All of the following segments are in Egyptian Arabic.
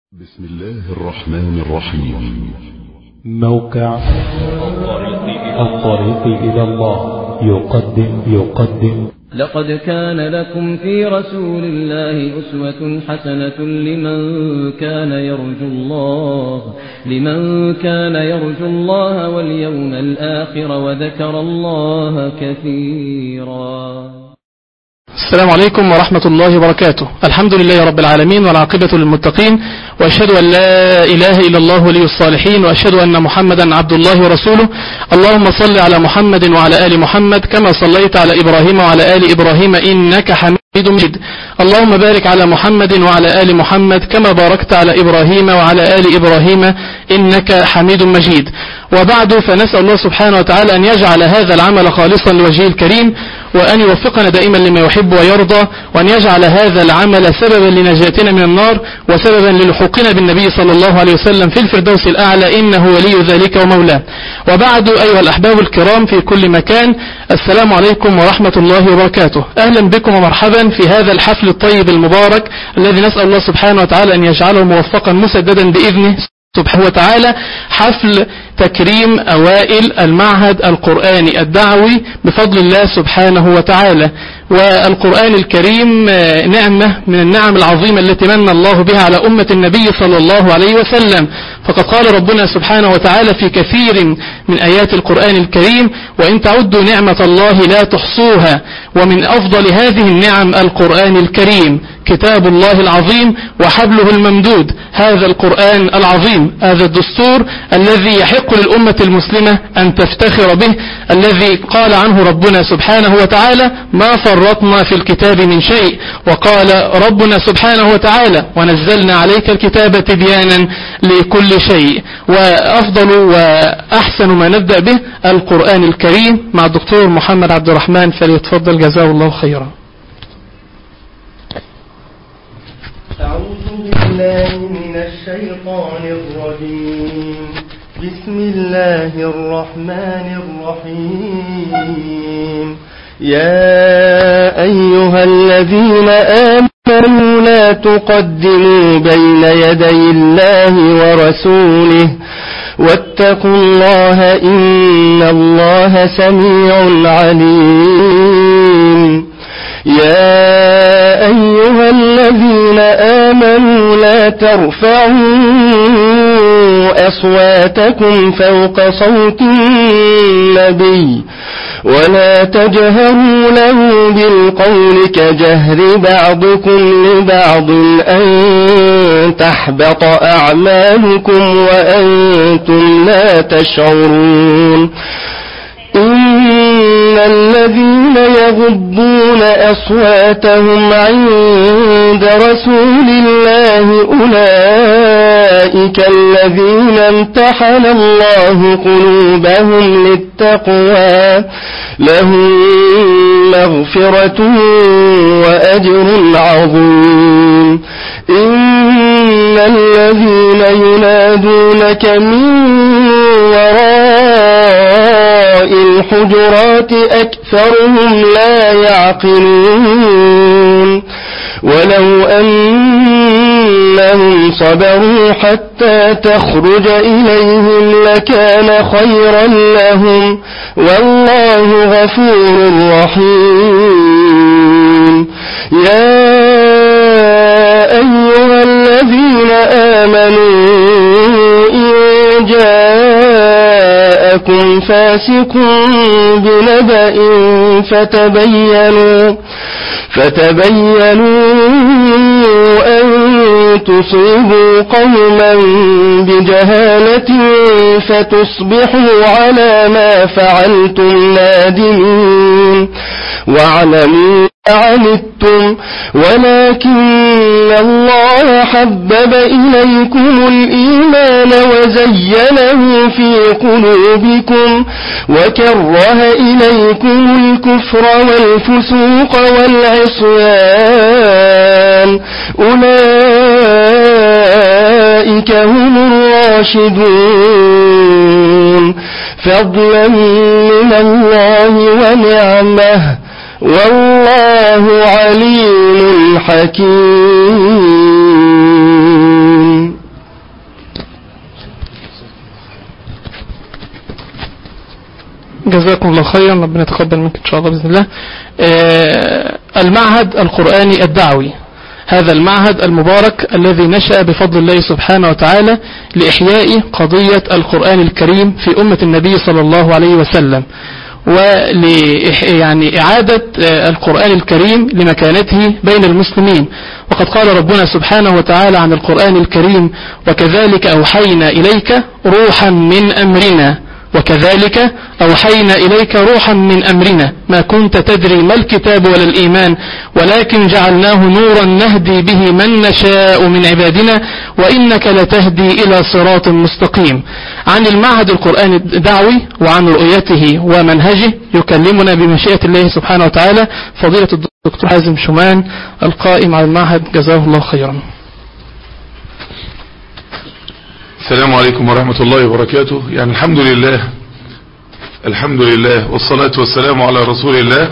بسم الله الرحمن الرحيم موقع الطريق إلى الله يقدم يقدم لقد كان لكم في رسول الله أسوة حسنة لمن كان يرجو الله لمن كان يرجو الله واليوم الآخر وذكر الله كثيرا السلام عليكم ورحمة الله وبركاته الحمد لله رب العالمين والعاقبة للمتقين وأشهد أن لا إله إلا الله ولي الصالحين وأشهد أن محمدا عبد الله ورسوله اللهم صل على محمد وعلى آل محمد كما صليت على إبراهيم وعلى آل إبراهيم إنك حميد مجيد اللهم بارك على محمد وعلى آل محمد كما باركت على إبراهيم وعلى آل إبراهيم إنك حميد مجيد وبعد فنسأل الله سبحانه وتعالى أن يجعل هذا العمل خالصا لوجهه الكريم وأن يوفقنا دائما لما يحب ويرضى وأن يجعل هذا العمل سببا لنجاتنا من النار وسببا للحوقنا بالنبي صلى الله عليه وسلم في الفردوس الأعلى إنه ولي ذلك ومولاه وبعد أيها الأحباب الكرام في كل مكان السلام عليكم ورحمة الله وبركاته أهلا بكم ومرحبا في هذا الحفل الطيب المبارك الذي نسأل الله سبحانه وتعالى أن يجعله موفقا مسددا بإذنه سبحانه وتعالى حفل تكريم أوائل المعهد القرآني الدعوي بفضل الله سبحانه وتعالى والقرآن الكريم نعمة من النعم العظيمة التي من الله بها على أمة النبي صلى الله عليه وسلم فقد قال ربنا سبحانه وتعالى في كثير من آيات القرآن الكريم وإن تعدوا نعمة الله لا تحصوها ومن أفضل هذه النعم القرآن الكريم كتاب الله العظيم وحبله الممدود هذا القرآن العظيم هذا الدستور الذي يحق للأمة المسلمة أن تفتخر به الذي قال عنه ربنا سبحانه وتعالى ما فرطنا في الكتاب من شيء وقال ربنا سبحانه وتعالى ونزلنا عليك الكتاب تبيانا لكل شيء وأفضل وأحسن ما نبدأ به القرآن الكريم مع الدكتور محمد عبد الرحمن فليتفضل جزاه الله خيرا أعوذ بالله من الشيطان الرجيم بسم الله الرحمن الرحيم يا أيها الذين آمنوا لا تقدموا بين يدي الله ورسوله واتقوا الله إن الله سميع عليم يا أيها الذين آمنوا لا ترفعوا أصواتكم فوق صوت النبي ولا تجهروا له بالقول كجهر بعضكم لبعض أن تحبط أعمالكم وأنتم لا تشعرون إن الذين يغضون أصواتهم عند رسول الله أولئك الذين امتحن الله قلوبهم للتقوى لهم مغفرة وأجر عظيم إن الذين ينادونك من وراء الحجرات أكثرهم لا يعقلون ولو أنهم صبروا حتى تخرج إليهم لكان خيرا لهم والله غفور رحيم يا أيها الذين آمنوا إن جاءكم فاسق بنبأ فتبينوا فتبينوا أن تصيبوا قوما بجهالة فتصبحوا على ما فعلتم نادمين واعلموا عنتم ولكن الله حبب إليكم الإيمان وزينه في قلوبكم وكره إليكم الكفر والفسوق والعصيان أولئك هم الراشدون فضلا من الله ونعمه والله عليم حكيم جزاكم الله خيرا ربنا يتقبل منك إن شاء الله بإذن الله آه، المعهد القرآني الدعوي هذا المعهد المبارك الذي نشأ بفضل الله سبحانه وتعالى لإحياء قضية القرآن الكريم في أمة النبي صلى الله عليه وسلم ول يعني إعادة آه، القرآن الكريم لمكانته بين المسلمين وقد قال ربنا سبحانه وتعالى عن القرآن الكريم وكذلك أوحينا إليك روحا من أمرنا وكذلك أوحينا إليك روحا من أمرنا ما كنت تدري ما الكتاب ولا الإيمان ولكن جعلناه نورا نهدي به من نشاء من عبادنا وإنك لتهدي إلى صراط مستقيم عن المعهد القرآني الدعوي وعن رؤيته ومنهجه يكلمنا بمشيئة الله سبحانه وتعالى فضيلة الدكتور حازم شومان القائم على المعهد جزاه الله خيرا السلام عليكم ورحمة الله وبركاته يعني الحمد لله الحمد لله والصلاة والسلام على رسول الله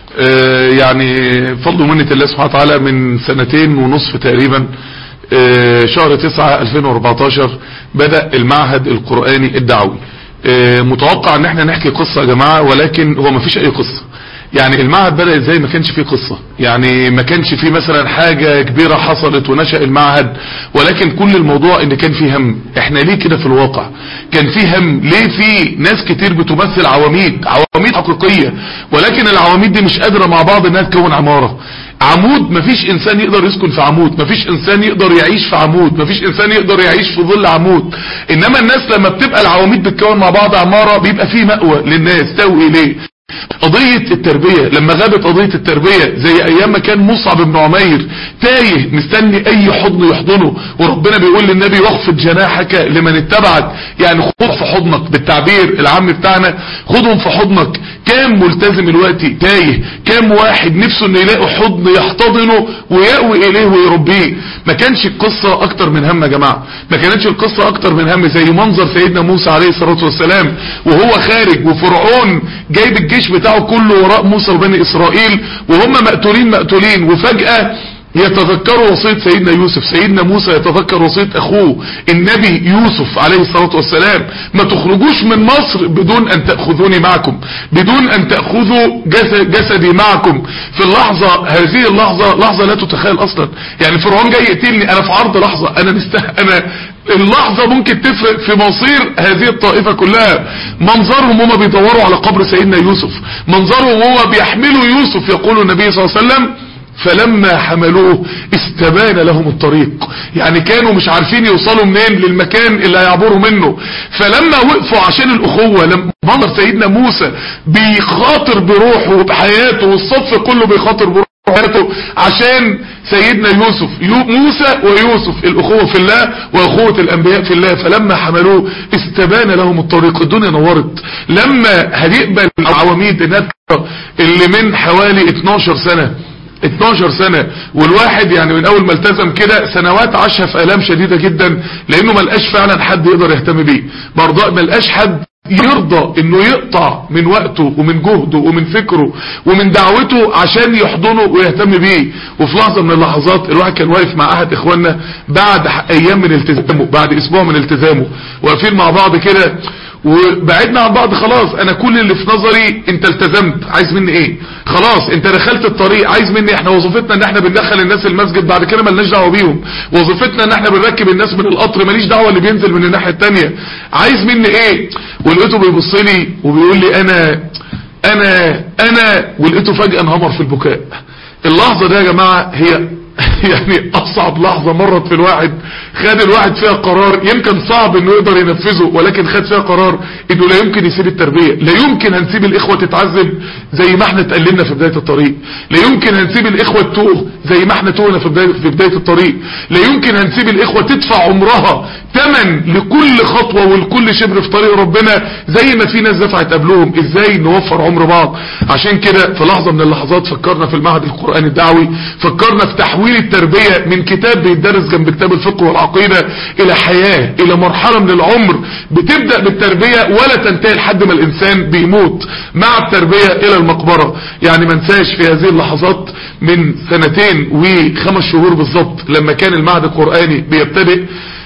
آه، يعني فضل ومنة الله سبحانه وتعالى من سنتين ونصف تقريبا آه، شهر تسعة 2014 بدأ المعهد القرآني الدعوي آه، متوقع ان احنا نحكي قصة يا جماعة ولكن هو ما فيش اي قصة يعني المعهد بدأ ازاي ما كانش فيه قصة يعني ما كانش فيه مثلا حاجة كبيرة حصلت ونشأ المعهد ولكن كل الموضوع ان كان فيه هم احنا ليه كده في الواقع كان فيه هم ليه في ناس كتير بتمثل عواميد عواميد حقيقية ولكن العواميد دي مش قادرة مع بعض انها تكون عمارة عمود مفيش انسان يقدر يسكن في عمود مفيش انسان يقدر يعيش في عمود مفيش انسان يقدر يعيش في ظل عمود انما الناس لما بتبقى العواميد بتكون مع بعض عمارة بيبقى فيه مأوى للناس تأوي اليه قضية التربية لما غابت قضية التربية زي ايام ما كان مصعب بن عمير تايه مستني اي حضن يحضنه وربنا بيقول للنبي واخفض جناحك لمن اتبعك يعني خد في حضنك بالتعبير العام بتاعنا خدهم في حضنك كام ملتزم الوقت تايه كام واحد نفسه انه يلاقي حضن يحتضنه ويأوي اليه ويربيه ما كانش القصة اكتر من هم يا جماعة ما كانتش القصة اكتر من هم زي منظر سيدنا موسى عليه الصلاة والسلام وهو خارج وفرعون جايب الجيش بتاعه كله وراء موسى وبني اسرائيل وهم مقتولين مقتولين وفجأة يتذكروا وصية سيدنا يوسف سيدنا موسى يتذكر وصية اخوه النبي يوسف عليه الصلاة والسلام ما تخرجوش من مصر بدون ان تأخذوني معكم بدون ان تأخذوا جسد جسدي معكم في اللحظة هذه اللحظة لحظة لا تتخيل اصلا يعني فرعون جاي يقتلني انا في عرض لحظة انا مست انا اللحظة ممكن تفرق في مصير هذه الطائفة كلها منظرهم هما بيدوروا على قبر سيدنا يوسف منظرهم هما بيحملوا يوسف يقول النبي صلى الله عليه وسلم فلما حملوه استبان لهم الطريق يعني كانوا مش عارفين يوصلوا منين للمكان اللي هيعبروا منه فلما وقفوا عشان الاخوة لما منظر سيدنا موسى بيخاطر بروحه وبحياته والصف كله بيخاطر بروحه حياته عشان سيدنا يوسف يو موسى ويوسف الأخوة في الله وأخوة الأنبياء في الله فلما حملوه استبان لهم الطريق الدنيا نورت لما هنقبل العواميد النكرة اللي من حوالي 12 سنة 12 سنة والواحد يعني من اول ما التزم كده سنوات عاشها في الام شديدة جدا لانه ما لقاش فعلا حد يقدر يهتم بيه برضه ما لقاش حد يرضى انه يقطع من وقته ومن جهده ومن فكره ومن دعوته عشان يحضنه ويهتم بيه وفي لحظة من اللحظات الواحد كان واقف مع احد اخواننا بعد ايام من التزامه بعد اسبوع من التزامه واقفين مع بعض كده وبعدنا عن بعض خلاص انا كل اللي في نظري انت التزمت عايز مني ايه خلاص انت دخلت الطريق عايز مني احنا وظيفتنا ان احنا بندخل الناس المسجد بعد كده ملناش دعوه بيهم وظيفتنا ان احنا بنركب الناس من القطر ماليش دعوه اللي بينزل من الناحيه التانية عايز مني ايه ولقيته بيبص لي وبيقول لي انا انا انا ولقيته فجاه انهمر في البكاء اللحظه دي يا جماعه هي يعني اصعب لحظة مرت في الواحد خد الواحد فيها قرار يمكن صعب انه يقدر ينفذه ولكن خد فيها قرار انه لا يمكن يسيب التربية لا يمكن هنسيب الاخوة تتعذب زي ما احنا اتقلنا في بداية الطريق لا يمكن هنسيب الاخوة تتوه زي ما احنا توهنا في بداية, في بداية الطريق لا يمكن هنسيب الاخوة تدفع عمرها تمن لكل خطوة ولكل شبر في طريق ربنا زي ما في ناس دفعت قبلهم ازاي نوفر عمر بعض عشان كده في لحظة من اللحظات فكرنا في المعهد القرآني الدعوي فكرنا في تحويل التربية من كتاب بيدرس جنب كتاب الفقه والعقيدة الى حياة الى مرحلة من العمر بتبدأ بالتربية ولا تنتهي لحد ما الانسان بيموت مع التربية الى المقبرة يعني ما انساش في هذه اللحظات من سنتين وخمس شهور بالظبط لما كان المعهد القرآني بيبتدئ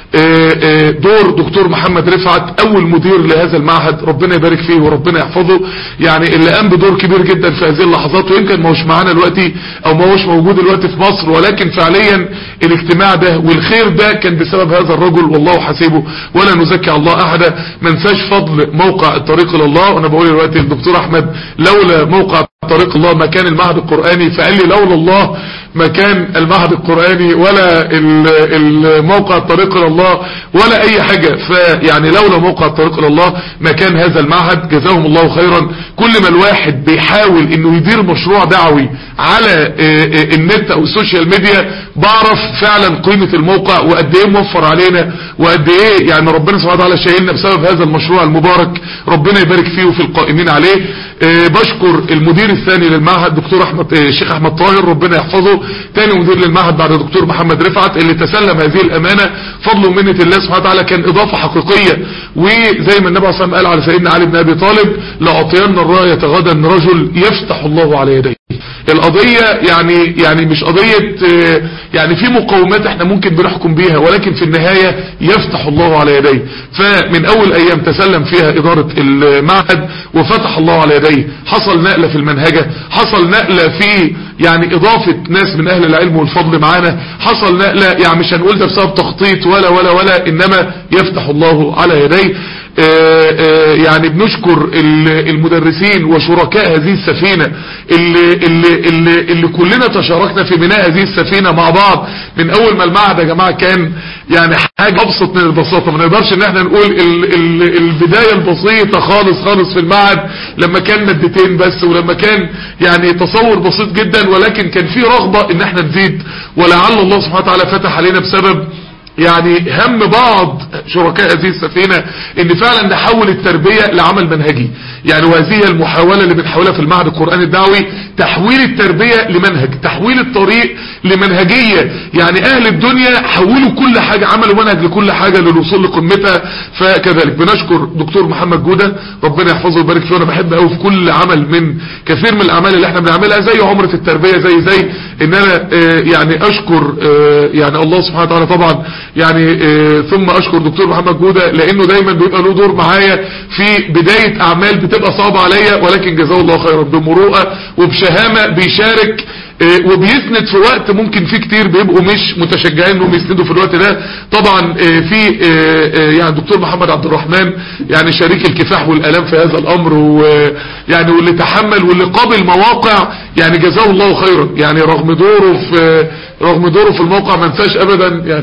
آه، آه، دور دكتور محمد رفعت اول مدير لهذا المعهد ربنا يبارك فيه وربنا يحفظه يعني اللي قام بدور كبير جدا في هذه اللحظات ويمكن ما هوش معانا دلوقتي او ما هوش موجود دلوقتي في مصر ولكن فعليا الاجتماع ده والخير ده كان بسبب هذا الرجل والله حسيبه ولا نزكي على الله احدا ما ننساش فضل موقع الطريق الى الله وانا بقول دلوقتي الدكتور احمد لولا موقع طريق الله ما كان المعهد القرآني فقال لي لولا الله ما كان المعهد القرآني ولا ال- الموقع الطريق الى الله ولا اي حاجة فيعني لولا موقع الطريق الى الله ما كان هذا المعهد جزاهم الله خيرا كل ما الواحد بيحاول انه يدير مشروع دعوي على آه، آه، النت او السوشيال ميديا بعرف فعلا قيمة الموقع وقد ايه موفر علينا وقد ايه يعني ربنا سبحانه وتعالى شايلنا بسبب هذا المشروع المبارك ربنا يبارك فيه وفي القائمين عليه آه، بشكر المدير الثاني للمعهد دكتور احمد آه، الشيخ احمد طاهر ربنا يحفظه تاني مدير للمعهد بعد دكتور محمد رفعت اللي تسلم هذه الامانه فضل ومنه الله سبحانه وتعالى كان اضافه حقيقيه وزي ما النبي عليه الصلاه والسلام قال على سيدنا علي بن ابي طالب لاعطين الرايه غدا رجل يفتح الله على يديه القضية يعني يعني مش قضية آه، يعني في مقومات احنا ممكن بنحكم بيها ولكن في النهاية يفتح الله على يديه فمن اول ايام تسلم فيها ادارة المعهد وفتح الله على يديه حصل نقلة في المنهجة حصل نقلة في يعني اضافة ناس من اهل العلم والفضل معانا حصل نقلة يعني مش هنقول ده بسبب تخطيط ولا ولا ولا انما يفتح الله على يديه آه، آه، يعني بنشكر ال- المدرسين وشركاء هذه السفينة اللي, اللي, اللي, اللي كلنا تشاركنا في بناء هذه السفينة مع بعض من اول ما المعهد يا جماعة كان يعني حاجة ابسط من البساطة ما نقدرش ان احنا نقول ال ال البداية البسيطة خالص خالص في المعهد لما كان مادتين بس ولما كان يعني تصور بسيط جدا ولكن كان في رغبة ان احنا نزيد ولعل الله سبحانه وتعالى فتح علينا بسبب يعني هم بعض شركاء هذه السفينة ان فعلا نحول التربية لعمل منهجي يعني وهذه المحاولة اللي بنحاولها في المعهد القرآني الدعوي تحويل التربية لمنهج تحويل الطريق لمنهجية يعني اهل الدنيا حولوا كل حاجة عملوا منهج لكل حاجة للوصول لقمتها فكذلك بنشكر دكتور محمد جودة ربنا يحفظه ويبارك فيه وانا بحب قوي في كل عمل من كثير من الاعمال اللي احنا بنعملها زي عمرة التربية زي زي ان انا آه، يعني اشكر آه، يعني الله سبحانه وتعالى طبعا يعني آه، ثم اشكر دكتور محمد جودة لانه دايما بيبقى له دور معايا في بداية اعمال بتبقى صعبة عليا ولكن جزاه الله خيرا بمروءة وبشهامة بيشارك آه، وبيسند في وقت ممكن فيه كتير بيبقوا مش متشجعين انهم يسندوا في الوقت ده طبعا آه، في آه، آه، يعني دكتور محمد عبد الرحمن يعني شريك الكفاح والالام في هذا الامر ويعني واللي تحمل واللي قابل مواقع يعني جزاه الله خيرا يعني رغم دوره في رغم دوره في الموقع ما انساش ابدا يعني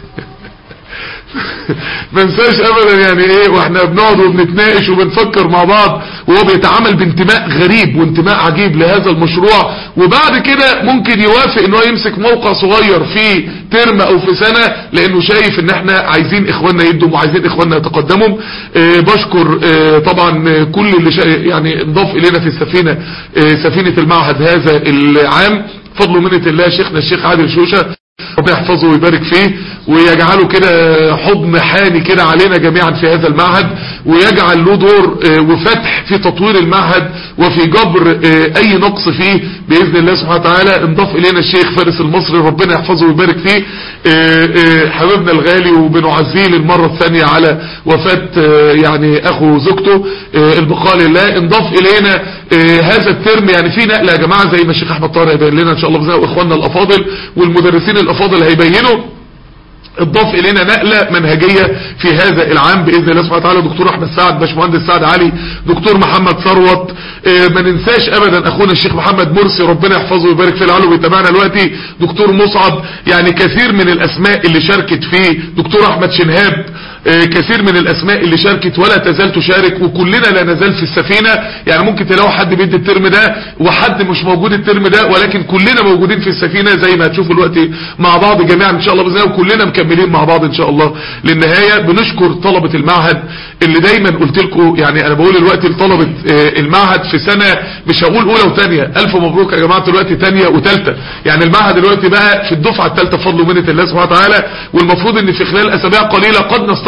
ما انساش ابدا يعني ايه واحنا بنقعد وبنتناقش وبنفكر مع بعض وهو بيتعامل بانتماء غريب وانتماء عجيب لهذا المشروع وبعد كده ممكن يوافق ان هو يمسك موقع صغير في ترم او في سنة لانه شايف ان احنا عايزين اخواننا يدوا وعايزين اخواننا يتقدموا اه بشكر اه طبعا آه، كل اللي شا- يعني انضاف الينا في السفينة اه سفينة المعهد هذا العام فضل ومنة الله شيخنا الشيخ عادل شوشة ربنا يحفظه ويبارك فيه ويجعله كده حضن حاني كده علينا جميعا في هذا المعهد ويجعل له دور آه، وفتح في تطوير المعهد وفي جبر آه، اي نقص فيه باذن الله سبحانه وتعالى انضاف الينا الشيخ فارس المصري ربنا يحفظه ويبارك فيه آه، آه، حبيبنا الغالي وبنعزيه للمرة الثانية على وفاة آه، يعني اخو زوجته آه، البقاء لله انضاف الينا آه، هذا الترم يعني في نقلة يا جماعة زي ما الشيخ احمد طاهر هيبين لنا ان شاء الله بإذن الله واخواننا الافاضل والمدرسين الافاضل هيبينوا اضاف الينا نقلة منهجية في هذا العام باذن الله سبحانه وتعالى دكتور احمد سعد باشمهندس سعد علي دكتور محمد ثروت اه ما ننساش ابدا اخونا الشيخ محمد مرسي ربنا يحفظه ويبارك فيه لعله بيتابعنا دلوقتي دكتور مصعب يعني كثير من الاسماء اللي شاركت فيه دكتور احمد شنهاب اه كثير من الاسماء اللي شاركت ولا تزال تشارك وكلنا لا نزال في السفينة يعني ممكن تلاقوا حد بيدي الترم ده وحد مش موجود الترم ده ولكن كلنا موجودين في السفينة زي ما هتشوفوا دلوقتي مع بعض جميعا ان شاء الله باذن الله وكلنا مكملين مع بعض ان شاء الله للنهاية بنشكر طلبة المعهد اللي دايما قلت لكم يعني انا بقول دلوقتي لطلبة آه، المعهد في سنة مش هقول اولى وثانيه الف مبروك يا جماعة دلوقتي ثانيه وثالثه يعني المعهد دلوقتي بقى في الدفعة الثالثه بفضل ومنة الله سبحانه وتعالى والمفروض ان في خلال اسابيع قليلة قد نستقبل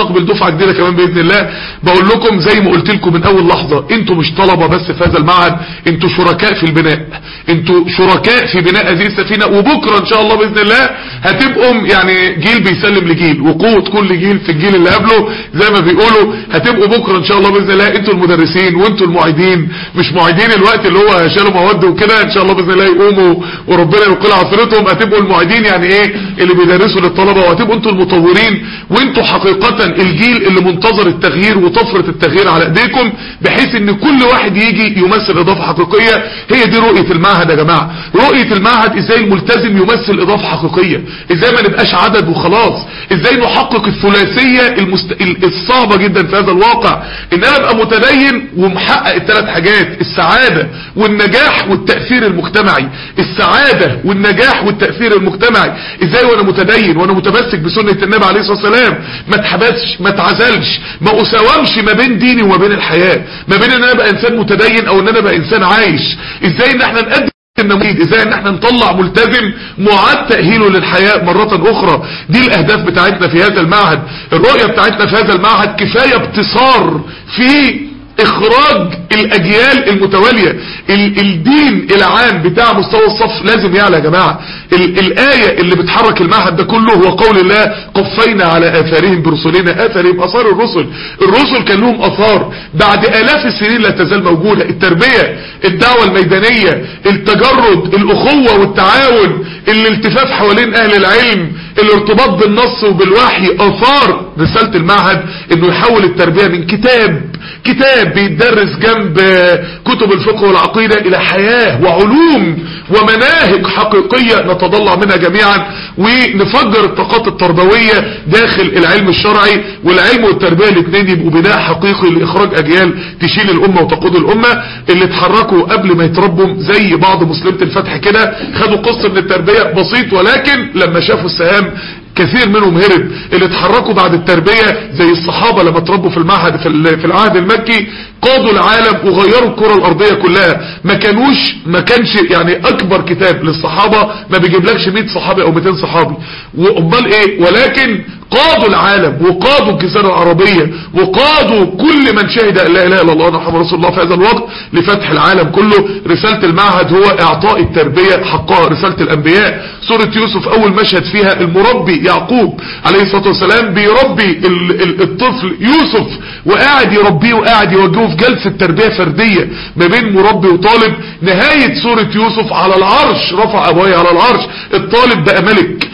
ونستقبل دفعة جديدة كمان بإذن الله بقول لكم زي ما قلت لكم من أول لحظة انتوا مش طلبة بس في هذا المعهد انتوا شركاء في البناء انتوا شركاء في بناء هذه السفينة وبكرة ان شاء الله بإذن الله هتبقوا يعني جيل بيسلم لجيل وقوة كل جيل في الجيل اللي قبله زي ما بيقولوا هتبقوا بكرة ان شاء الله بإذن الله انتوا المدرسين وانتوا المعيدين مش معيدين الوقت اللي هو شالوا مواد وكده ان شاء الله بإذن الله يقوموا وربنا يقل عثرتهم هتبقوا المعيدين يعني ايه اللي بيدرسوا للطلبة وهتبقوا انتوا المطورين وانتوا حقيقة الجيل اللي منتظر التغيير وطفرة التغيير على ايديكم بحيث ان كل واحد يجي يمثل اضافة حقيقية هي دي رؤية المعهد يا جماعة رؤية المعهد ازاي الملتزم يمثل اضافة حقيقية ازاي ما نبقاش عدد وخلاص ازاي نحقق الثلاثية المست... الصعبة جدا في هذا الواقع ان انا ابقى متدين ومحقق الثلاث حاجات السعادة والنجاح والتأثير المجتمعي السعادة والنجاح والتأثير المجتمعي ازاي وانا متدين وانا متمسك بسنة النبي عليه الصلاة والسلام ما اتحبسش ما اتعزلش ما اساومش ما بين ديني وما بين الحياة ما بين ان انا ابقى انسان متدين او ان انا ابقى انسان عايش ازاي ان احنا نقدم النموذج ازاي ان احنا نطلع ملتزم معاد تأهيله للحياة مرة اخرى دي الاهداف بتاعتنا في هذا المعهد الرؤية بتاعتنا في هذا المعهد كفاية ابتصار في اخراج الاجيال المتوالية ال الدين العام بتاع مستوى الصف لازم يعلى يا جماعة ال الاية اللي بتحرك المعهد ده كله هو قول الله قفينا على اثارهم برسلنا اثارهم اثار الرسل الرسل كان لهم اثار بعد الاف السنين لا تزال موجودة التربية الدعوة الميدانية التجرد الاخوة والتعاون الالتفاف حوالين اهل العلم الارتباط بالنص وبالوحي اثار رسالة المعهد انه يحول التربية من كتاب كتاب بيتدرس جنب كتب الفقه والعقيدة الى حياة وعلوم ومناهج حقيقية نتضلع منها جميعا ونفجر الطاقات التربوية داخل العلم الشرعي والعلم والتربية الاثنين يبقوا بناء حقيقي لاخراج اجيال تشيل الامة وتقود الامة اللي اتحركوا قبل ما يتربوا زي بعض مسلمة الفتح كده خدوا قسط من التربية بسيط ولكن لما شافوا السهام كثير منهم هرب اللي اتحركوا بعد التربية زي الصحابة لما تربوا في المعهد في العهد المكي قادوا العالم وغيروا الكرة الارضية كلها ما كانوش ما كانش يعني اكبر كتاب للصحابة ما بيجيبلكش 100 صحابي او 200 صحابي وامال ايه ولكن قادوا العالم وقادوا الجزيرة العربية وقادوا كل من شهد لا اله الا الله محمد رسول الله في هذا الوقت لفتح العالم كله رسالة المعهد هو اعطاء التربية حقها رسالة الانبياء سورة يوسف اول مشهد فيها المربي يعقوب عليه الصلاة والسلام بيربي الطفل يوسف وقاعد يربيه وقاعد يوجهه في جلسة تربية فردية ما بين مربي وطالب نهاية سورة يوسف على العرش رفع ابويه على العرش الطالب بقى ملك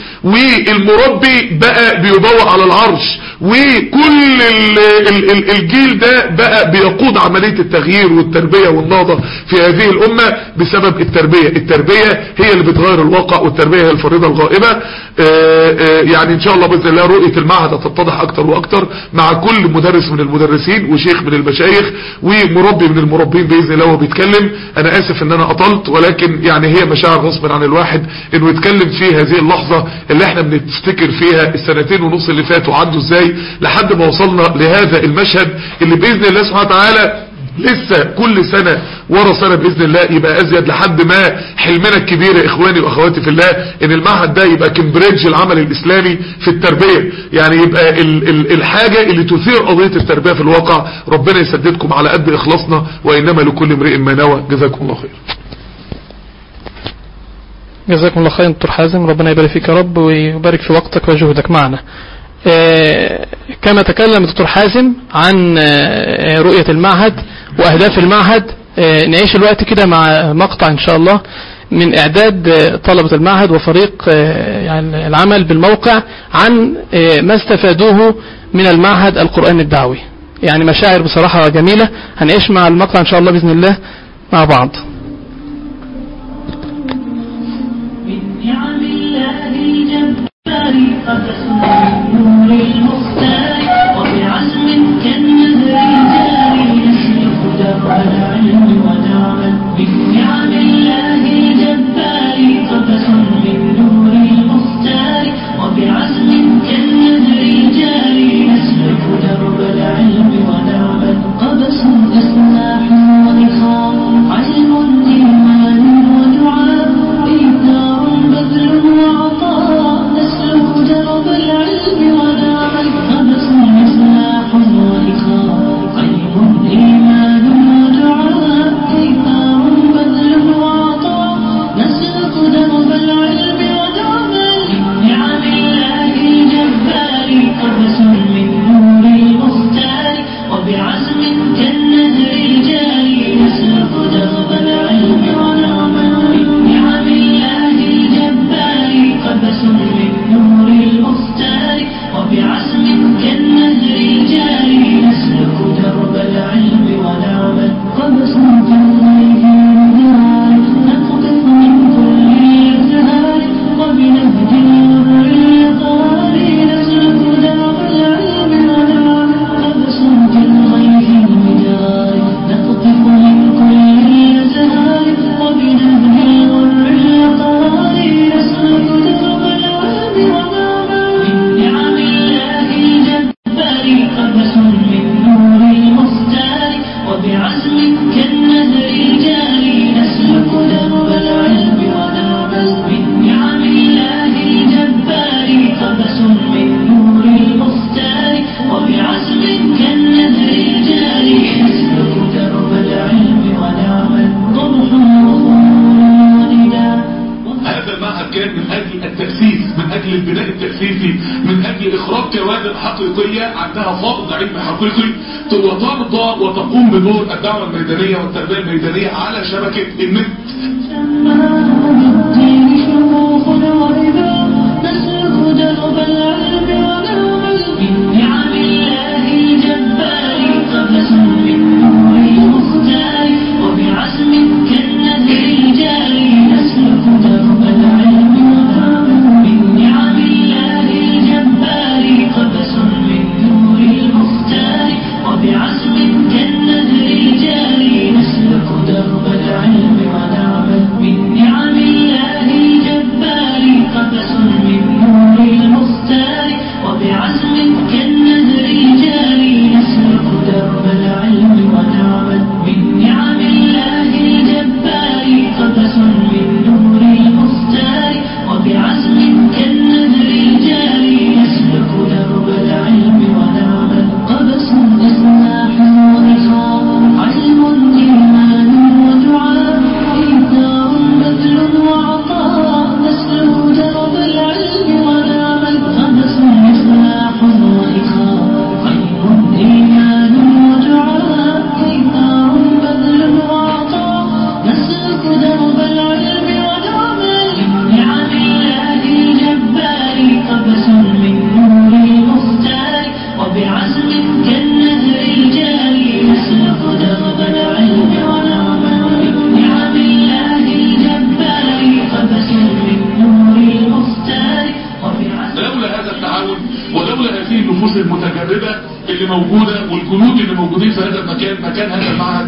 والمربي بقى بيبوع على العرش وكل ال ال ال الجيل ده بقى بيقود عملية التغيير والتربية والنهضة في هذه الأمة بسبب التربية التربية هي اللي بتغير الواقع والتربية هي الفريضة الغائبة آآ آآ يعني إن شاء الله بإذن الله رؤية المعهد هتتضح أكتر وأكتر مع كل مدرس من المدرسين وشيخ من المشايخ ومربي من المربين بإذن الله وهو بيتكلم أنا آسف إن أنا أطلت ولكن يعني هي مشاعر غصب عن الواحد إنه يتكلم في هذه اللحظة اللي احنا بنفتكر فيها السنتين ونص اللي فاتوا عدوا ازاي لحد ما وصلنا لهذا المشهد اللي بإذن الله سبحانه وتعالى لسه كل سنة ورا سنة بإذن الله يبقى أزيد لحد ما حلمنا الكبير يا إخواني وأخواتي في الله إن المعهد ده يبقى كمبريدج العمل الإسلامي في التربية يعني يبقى ال ال الحاجة اللي تثير قضية التربية في الواقع ربنا يسددكم على قد إخلاصنا وإنما لكل امرئ ما نوى جزاكم الله خير جزاكم الله خير دكتور حازم ربنا يبارك فيك يا رب ويبارك في وقتك وجهدك معنا كما تكلم دكتور حازم عن رؤية المعهد وأهداف المعهد نعيش الوقت كده مع مقطع إن شاء الله من إعداد طلبة المعهد وفريق يعني العمل بالموقع عن ما استفادوه من المعهد القرآن الدعوي يعني مشاعر بصراحة جميلة هنعيش مع المقطع إن شاء الله بإذن الله مع بعض نعم الله الجبار قبس نور المختار وبعزم كالنهر جاري يسلك درب العلم ونعمل بنعم الله الجبار قبس من نور المختار وبعزم كالنهر جاري يسلك درب العلم ونعمل قبس أسماح وإخاء علم إيمان ودعاء إيثار بذل وعطاء نسلك درب العلم ونعمل كوادر حقيقية عندها فرض علم حقيقي وترضى وتقوم بدور الدعوة الميدانية والتربية الميدانية على شبكة النت بالدين شموخ وعبا نسلك درب العلم ونعمل من نعم الله الجبار قبس من نور المختار وبعزم كالنهر الجاري نسلك درب العلم ونعمل من نعم الله الجبار قبس من نور المختار وبعزم كالنهر الجاري نسلك درب العلم ونعمل من نعم الله الجبار قبس من نور المختار وبعزم كالنهر الجاري نسلك درب العلم ونعمل من نعم الله الجبار قبس من نور المختار وبعزم كالنهر الجاري نسلك درب العلم ونعمل قبس إصلاح وإخاء علم إيمان ودعاء إيثار بذل وعطاء نسلك درب العلم ونعمل قبس إصلاح وإخاء علم إيمان ودعاء إيثار بذل وعطاء نسلك درب العلم ونعمل من نعم الله الجبار قبس من نور المختار وبعزم كالنهر الجاري نسلك درب العلم ونعمل من نعم الله الجبار قبس من نور المختار وبعزم لولا هذا التعاون ولولا هذه النفوس المتجربة اللي موجودة والجنود اللي موجودين في هذا المكان مكان هذا المعهد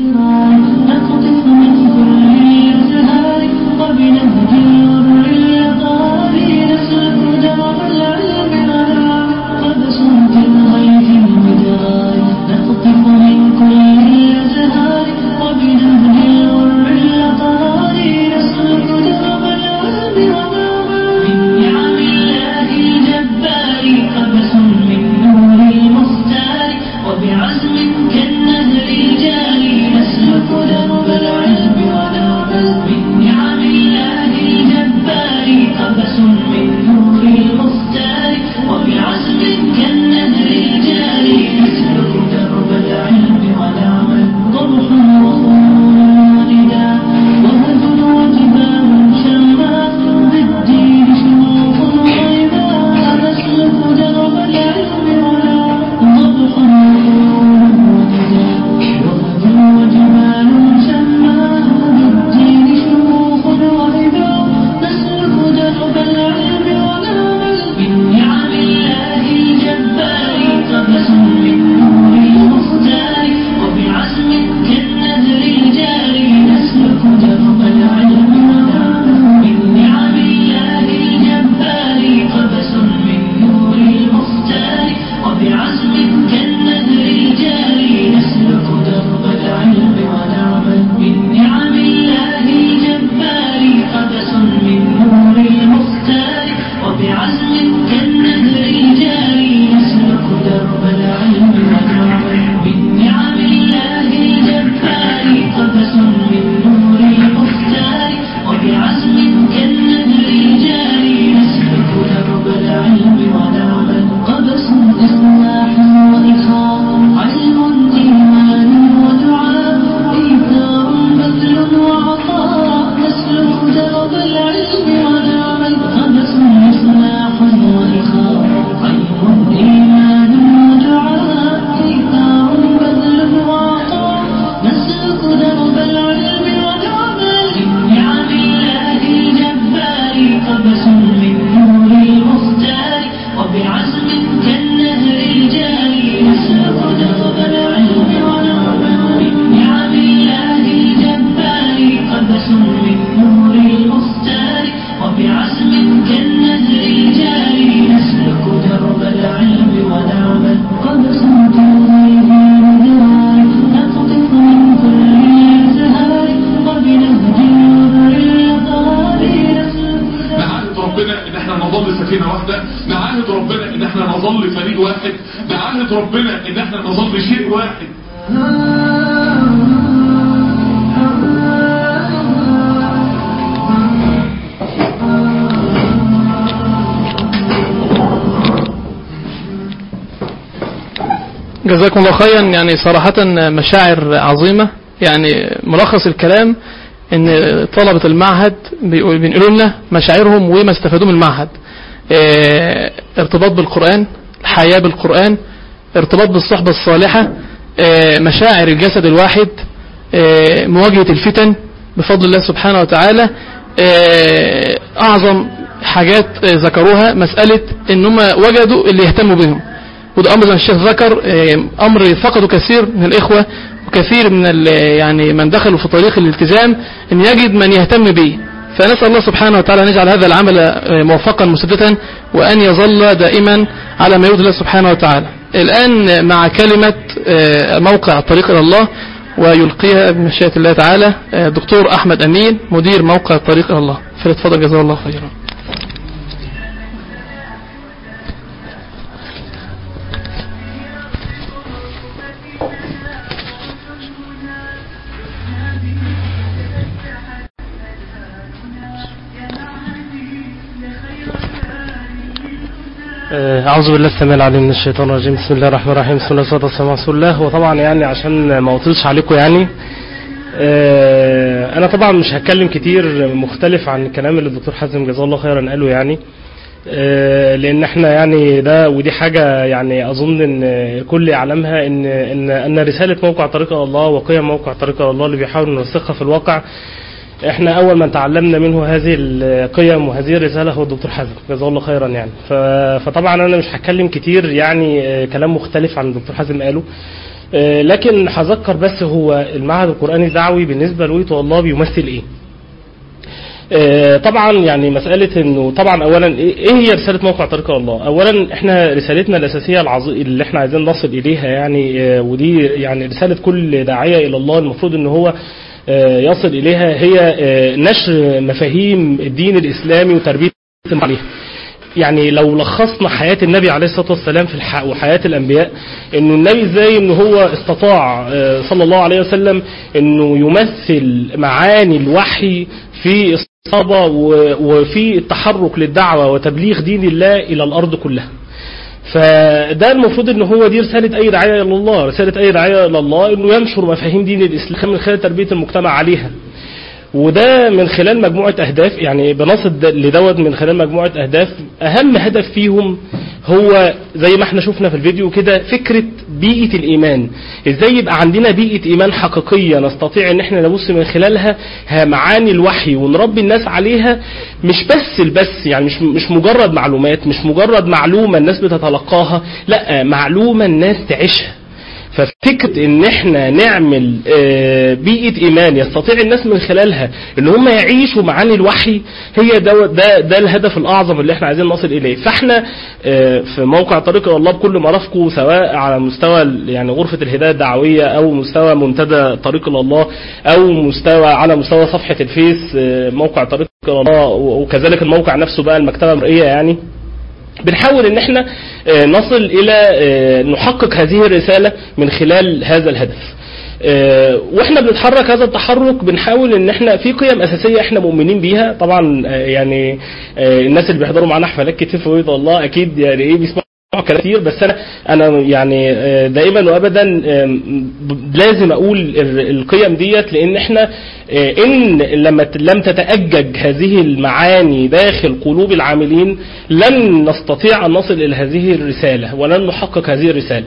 نقطف من كل الأزهار وبنهج النور اليطاري نسلك درب العلم ونعمل قبس كالغيث المدرار نقطف من كل الأزهار وبنهج النور اليطاري نسلك درب العلم ونعمل من نعم الله الجبار قبس من نور المختار وبعزم كالنهر الجاري نسلك درب العلم ونعمل من نعم الله الجبار قبس من نور المختار وبعزم كالنهر الجاري نسلك درب العلم ونعمل طرح وخون ونداء وهد وجبال شماء بالدين شموخ وغيباء نسلك درب العلم ونعمل ضبح ونداء وهد وجبال شماء بالدين شموخ وغيباء نسلك درب العلم ونعمل من نعم الله الجبار قبس من نور المختار وبعزم كالنهر الجاري نسلك درب العلم ونعمل من نعم الله الجبار قبس من نور المختار وبعزم كالنهر الجاري نسلك درب العلم ونعمل من نعم الله الجبار قبس من نور المختار وبعزم كالنهر الجاري نسلك درب العلم ونعمل من نعم الله الجبار قبس من نور المختار وبعزم كالنهر الجاري نسلك درب العلم ونعمل قبس إصلاح وإخاء علم إيمان ودعاء إيثار بذل وعطاء نسلك درب العلم ونعمل قبس إصلاح وإخاء علم إيمان ودعاء إيثار بذل وعطاء نسلك درب العلم ونعمل من نعم الله الجبار قبس من نور المختار وبعزم كالنهر الجاري نسلك درب العلم ونعمل من نعم الله الجبار قبس من نور المختار وبعزم كالنهر الجاري نسلك درب العلم ونعمل قبس كالغيث المدرار نقطف من كل الأزهار وبنهج النور اليطاري نسلك نعاهد ربنا ان احنا نظل سفينة واحدة نعاهد ربنا ان احنا نظل فريق واحد نعاهد ربنا ان احنا نظل شيء واحد جزاكم الله خيرا يعني صراحة مشاعر عظيمة يعني ملخص الكلام ان طلبة المعهد بيقول- بينقلوا لنا مشاعرهم وما استفادوه من المعهد اه، ارتباط بالقرآن الحياة بالقرآن ارتباط بالصحبة الصالحة اه، مشاعر الجسد الواحد اه، مواجهة الفتن بفضل الله سبحانه وتعالى اه، أعظم حاجات اه، ذكروها مسألة ان هم وجدوا اللي يهتموا بهم وده امر زي ما الشيخ ذكر آه، امر فقده كثير من الاخوه وكثير من ال- يعني من دخلوا في طريق الالتزام ان يجد من يهتم به فنسال الله سبحانه وتعالى ان يجعل هذا العمل آه، موفقا مسددا وان يظل دائما على ما يرضي الله سبحانه وتعالى الان مع كلمه آه، موقع الطريق الى الله ويلقيها بمشيئه الله تعالى آه، دكتور احمد امين مدير موقع الطريق الى الله فليتفضل جزاه الله خيرا آه، أعوذ بالله السميع العليم من الشيطان الرجيم بسم الله الرحمن الرحيم بسم الله والصلاة والسلام على رسول الله وطبعا يعني عشان ما أطيلش عليكم يعني آه، أنا طبعا مش هتكلم كتير مختلف عن الكلام اللي الدكتور حازم جزاه الله خيرا قاله يعني آه، لأن احنا يعني ده ودي حاجة يعني أظن إن الكل يعلمها إن إن أن رسالة موقع طريق إلى الله وقيم موقع طريق إلى الله اللي بيحاول نرسخها في الواقع احنا اول من تعلمنا منه هذه القيم وهذه الرساله هو الدكتور حازم جزاه الله خيرا يعني ف- فطبعا انا مش هتكلم كتير يعني آه، كلام مختلف عن الدكتور حازم قاله آه، لكن هذكر بس هو المعهد القراني الدعوي بالنسبه لويتو الله بيمثل ايه آه، طبعا يعني مسألة انه طبعا اولا ايه إيه هي رسالة موقع طريق الله اولا احنا رسالتنا الاساسية العظ... اللي احنا عايزين نصل اليها يعني آه، ودي يعني رسالة كل داعية الى الله المفروض ان هو آه، يصل اليها هي آه، نشر مفاهيم الدين الاسلامي وتربية عليها يعني لو لخصنا حياة النبي عليه الصلاة والسلام في الح... وحياة الأنبياء إنه النبي إزاي إنه هو استطاع آه، صلى الله عليه وسلم إنه يمثل معاني الوحي في الصحابة و- وفي التحرك للدعوة وتبليغ دين الله إلى الأرض كلها فده المفروض ان هو دي رساله اي داعيه الى الله، رساله اي داعيه الى الله انه ينشر مفاهيم دين الاسلام من خلال تربيه المجتمع عليها. وده من خلال مجموعة أهداف يعني بنصد لدوت من خلال مجموعة أهداف أهم هدف فيهم هو زي ما احنا شفنا في الفيديو كده فكرة بيئة الإيمان إزاي يبقى عندنا بيئة إيمان حقيقية نستطيع إن احنا نبص من خلالها ها معاني الوحي ونربي الناس عليها مش بس البس يعني مش مش مجرد معلومات مش مجرد معلومة الناس بتتلقاها لا معلومة الناس تعيشها ففكرة ان احنا نعمل آه، بيئة ايمان يستطيع الناس من خلالها ان هم يعيشوا معاني الوحي هي ده, ده, ده الهدف الاعظم اللي احنا عايزين نصل اليه فاحنا آه، في موقع طريق إلى الله بكل مرافقه سواء على مستوى ال- يعني غرفة الهداية الدعوية او مستوى منتدى طريق إلى الله او مستوى على مستوى صفحة الفيس آه، موقع طريق إلى الله وكذلك الموقع نفسه بقى المكتبة المرئية يعني بنحاول ان احنا آه، نصل الى آه، نحقق هذه الرسالة من خلال هذا الهدف آه، واحنا بنتحرك هذا التحرك بنحاول ان احنا في قيم اساسيه احنا مؤمنين بيها طبعا آه، يعني آه، الناس اللي بيحضروا معانا حفلات كتير في بيت الله اكيد يعني ايه بيسمعوا كلام كتير بس انا انا يعني آه، دائما وابدا آم، ب- لازم اقول ال- القيم ديت لان احنا آه، ان لما ت- لم تتاجج هذه المعاني داخل قلوب العاملين لن نستطيع ان نصل الى هذه الرساله ولن نحقق هذه الرساله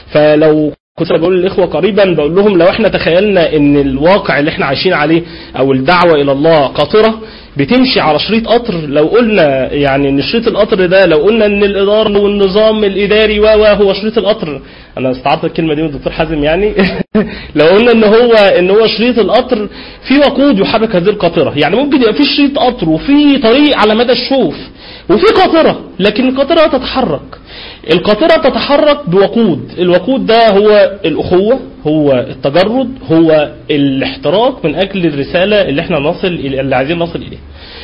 فلو كنت بقول للاخوه قريبا بقول لهم لو احنا تخيلنا ان الواقع اللي احنا عايشين عليه او الدعوه الى الله قاطره بتمشي على شريط قطر لو قلنا يعني ان شريط القطر ده لو قلنا ان الاداره والنظام الاداري و و هو شريط القطر انا استعرضت الكلمه دي من الدكتور حازم يعني لو قلنا ان هو ان هو شريط القطر في وقود يحرك هذه القاطره يعني ممكن يبقى في شريط قطر وفي طريق على مدى الشوف وفي قاطره لكن القاطره تتحرك القاطرة تتحرك بوقود الوقود ده هو الأخوة هو التجرد هو الاحتراق من أجل الرسالة اللي احنا نصل اللي عايزين نصل إليها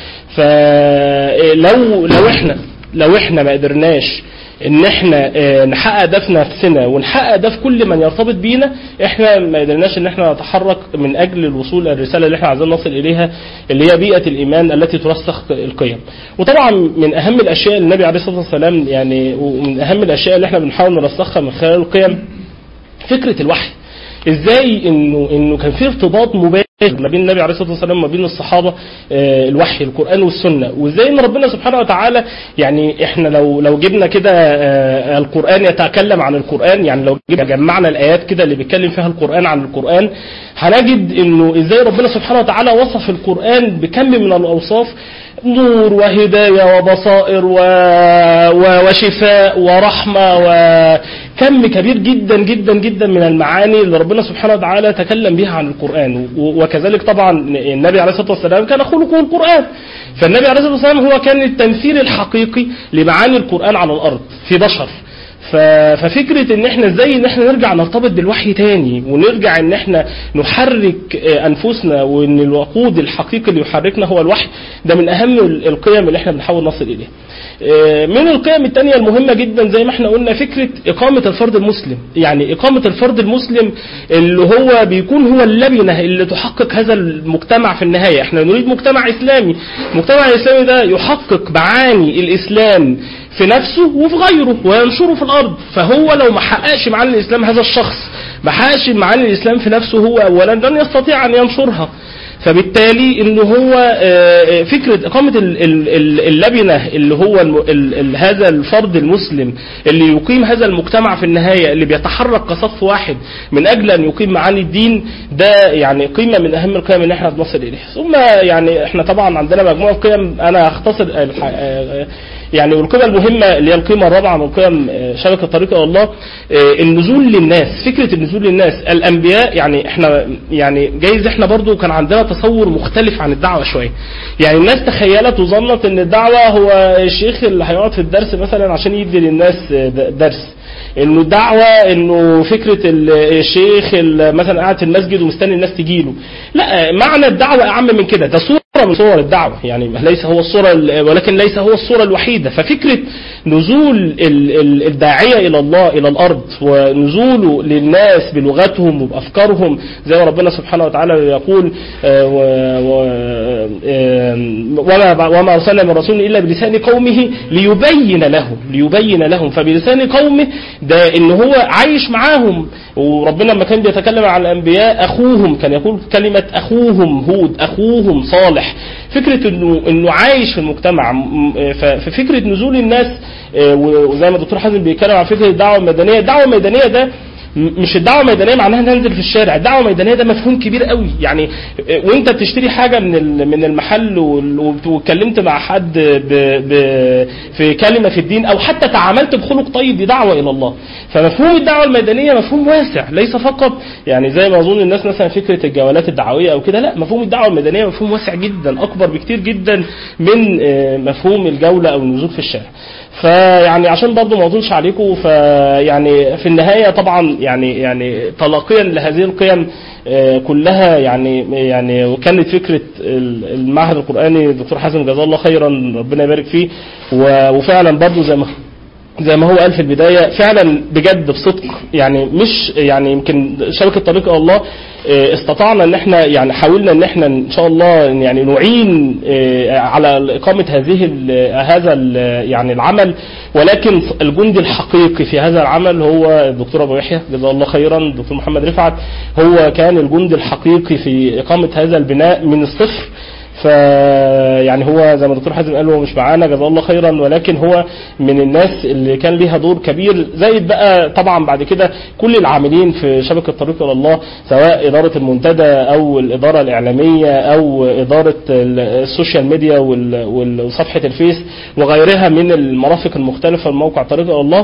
فلو لو احنا لو احنا ما قدرناش ان احنا آه، نحقق ده في نفسنا ونحقق ده في كل من يرتبط بينا احنا ما قدرناش ان احنا نتحرك من اجل الوصول للرساله اللي احنا عايزين نصل اليها اللي هي بيئه الايمان التي ترسخ القيم. وطبعا من اهم الاشياء اللي النبي عليه الصلاه والسلام يعني ومن اهم الاشياء اللي احنا بنحاول نرسخها من خلال القيم فكره الوحي ازاي انه انه كان في ارتباط مباشر ما بين النبي عليه الصلاه والسلام وما بين الصحابه آه، الوحي القران والسنه وازاي ان ربنا سبحانه وتعالى يعني احنا لو لو جبنا كده آه، القران يتكلم عن القران يعني لو جبنا جمعنا الايات كده اللي بيتكلم فيها القران عن القران هنجد انه ازاي ربنا سبحانه وتعالى وصف القران بكم من الاوصاف نور وهداية وبصائر و... و... وشفاء ورحمة وكم كبير جدا جدا جدا من المعاني اللي ربنا سبحانه وتعالى تكلم بها عن القرآن و... وكذلك طبعا النبي عليه الصلاة والسلام كان خلقه القرآن فالنبي عليه الصلاة والسلام هو كان التمثيل الحقيقي لمعاني القرآن على الأرض في بشر ف- ففكرة ان احنا ازاي ان احنا نرجع نرتبط بالوحي تاني ونرجع ان احنا نحرك آه، انفسنا وان الوقود الحقيقي اللي يحركنا هو الوحي ده من اهم ال- القيم اللي احنا بنحاول نصل اليها آه، من القيم التانية المهمة جدا زي ما احنا قلنا فكرة إقامة الفرد المسلم يعني إقامة الفرد المسلم اللي هو بيكون هو اللبنة اللي تحقق هذا المجتمع في النهاية احنا نريد مجتمع إسلامي المجتمع الإسلامي ده يحقق معاني الإسلام في نفسه وفي غيره وينشره في الأرض فهو لو ما حققش معاني الإسلام هذا الشخص ما حققش معاني الإسلام في نفسه هو أولا لن يستطيع أن ينشرها فبالتالي ان هو آه، فكره اقامه ال- ال- ال- اللبنه اللي هو الم- ال- ال- هذا الفرد المسلم اللي يقيم هذا المجتمع في النهايه اللي بيتحرك كصف واحد من اجل ان يقيم معاني الدين ده يعني قيمه من اهم القيم اللي احنا بنصل اليها ثم يعني احنا طبعا عندنا مجموعه قيم انا هختصر الح- آه، يعني والقيمة المهمة اللي هي القيمة الرابعة من قيم آه، شبكة طريق إلى الله آه، النزول للناس فكرة النزول للناس الأنبياء يعني احنا يعني جايز احنا برضو كان عندنا تصور مختلف عن الدعوة شوية يعني الناس تخيلت وظنت ان الدعوة هو الشيخ اللي هيقعد في الدرس مثلا عشان يدي للناس آه، د- درس انه الدعوه انه فكره ال- الشيخ اللي مثلا قاعد في المسجد ومستني الناس تجيله لا معنى الدعوه اعم من كده ده صوره من صور الدعوه يعني ليس هو الصوره ال- ولكن ليس هو الصوره الوحيده ففكره نزول ال- ال- الداعيه الى الله الى الارض ونزوله للناس بلغتهم وبافكارهم زي ما ربنا سبحانه وتعالى يقول آه، و- و- آه، وما وما ارسلنا من رسول الا بلسان قومه ليبين لهم ليبين لهم فبلسان قومه ده ان هو عايش معاهم وربنا لما كان بيتكلم عن الانبياء اخوهم كان يقول كلمه اخوهم هود اخوهم صالح فكره انه انه عايش في المجتمع م- ف- ففكره نزول الناس آه، وزي ما الدكتور حازم بيتكلم عن فكره الدعوه الميدانيه الدعوه الميدانيه ده م- مش الدعوه الميدانيه معناها ننزل في الشارع الدعوه الميدانيه ده مفهوم كبير قوي يعني آه، وانت بتشتري حاجه من ال- من المحل وال- وت- واتكلمت مع حد ب ب في كلمه في الدين او حتى تعاملت بخلق طيب دي دعوه الى الله فمفهوم الدعوه الميدانيه مفهوم واسع ليس فقط يعني زي ما اظن الناس مثلا فكره الجولات الدعويه او كده لا مفهوم الدعوه الميدانيه مفهوم واسع جدا اكبر بكتير جدا من آه، مفهوم الجوله او النزول في الشارع فيعني عشان برضه ما اطولش عليكم فيعني في النهايه طبعا يعني يعني تلقيا لهذه القيم آه، كلها يعني يعني وكانت فكره ال- المعهد القراني الدكتور حازم جزاه الله خيرا ربنا يبارك فيه و- وفعلا برضه زي ما زي ما هو قال في البداية فعلا بجد بصدق يعني مش يعني يمكن شبكة طريق إلى الله آه، استطعنا ان احنا يعني حاولنا ان احنا ان شاء الله يعني نعين آه، على اقامة هذه ال- هذا ال- يعني العمل ولكن الجند الحقيقي في هذا العمل هو الدكتور ابو يحيى جزاه الله خيرا الدكتور محمد رفعت هو كان الجند الحقيقي في اقامة هذا البناء من الصفر ف يعني هو زي ما الدكتور حازم قال هو مش معانا جزاه الله خيرا ولكن هو من الناس اللي كان ليها دور كبير زائد بقى طبعا بعد كده كل العاملين في شبكه طريق الى الله سواء اداره المنتدى او الاداره الاعلاميه او اداره ال- السوشيال ميديا وال- وال- وصفحه الفيس وغيرها من المرافق المختلفه لموقع طريق الى الله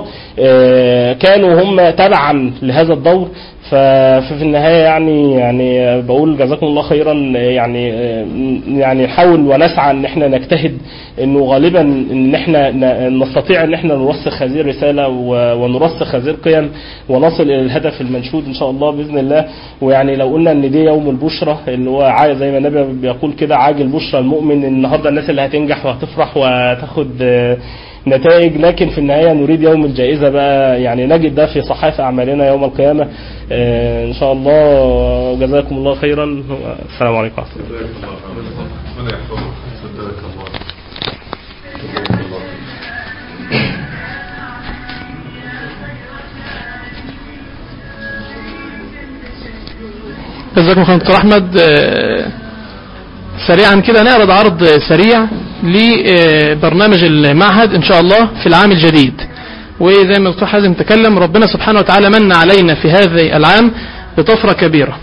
آه، كانوا هم تبعا لهذا الدور ف- ففي النهايه يعني يعني بقول جزاكم الله خيرا يعني يعني نحاول ونسعى ان احنا نجتهد انه غالبا ان احنا ن- نستطيع ان احنا نرسخ هذه الرساله و- ونرسخ هذه القيم ونصل الى الهدف المنشود ان شاء الله باذن الله ويعني لو قلنا ان دي يوم البشرى اللي هو عا- زي ما النبي بيقول كده عاجل بشرى المؤمن النهارده الناس اللي هتنجح وهتفرح وهتاخد آه، نتائج لكن في النهايه نريد يوم الجائزه بقى يعني نجد ده في صحائف اعمالنا يوم القيامه آه، ان شاء الله جزاكم الله خيرا السلام عليكم ورحمه الله ربنا يحفظك صدقك الله جزاكم الله خير دكتور احمد آه، سريعا كده نعرض عرض سريع لبرنامج المعهد ان شاء الله في العام الجديد وزي ما الدكتور حازم تكلم ربنا سبحانه وتعالى من علينا في هذا العام بطفرة كبيرة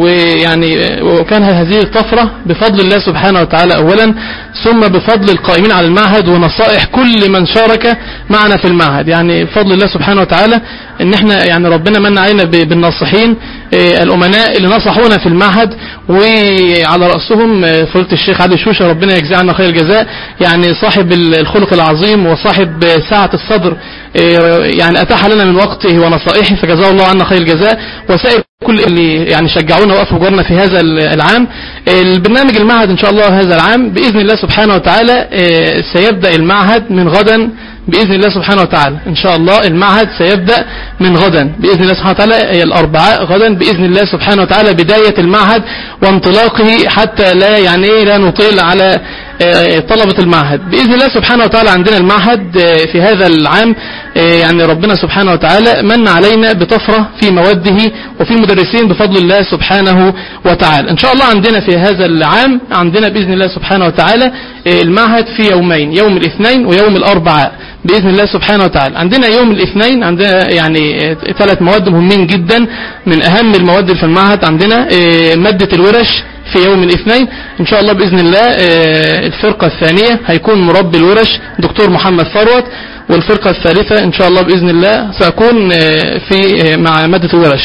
ويعني وكان هذه الطفرة بفضل الله سبحانه وتعالى أولا ثم بفضل القائمين على المعهد ونصائح كل من شارك معنا في المعهد يعني بفضل الله سبحانه وتعالى ان احنا يعني ربنا من علينا ب- بالناصحين آه، الامناء اللي نصحونا في المعهد وعلى رأسهم آه، فضيلة الشيخ علي شوشة ربنا يجزيه عنا خير الجزاء يعني صاحب ال- الخلق العظيم وصاحب آه، سعة الصدر آه، يعني اتاح لنا من وقته ونصائحه فجزاه الله عنا خير الجزاء وسائر كل اللي يعني شجعونا وقفوا جورنا في هذا ال- العام البرنامج المعهد ان شاء الله هذا العام باذن الله سبحانه وتعالى آه، سيبدا المعهد من غدا باذن الله سبحانه وتعالى ان شاء الله المعهد سيبدا من غدا باذن الله سبحانه وتعالى هي الاربعاء غدا باذن الله سبحانه وتعالى بدايه المعهد وانطلاقه حتى لا يعني ايه لا نطيل على آه، طلبة المعهد بإذن الله سبحانه وتعالى عندنا المعهد آه، في هذا العام آه، يعني ربنا سبحانه وتعالى من علينا بطفرة في موده وفي مدرسين بفضل الله سبحانه وتعالى إن شاء الله عندنا في هذا العام عندنا بإذن الله سبحانه وتعالى آه، المعهد في يومين يوم الاثنين ويوم الأربعاء بإذن الله سبحانه وتعالى عندنا يوم الاثنين عندنا يعني آه، ثلاث مواد مهمين جدا من أهم المواد اللي في المعهد عندنا آه، مادة الورش في يوم الاثنين ان شاء الله باذن الله آه، الفرقه الثانيه هيكون مربي الورش دكتور محمد ثروت والفرقه الثالثه ان شاء الله باذن الله ساكون آه، في آه، مع ماده الورش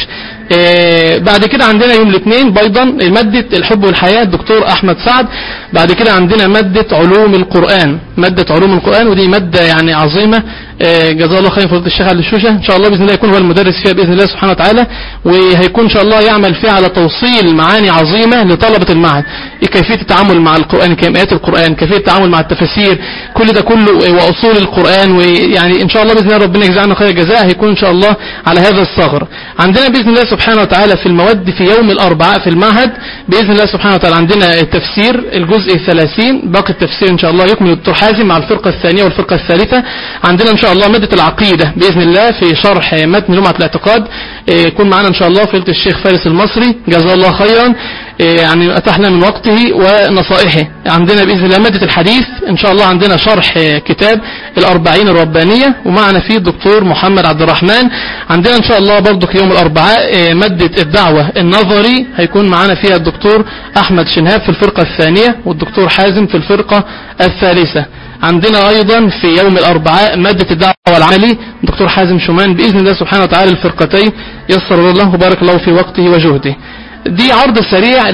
آه، بعد كده عندنا يوم الاثنين بيضا ماده الحب والحياه الدكتور احمد سعد بعد كده عندنا ماده علوم القران ماده علوم القران ودي ماده يعني عظيمه آه، جزاه الله خير فضيله الشيخ علي الشوشه ان شاء الله باذن الله يكون هو المدرس فيها باذن الله سبحانه وتعالى وهيكون ان شاء الله يعمل فيها على توصيل معاني عظيمه لطلبه المعهد كيفيه التعامل مع القران كيميات القران كيفيه التعامل مع التفاسير كل ده كله واصول القران ويعني ان شاء الله باذن الله ربنا يجزانا خير الجزاء هيكون ان شاء الله على هذا الصغر عندنا باذن الله سبحانه وتعالى في المواد في يوم الاربعاء في المعهد باذن الله سبحانه وتعالى عندنا التفسير الجزء الثلاثين باقي التفسير ان شاء الله يكمل الدكتور حازم مع الفرقه الثانيه والفرقه الثالثه عندنا ان شاء الله ماده العقيده باذن الله في شرح متن لمعه الاعتقاد إيه، يكون معنا ان شاء الله فضيله الشيخ فارس المصري جزاه الله خيرا إيه، يعني اتاح لنا من وقته ونصائحه عندنا باذن الله ماده الحديث ان شاء الله عندنا شرح إيه، كتاب الاربعين الربانيه ومعنا فيه الدكتور محمد عبد الرحمن عندنا ان شاء الله برضو يوم الاربعاء إيه، ماده الدعوه النظري هيكون معنا فيها الدكتور احمد شنهاب في الفرقه الثانيه والدكتور حازم في الفرقه الثالثه عندنا ايضا في يوم الاربعاء مادة الدعوة والعملي دكتور حازم شومان باذن الله سبحانه وتعالى الفرقتين يسر الله وبارك الله في وقته وجهده دي عرض سريع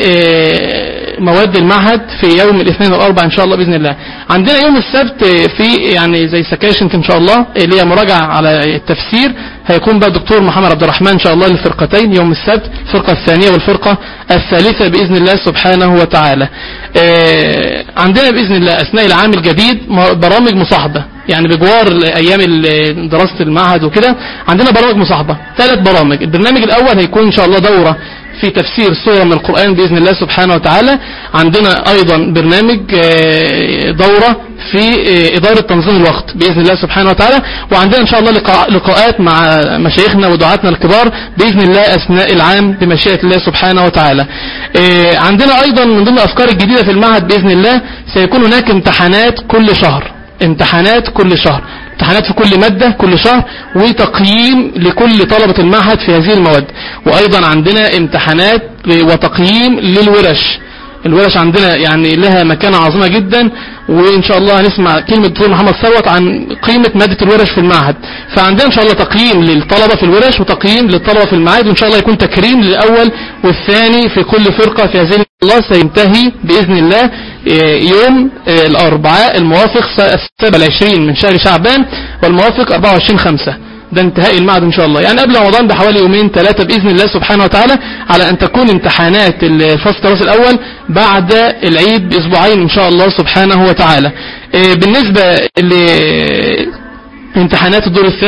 لمواد المعهد في يوم الاثنين والاربعاء ان شاء الله باذن الله عندنا يوم السبت في يعني زي سكاشن ان شاء الله اللي هي مراجعه على التفسير هيكون بقى الدكتور محمد عبد الرحمن ان شاء الله للفرقتين يوم السبت الفرقه الثانيه والفرقه الثالثه باذن الله سبحانه وتعالى آه، عندنا باذن الله اثناء العام الجديد م- برامج مصاحبه يعني بجوار ايام ال- دراسه المعهد وكده عندنا برامج مصاحبه ثلاث برامج البرنامج الاول هيكون ان شاء الله دوره في تفسير سورة من القرآن بإذن الله سبحانه وتعالى عندنا أيضا برنامج آه، دورة في آه، إدارة تنظيم الوقت بإذن الله سبحانه وتعالى وعندنا إن شاء الله لقاء- لقاءات مع مشايخنا ودعاتنا الكبار بإذن الله أثناء العام بمشيئة الله سبحانه وتعالى آه، عندنا أيضا من ضمن الأفكار الجديدة في المعهد بإذن الله سيكون هناك امتحانات كل شهر امتحانات كل شهر امتحانات في كل مادة كل شهر وتقييم لكل طلبة المعهد في هذه المواد وأيضا عندنا امتحانات وتقييم للورش الورش عندنا يعني لها مكانة عظيمة جدا وإن شاء الله هنسمع كلمة دكتور محمد ثروت عن قيمة مادة الورش في المعهد فعندنا إن شاء الله تقييم للطلبة في الورش وتقييم للطلبة في المعاهد وإن شاء الله يكون تكريم للأول والثاني في كل فرقة في هذه الله سينتهي بإذن الله آه، يوم آه، الأربعاء الموافق السابع العشرين من شهر شعبان والموافق 24 خمسة ده انتهاء المعهد ان شاء الله يعني قبل رمضان بحوالي يومين ثلاثة بإذن الله سبحانه وتعالى على ان تكون امتحانات الفصل الدراسي الاول بعد العيد باسبوعين ان شاء الله سبحانه وتعالى آه، بالنسبة ل امتحانات الدور الثاني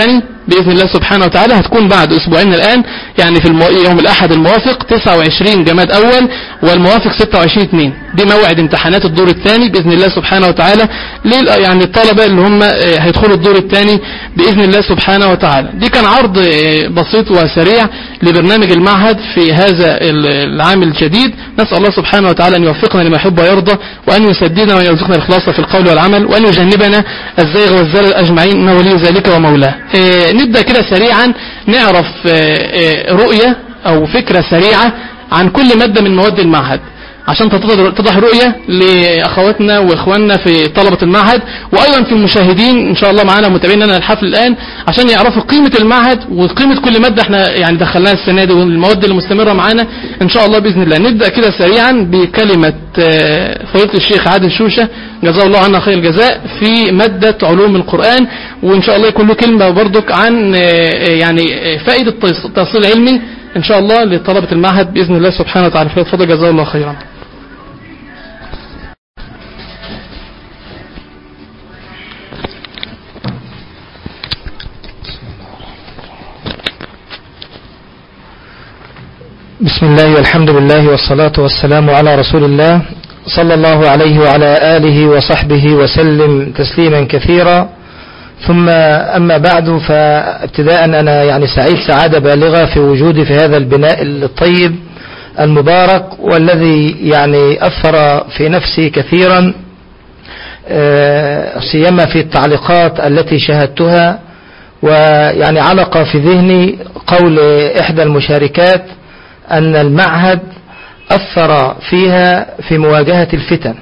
بإذن الله سبحانه وتعالى هتكون بعد أسبوعين الآن يعني في المو... يوم الأحد الموافق 29 جماد أول والموافق 26 2 دي موعد امتحانات الدور الثاني بإذن الله سبحانه وتعالى لل... يعني الطلبة اللي هم آه، هيدخلوا الدور الثاني بإذن الله سبحانه وتعالى دي كان عرض آه، بسيط وسريع لبرنامج المعهد في هذا ال- العام الجديد نسأل الله سبحانه وتعالى أن يوفقنا لما يحب ويرضى وأن يسددنا وأن يرزقنا الإخلاص في القول والعمل وأن يجنبنا الزيغ والزلل أجمعين إنه ولي ذلك ومولاه آه، نبدأ كده سريعا نعرف آه، آه، رؤية أو فكرة سريعة عن كل مادة من مواد المعهد عشان تتضح تتضح رؤية لأخواتنا وإخواننا في طلبة المعهد وأيضا في المشاهدين إن شاء الله معانا متابعين لنا الحفل الآن عشان يعرفوا قيمة المعهد وقيمة كل مادة احنا يعني دخلناها السنة دي والمواد اللي مستمرة معانا إن شاء الله بإذن الله نبدأ كده سريعا بكلمة آه، فضيلة الشيخ عادل شوشة جزاه الله عنا خير الجزاء في مادة علوم القرآن وإن شاء الله يكون له كلمة برضك عن آه، آه، يعني آه، فائدة التص- التأصيل العلمي إن شاء الله لطلبة المعهد بإذن الله سبحانه وتعالى فضل جزاه الله خيرا بسم الله والحمد لله والصلاة والسلام على رسول الله صلى الله عليه وعلى آله وصحبه وسلم تسليما كثيرا ثم أما بعد فابتداء أنا يعني سعيد سعادة بالغة في وجودي في هذا البناء الطيب المبارك والذي يعني أثر في نفسي كثيرا آه، سيما في التعليقات التي شاهدتها ويعني علق في ذهني قول إحدى المشاركات أن المعهد أثر فيها في مواجهة الفتن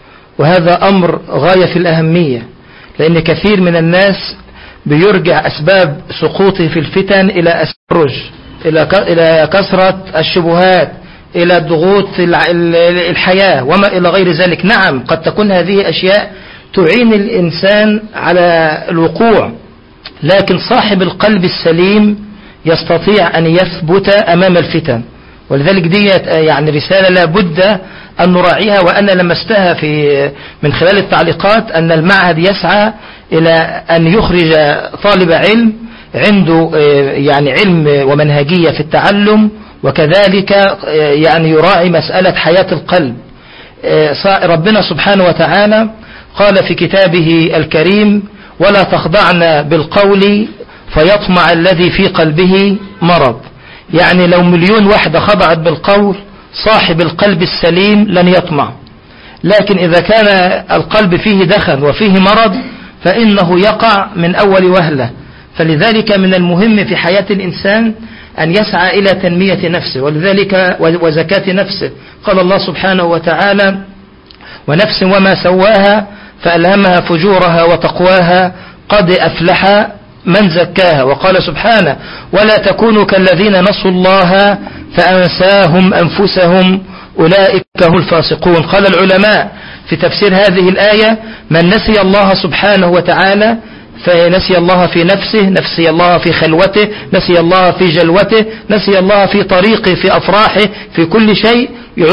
وهذا أمر غاية في الأهمية لأن كثير من الناس بيرجع أسباب سقوطه في الفتن إلى التبرج إلى ك- إلى كثرة الشبهات إلى ضغوط الع- ال- الحياة وما إلى غير ذلك نعم قد تكون هذه أشياء تعين الإنسان على الوقوع لكن صاحب القلب السليم يستطيع أن يثبت أمام الفتن ولذلك دي يعني رسالة لابد أن نراعيها وأنا لمستها في من خلال التعليقات أن المعهد يسعى إلى أن يخرج طالب علم عنده آه، يعني علم ومنهجية في التعلم وكذلك آه، يعني يراعي مسألة حياة القلب آه، صا- ربنا سبحانه وتعالى قال في كتابه الكريم ولا تخضعن بالقول فيطمع الذي في قلبه مرض يعني لو مليون واحدة خضعت بالقول صاحب القلب السليم لن يطمع لكن إذا كان القلب فيه دخن وفيه مرض فإنه يقع من أول وهلة فلذلك من المهم في حياة الإنسان أن يسعى إلى تنمية نفسه ولذلك وزكاة نفسه قال الله سبحانه وتعالى ونفس وما سواها فألهمها فجورها وتقواها قد أفلح من زكاها وقال سبحانه ولا تكونوا كالذين نسوا الله فأنساهم أنفسهم أولئك هم الفاسقون قال العلماء في تفسير هذه الآية من نسي الله سبحانه وتعالى فنسي الله في نفسه نسي الله في خلوته نسي الله في جلوته نسي الله في طريقه في أفراحه في كل شيء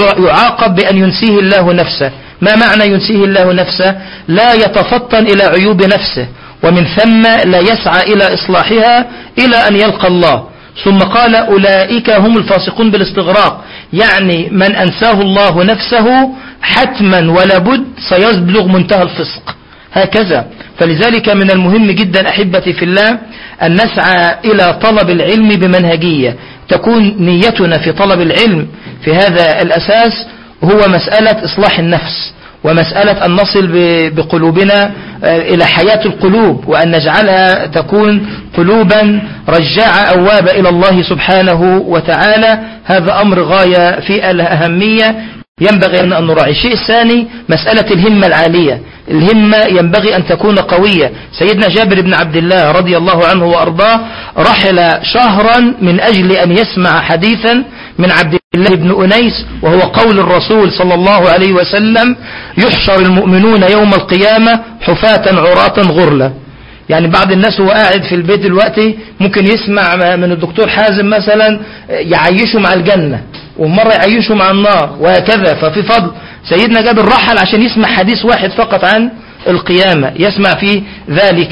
يعاقب بأن ينسيه الله نفسه ما معنى ينسيه الله نفسه لا يتفطن إلى عيوب نفسه ومن ثم لا يسعى إلى إصلاحها إلى أن يلقى الله ثم قال أولئك هم الفاسقون بالاستغراق يعني من أنساه الله نفسه حتما ولا بد سيبلغ منتهى الفسق هكذا فلذلك من المهم جدا أحبتي في الله أن نسعى إلى طلب العلم بمنهجية تكون نيتنا في طلب العلم في هذا الأساس هو مسألة إصلاح النفس ومسألة أن نصل بقلوبنا إلى حياة القلوب وأن نجعلها تكون قلوبا رجاعة أوابة إلى الله سبحانه وتعالى هذا أمر غاية في الأهمية ينبغي أن نراعي الشيء الثاني مسألة الهمة العالية الهمة ينبغي أن تكون قوية سيدنا جابر بن عبد الله رضي الله عنه وأرضاه رحل شهرا من أجل أن يسمع حديثا من عبد الله بن أنيس وهو قول الرسول صلى الله عليه وسلم يحشر المؤمنون يوم القيامة حفاة عراة غرلا يعني بعض الناس هو قاعد في البيت دلوقتي ممكن يسمع من الدكتور حازم مثلا يعيشه مع الجنة ومرة يعيشه مع النار وهكذا ففي فضل سيدنا جابر رحل عشان يسمع حديث واحد فقط عن القيامة يسمع فيه ذلك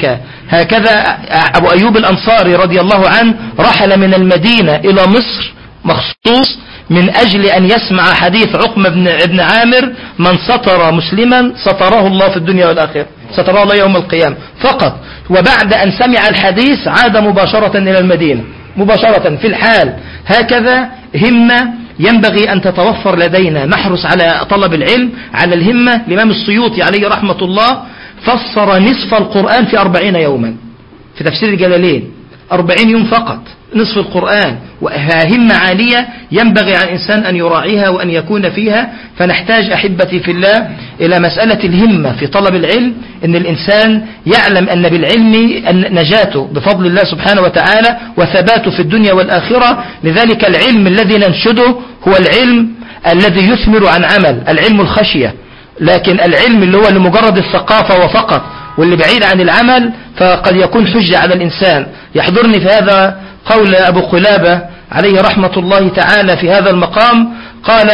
هكذا أبو أيوب الأنصاري رضي الله عنه رحل من المدينة إلى مصر مخصوص من أجل أن يسمع حديث عقمة بن ابن عامر من سطر مسلما سطره الله في الدنيا والآخرة سطره الله يوم القيامة فقط وبعد أن سمع الحديث عاد مباشرة إلى المدينة مباشرة في الحال هكذا همة ينبغي أن تتوفر لدينا نحرص على طلب العلم على الهمة الإمام السيوطي عليه رحمة الله فسر نصف القرآن في أربعين يوما في تفسير الجلالين أربعين يوم فقط نصف القرآن وهمة عالية ينبغي على الإنسان أن يراعيها وأن يكون فيها فنحتاج أحبتي في الله إلى مسألة الهمة في طلب العلم أن الإنسان يعلم أن بالعلم أن نجاته بفضل الله سبحانه وتعالى وثباته في الدنيا والآخرة لذلك العلم الذي ننشده هو العلم الذي يثمر عن عمل العلم الخشية لكن العلم اللي هو لمجرد الثقافة وفقط واللي بعيد عن العمل فقد يكون حجة على الإنسان يحضرني في هذا قول أبو قلابة عليه رحمة الله تعالى في هذا المقام قال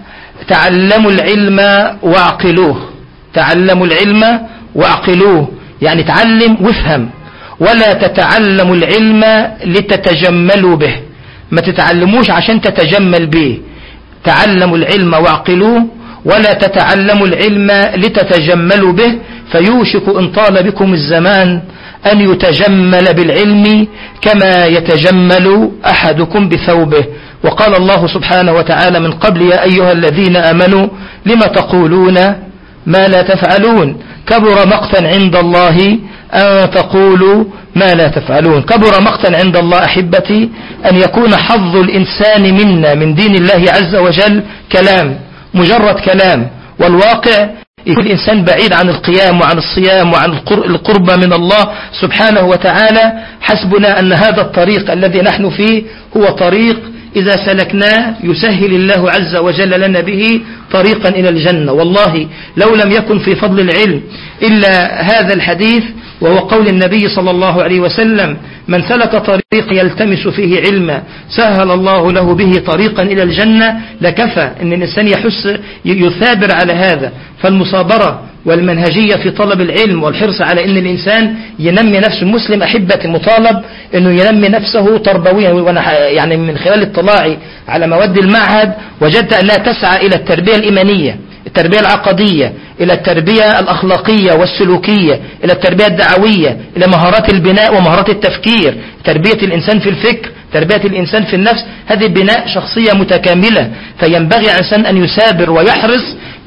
تعلموا العلم واعقلوه تعلموا العلم واعقلوه يعني تعلم وافهم ولا تتعلموا العلم لتتجملوا به ما تتعلموش عشان تتجمل به تعلموا العلم واعقلوه ولا تتعلموا العلم لتتجملوا به فيوشك إن طال بكم الزمان أن يتجمل بالعلم كما يتجمل أحدكم بثوبه وقال الله سبحانه وتعالى من قبل يا أيها الذين أمنوا لما تقولون ما لا تفعلون كبر مقتا عند الله أن تقولوا ما لا تفعلون كبر مقتا عند الله أحبتي أن يكون حظ الإنسان منا من دين الله عز وجل كلام مجرد كلام والواقع يكون الإنسان بعيد عن القيام وعن الصيام وعن القرب من الله سبحانه وتعالى حسبنا أن هذا الطريق الذي نحن فيه هو طريق إذا سلكناه يسهل الله عز وجل لنا به طريقا إلى الجنة والله لو لم يكن في فضل العلم إلا هذا الحديث وهو قول النبي صلى الله عليه وسلم من سلك طريق يلتمس فيه علما سهل الله له به طريقا إلى الجنة لكفى أن الإنسان يحس يثابر على هذا فالمصابرة والمنهجية في طلب العلم والحرص على أن الإنسان ينمي نفسه المسلم أحبة مطالب أنه ينمي نفسه تربويا وأنا يعني من خلال اطلاعي على مواد المعهد وجدت أنها تسعى إلى التربية الإيمانية التربية العقدية إلى التربية الأخلاقية والسلوكية إلى التربية الدعوية إلى مهارات البناء ومهارات التفكير تربية الإنسان في الفكر تربية الإنسان في النفس هذه بناء شخصية متكاملة فينبغي على الإنسان أن يسابر ويحرص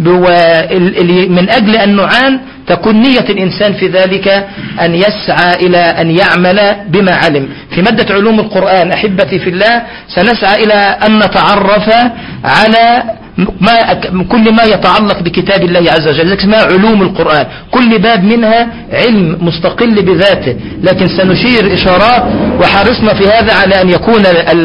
من أجل أن نعان تكون نية الإنسان في ذلك أن يسعى إلى أن يعمل بما علم في مادة علوم القرآن أحبتي في الله سنسعى إلى أن نتعرف على ما كل ما يتعلق بكتاب الله عز وجل اسمها علوم القرآن كل باب منها علم مستقل بذاته لكن سنشير إشارات وحرصنا في هذا على أن يكون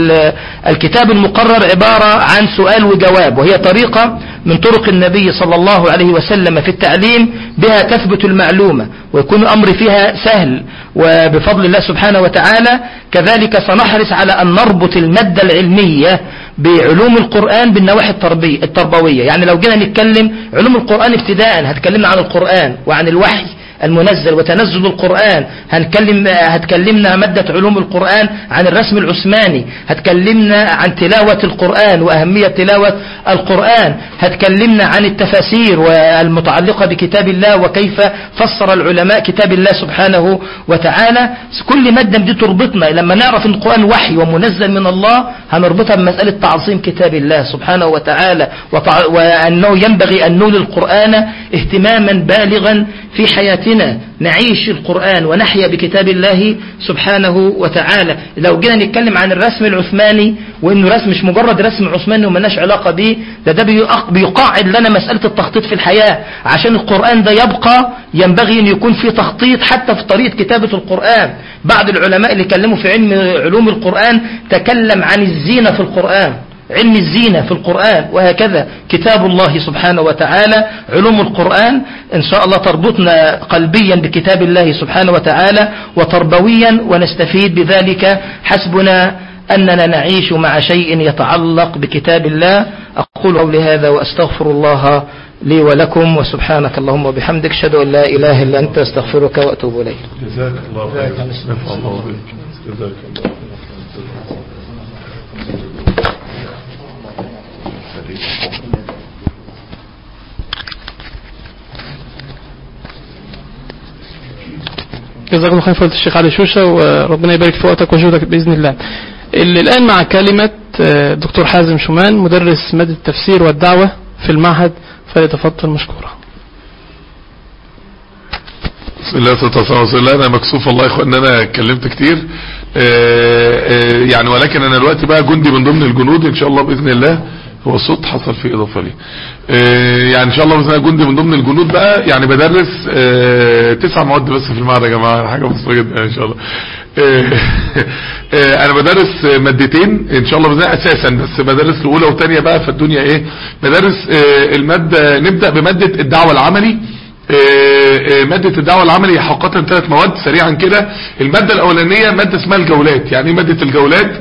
الكتاب المقرر عبارة عن سؤال وجواب وهي طريقة من طرق النبي صلى الله عليه وسلم في التعليم بها تثبت المعلومة ويكون الأمر فيها سهل وبفضل الله سبحانه وتعالى كذلك سنحرص على أن نربط المادة العلمية بعلوم القرآن بالنواحي التربية التربوية يعني لو جينا نتكلم علوم القرآن ابتداء هتكلمنا عن القرآن وعن الوحي المنزل وتنزل القرآن هنكلم هتكلمنا مادة علوم القرآن عن الرسم العثماني هتكلمنا عن تلاوة القرآن وأهمية تلاوة القرآن هتكلمنا عن التفاسير والمتعلقة بكتاب الله وكيف فسر العلماء كتاب الله سبحانه وتعالى كل مادة دي تربطنا لما نعرف ان القرآن وحي ومنزل من الله هنربطها بمسألة تعظيم كتاب الله سبحانه وتعالى وأنه ينبغي أن نولي القرآن اهتماما بالغا في حياتنا نعيش القرآن ونحيا بكتاب الله سبحانه وتعالى لو جينا نتكلم عن الرسم العثماني وانه رسم مش مجرد رسم عثماني وملناش علاقة به ده ده بيقاعد لنا مسألة التخطيط في الحياة عشان القرآن ده يبقى ينبغي ان يكون في تخطيط حتى في طريقة كتابة القرآن بعض العلماء اللي كلموا في علم علوم القرآن تكلم عن الزينة في القرآن علم الزينة في القرآن وهكذا كتاب الله سبحانه وتعالى علوم القرآن إن شاء الله تربطنا قلبيا بكتاب الله سبحانه وتعالى وتربويا ونستفيد بذلك حسبنا أننا نعيش مع شيء يتعلق بكتاب الله أقول قولي هذا وأستغفر الله لي ولكم وسبحانك اللهم وبحمدك أشهد أن لا إله إلا أنت أستغفرك وأتوب إليك جزاك الله خير نفع الله بك جزاك الله جزاك الله خير فضيلة الشيخ علي شوشة وربنا يبارك في وقتك وجهدك بإذن الله اللي الآن مع كلمة آه، دكتور حازم شومان مدرس مادة التفسير والدعوة في المعهد فليتفضل مشكورا بسم الله والصلاة والسلام على رسول الله انا مكسوف والله يا اخوان ان انا اتكلمت كتير آه، آه، يعني ولكن انا دلوقتي بقى جندي من ضمن الجنود ان شاء الله باذن الله هو الصوت حصل فيه اضافه لي آه، يعني ان شاء الله باذن الله جندي من ضمن الجنود بقى يعني بدرس آه، تسع مواد بس في المعهد يا جماعه حاجه بسيطه جدا ان شاء الله آه، آه، انا بدرس مادتين ان شاء الله باذن الله اساسا بس بدرس الاولى والثانيه بقى فالدنيا ايه بدرس آه، الماده نبدا بماده الدعوه العملي آه، آه، مادة الدعوة العملية حقيقة ثلاث مواد سريعا كده المادة الأولانية مادة اسمها الجولات يعني ايه مادة الجولات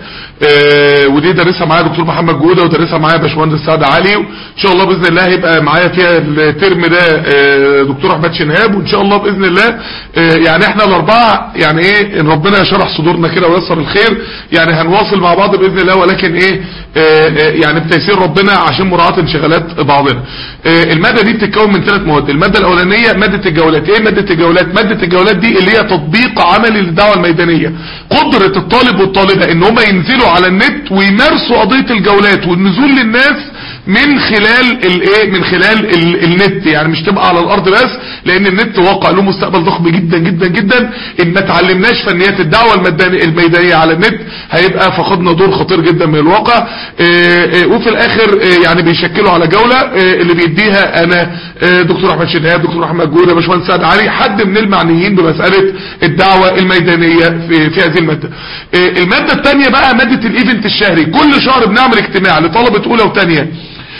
آه، ودي درسها معايا دكتور محمد جودة ودرسها معايا باشمهندس سعد علي وإن شاء الله بإذن الله هيبقى معايا فيها الترم ده آه، دكتور أحمد شنهاب وإن شاء الله بإذن الله آه، يعني احنا الأربعة يعني ايه إن ربنا يشرح صدورنا كده ويسر الخير يعني هنواصل مع بعض بإذن الله ولكن ايه آه، آه، يعني بتيسير ربنا عشان مراعاة انشغالات بعضنا آه، المادة دي بتتكون من ثلاث مواد المادة الأولانية مادة الجولات ايه مادة الجولات مادة الجولات دي اللي هي تطبيق عملي للدعوة الميدانية قدرة الطالب والطالبة ان هم ينزلوا على النت ويمارسوا قضية الجولات والنزول للناس من خلال الايه من خلال ال- النت يعني مش تبقى على الارض بس لان النت واقع له مستقبل ضخم جدا جدا جدا ان ما اتعلمناش فنيات الدعوه الميداني- الميدانيه على النت هيبقى فقدنا دور خطير جدا من الواقع آه، آه، وفي الاخر آه، يعني بيشكلوا على جوله آه، اللي بيديها انا آه، دكتور احمد شنهاب دكتور احمد جوده باشمهندس سعد علي حد من المعنيين بمساله الدعوه الميدانيه في في هذه الماده آه، الماده الثانيه بقى ماده الايفنت الشهري كل شهر بنعمل اجتماع لطلبه اولى وثانيه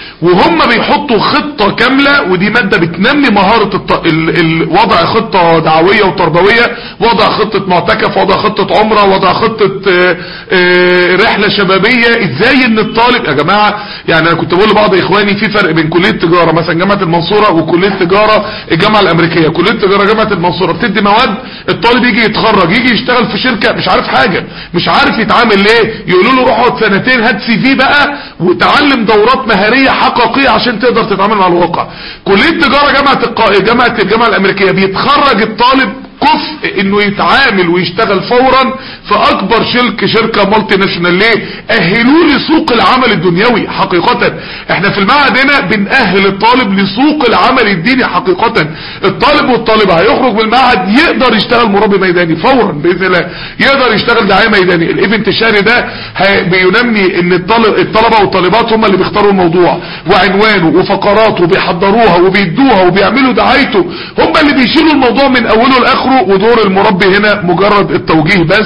وهم بيحطوا خطة كاملة ودي مادة بتنمي مهارة الط... ال... ال... وضع خطة دعوية وتربوية وضع خطة معتكف وضع خطة عمرة وضع خطة آه، آه، رحلة شبابية ازاي ان الطالب يا جماعة يعني انا كنت بقول لبعض اخواني في فرق بين كلية تجارة مثلا جامعة المنصورة وكلية تجارة الجامعة الامريكية كلية تجارة جامعة المنصورة بتدي مواد الطالب يجي يتخرج يجي يشتغل في شركة مش عارف حاجة مش عارف يتعامل ليه يقولوا له روح اقعد سنتين هات سي في بقى وتعلم دورات مهارية حقيقية عشان تقدر تتعامل مع الواقع كلية تجارة جامعة الق... جامعة الجامعة الامريكية بيتخرج الطالب كفء انه يتعامل ويشتغل فورا في اكبر شركة شركة مالتي ناشونال ليه اهلوه لسوق العمل الدنيوي حقيقة احنا في المعهد هنا بنأهل الطالب لسوق العمل الديني حقيقة الطالب والطالبة هيخرج من المعهد يقدر يشتغل مربي ميداني فورا باذن الله يقدر يشتغل داعية ميداني الايفنت الشهري ده هي- بينمي ان الطالب الطلبة والطالبات هم اللي بيختاروا الموضوع وعنوانه وفقراته وبيحضروها وبيدوها وبيعملوا دعايته هم اللي بيشيلوا الموضوع من اوله لاخره ودور المربي هنا مجرد التوجيه بس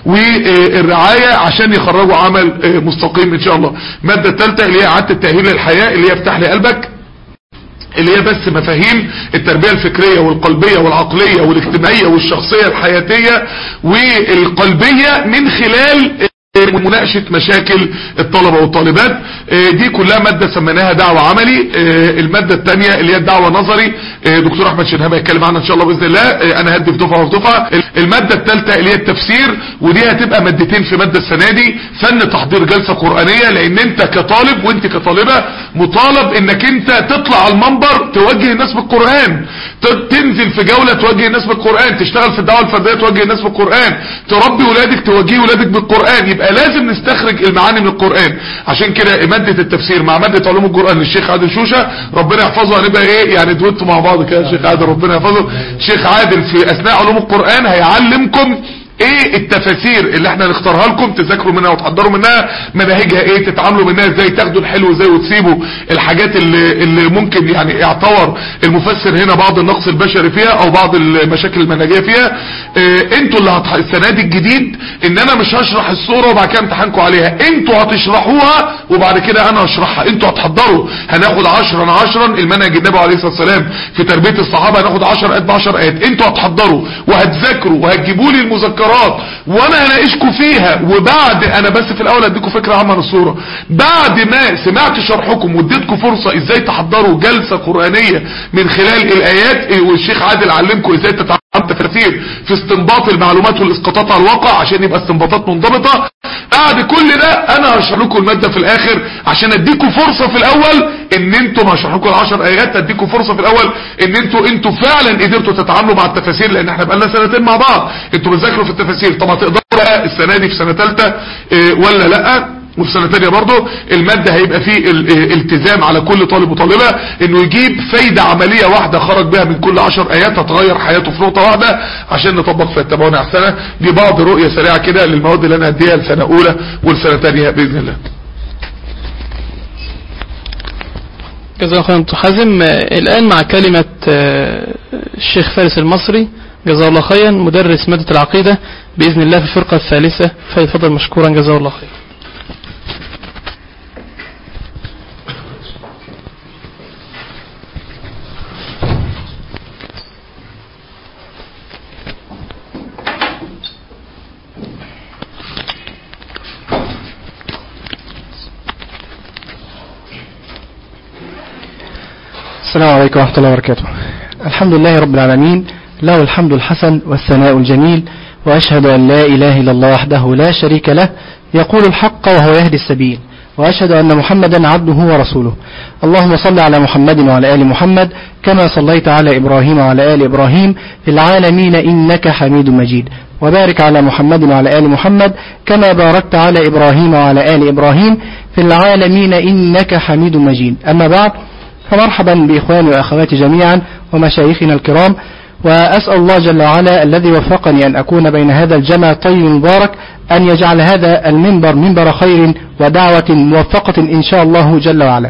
والرعاية عشان يخرجوا عمل آه، مستقيم ان شاء الله المادة الثالثة اللي هي اعادة التأهيل للحياة اللي هي افتح لي قلبك اللي هي بس مفاهيم التربية الفكرية والقلبية والعقلية والاجتماعية والشخصية الحياتية والقلبية من خلال مناقشة مشاكل الطلبة والطالبات آه، دي كلها مادة سميناها دعوة عملي آه، المادة الثانية اللي هي الدعوة نظري آه، دكتور احمد شنهاب هيتكلم عنها ان شاء الله باذن الله آه، انا هدي في دفعة وفي دفعة المادة الثالثة اللي هي التفسير ودي هتبقى مادتين في مادة السنة دي فن تحضير جلسة قرآنية لان انت كطالب وانت كطالبة مطالب انك انت تطلع على المنبر توجه الناس بالقرآن ت- تنزل في جولة توجه الناس بالقرآن تشتغل في الدعوة الفردية توجه الناس بالقرآن تربي ولادك توجهي ولادك بالقرآن يبقى لازم نستخرج المعاني من القرآن عشان كده مادة التفسير مع مادة علوم القرآن للشيخ عادل شوشة ربنا يحفظه هنبقى ايه يعني دويتوا مع بعض كده الشيخ عادل ربنا يحفظه الشيخ عادل في اثناء علوم القرآن هيعلمكم ايه التفاسير اللي احنا نختارها لكم تذاكروا منها وتحضروا منها مناهجها ايه تتعاملوا منها ازاي تاخدوا الحلو ازاي وتسيبوا الحاجات اللي, اللي ممكن يعني يعتبر المفسر هنا بعض النقص البشري فيها او بعض المشاكل المنهجيه فيها اه انتوا اللي هتح... السنه دي الجديد ان انا مش هشرح الصوره وبعد كده امتحانكم عليها انتوا هتشرحوها وبعد كده انا هشرحها انتوا هتحضروا هناخد 10 10 المنهج النبي عليه الصلاه والسلام في تربيه الصحابه هناخد 10 قد 10 ايات انتوا هتحضروا وهتذاكروا وهتجيبوا لي المذكرات تذكارات وانا هناقشكم فيها وبعد انا بس في الاول اديكم فكره عامه عن الصوره بعد ما سمعت شرحكم واديتكم فرصه ازاي تحضروا جلسه قرانيه من خلال الايات إيه، والشيخ عادل علمكم ازاي تتعاملوا التفاسير في استنباط المعلومات والاسقاطات على الواقع عشان يبقى استنباطات منضبطه بعد كل ده انا هشرح لكم الماده في الاخر عشان اديكم فرصه في الاول ان انتم هشرح لكم العشر ايات اديكم فرصه في الاول ان انتوا انتوا فعلا قدرتوا تتعاملوا مع التفاسير لان احنا بقالنا سنتين مع بعض انتوا بتذاكروا في التفاسير طب هتقدروا بقى السنه دي في سنه ثالثه ولا لا وفي سنة تانية برضه المادة هيبقى فيه ال- ال- التزام على كل طالب وطالبة انه يجيب فايدة عملية واحدة خرج بها من كل عشر ايات هتغير حياته في نقطة واحدة عشان نطبق فيها التبعون احسنة دي بعض رؤية سريعة كده للمواد اللي انا هديها لسنة اولى والسنة تانية باذن الله جزاه الله خيرا دكتور حازم آه، الآن مع كلمة آه، الشيخ فارس المصري جزاه الله خيرا مدرس مادة العقيدة بإذن الله في الفرقة الثالثة فليتفضل مشكورا جزاه الله خيرا السلام عليكم ورحمة الله وبركاته الحمد لله رب العالمين له الحمد الحسن والثناء الجميل وأشهد أن لا إله إلا الله وحده لا شريك له يقول الحق وهو يهدي السبيل وأشهد أن محمدا عبده ورسوله اللهم صل على محمد وعلى آل محمد كما صليت على إبراهيم وعلى آل إبراهيم في العالمين إنك حميد مجيد وبارك على محمد وعلى آل محمد كما باركت على إبراهيم وعلى آل إبراهيم في العالمين إنك حميد مجيد أما بعد فمرحبا بإخواني وأخواتي جميعا ومشايخنا الكرام وأسأل الله جل وعلا الذي وفقني أن أكون بين هذا الجمع الطيب المبارك أن يجعل هذا المنبر منبر خير ودعوة موفقة إن شاء الله جل وعلا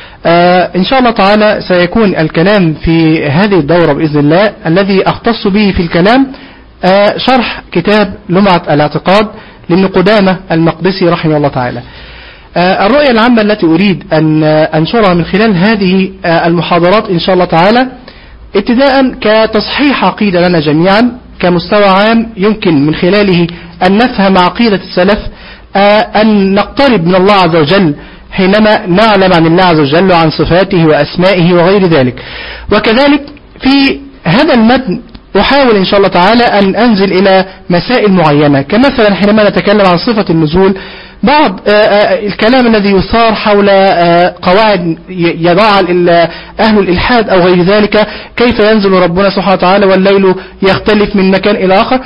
آه إن شاء الله تعالى سيكون الكلام في هذه الدورة بإذن الله الذي أختص به في الكلام آه شرح كتاب لمعة الاعتقاد لابن قدامة المقدسي رحمه الله تعالى آه، الرؤية العامة التي أريد أن آه، أنشرها من خلال هذه آه، المحاضرات إن شاء الله تعالى ابتداء كتصحيح عقيدة لنا جميعا كمستوى عام يمكن من خلاله أن نفهم عقيدة السلف آه، أن نقترب من الله عز وجل حينما نعلم عن الله عز وجل وعن صفاته وأسمائه وغير ذلك وكذلك في هذا المتن أحاول إن شاء الله تعالى أن أنزل إلى مسائل معينة كمثلا حينما نتكلم عن صفة النزول بعض آه، آه، الكلام الذي يثار حول آه، قواعد ي- يضعها ال- أهل الإلحاد أو غير ذلك كيف ينزل ربنا سبحانه وتعالى والليل يختلف من مكان إلى آخر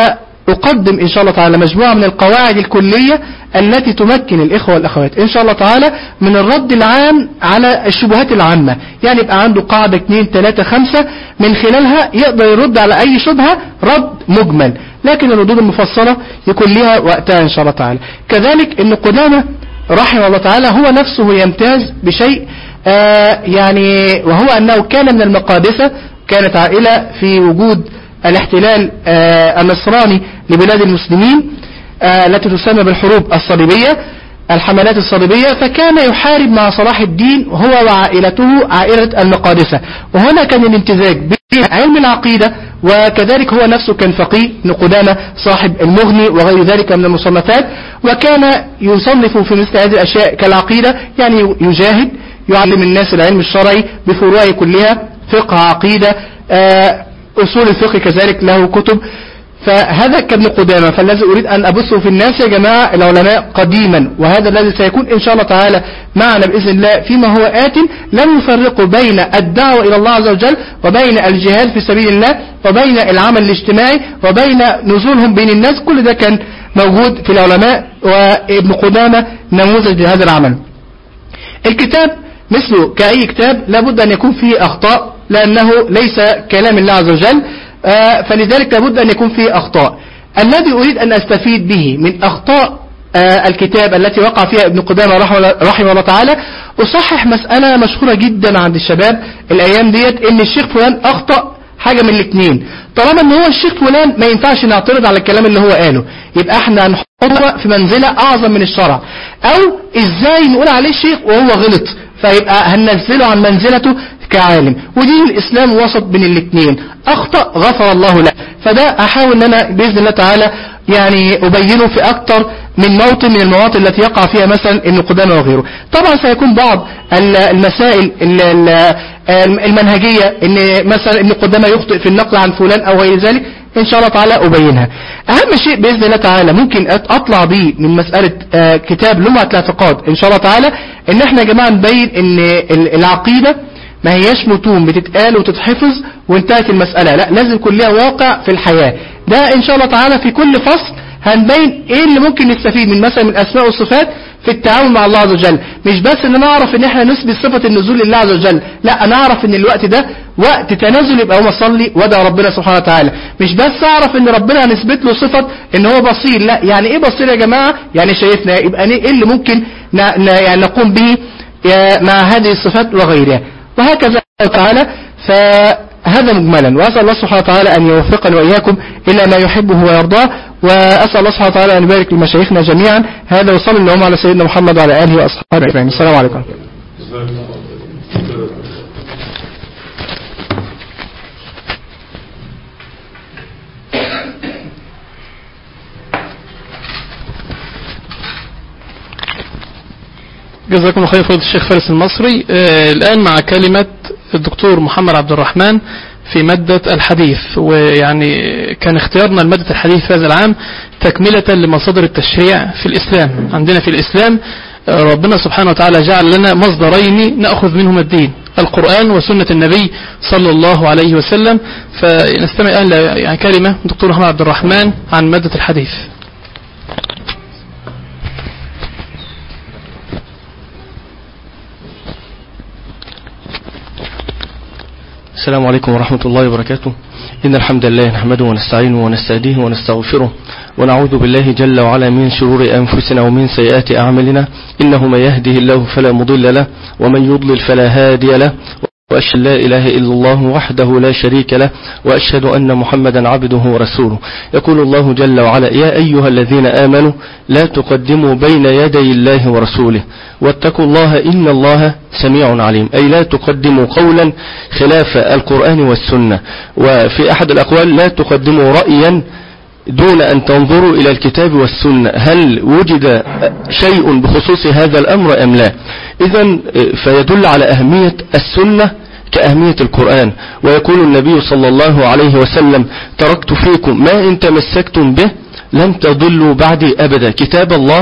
فأقدم إن شاء الله تعالى مجموعة من القواعد الكلية التي تمكن الإخوة والأخوات إن شاء الله تعالى من الرد العام على الشبهات العامة يعني يبقى عنده قاعدة 2 3 5 من خلالها يقدر يرد على أي شبهة رد مجمل لكن الردود المفصلة يكون لها وقتها إن شاء الله تعالى كذلك ابن قدامة رحمه الله تعالى هو نفسه يمتاز بشيء آه يعني وهو أنه كان من المقادسة كانت عائلة في وجود الاحتلال آه النصراني لبلاد المسلمين آه التي تسمى بالحروب الصليبية الحملات الصليبية فكان يحارب مع صلاح الدين هو وعائلته عائلة المقادسة وهنا كان الامتزاج بين علم العقيدة وكذلك هو نفسه كان فقيه ابن قدامة صاحب المغني وغير ذلك من المصنفات وكان يصنف في مثل هذه الأشياء كالعقيدة يعني يجاهد يعلم الناس العلم الشرعي بفروعه كلها فقه عقيدة آه، أصول الفقه كذلك له كتب فهذا كابن قدامة فالذي أريد أن أبثه في الناس يا جماعة العلماء قديما وهذا الذي سيكون إن شاء الله تعالى معنا بإذن الله فيما هو آت لم يفرقوا بين الدعوة إلى الله عز وجل وبين الجهاد في سبيل الله وبين العمل الاجتماعي وبين نزولهم بين الناس كل ده كان موجود في العلماء وابن قدامة نموذج لهذا العمل الكتاب مثله كأي كتاب لابد أن يكون فيه أخطاء لأنه ليس كلام الله عز وجل آه، فلذلك لابد أن يكون فيه أخطاء الذي أريد أن أستفيد به من أخطاء آه، الكتاب التي وقع فيها ابن قدامة رحمه رحمه الله تعالى أصحح مسألة مشهورة جدا عند الشباب الأيام ديت إن الشيخ فلان أخطأ حاجة من الاثنين طالما ان هو الشيخ فلان ما ينفعش نعترض على الكلام اللي هو قاله يبقى احنا هنحطه في منزلة اعظم من الشرع او ازاي نقول عليه شيخ وهو غلط فيبقى هننزله عن منزلته كعالم ودين الاسلام وسط بين الاثنين اخطأ غفر الله له فده احاول ان انا باذن الله تعالى يعني ابينه في اكتر من موطن من المواطن التي يقع فيها مثلا ابن قدامه وغيره طبعا سيكون بعض ال- المسائل ال- ال- المنهجية ان مثلا ابن قدامه يخطئ في النقل عن فلان او غير ذلك ان شاء الله تعالى ابينها اهم شيء باذن الله تعالى ممكن أت- اطلع بيه من مسألة آه، كتاب لمعة الاعتقاد ان شاء الله تعالى ان احنا يا جماعة نبين ان ال- العقيدة ما هياش متون بتتقال وتتحفظ وانتهت المسألة لا لازم يكون ليها واقع في الحياة ده ان شاء الله تعالى في كل فصل هنبين ايه اللي ممكن نستفيد من مثلا من الاسماء والصفات في التعامل مع الله عز وجل مش بس ان انا اعرف ان احنا نثبت صفة النزول لله عز وجل لا انا اعرف ان الوقت ده وقت تنازل يبقى هو اصلي وادعى ربنا سبحانه وتعالى مش بس اعرف ان ربنا هنثبت له صفة ان هو بصير لا يعني ايه بصير يا جماعة يعني شايفنا يبقى ايه اللي ممكن ن... ن... يعني نقوم به يا- مع هذه الصفات وغيرها وهكذا تعالى فهذا مجملا وأسأل الله سبحانه وتعالى أن يوفقني وإياكم إلى ما يحبه ويرضاه وأسأل الله سبحانه وتعالى أن يبارك لمشايخنا جميعا هذا وصلى اللهم على سيدنا محمد وعلى آله وأصحابه أجمعين السلام عليكم جزاكم الله خير فضيلة الشيخ فارس المصري آه الآن مع كلمة الدكتور محمد عبد الرحمن في مادة الحديث ويعني كان اختيارنا لمادة الحديث في هذا العام تكملة لمصادر التشريع في الإسلام عندنا في الإسلام آه ربنا سبحانه وتعالى جعل لنا مصدرين نأخذ منهما الدين القرآن وسنة النبي صلى الله عليه وسلم فنستمع الآن ل- يعني كلمة دكتور محمد عبد الرحمن عن مادة الحديث السلام عليكم ورحمة الله وبركاته إن الحمد لله نحمده ونستعينه ونستهديه ونستغفره ونعوذ بالله جل وعلا من شرور أنفسنا ومن سيئات أعمالنا إنه من يهده الله فلا مضل له ومن يضلل فلا هادي له وأشهد لا إله إلا الله وحده لا شريك له وأشهد أن محمدا عبده ورسوله يقول الله جل وعلا يا أيها الذين آمنوا لا تقدموا بين يدي الله ورسوله واتقوا الله إن الله سميع عليم أي لا تقدموا قولا خلاف القرآن والسنة وفي أحد الأقوال لا تقدموا رأيا دون أن تنظروا إلى الكتاب والسنة هل وجد شيء بخصوص هذا الأمر أم لا إذا فيدل على أهمية السنة كأهمية القرآن ويقول النبي صلى الله عليه وسلم تركت فيكم ما إن تمسكتم به لم تضلوا بعدي أبدا كتاب الله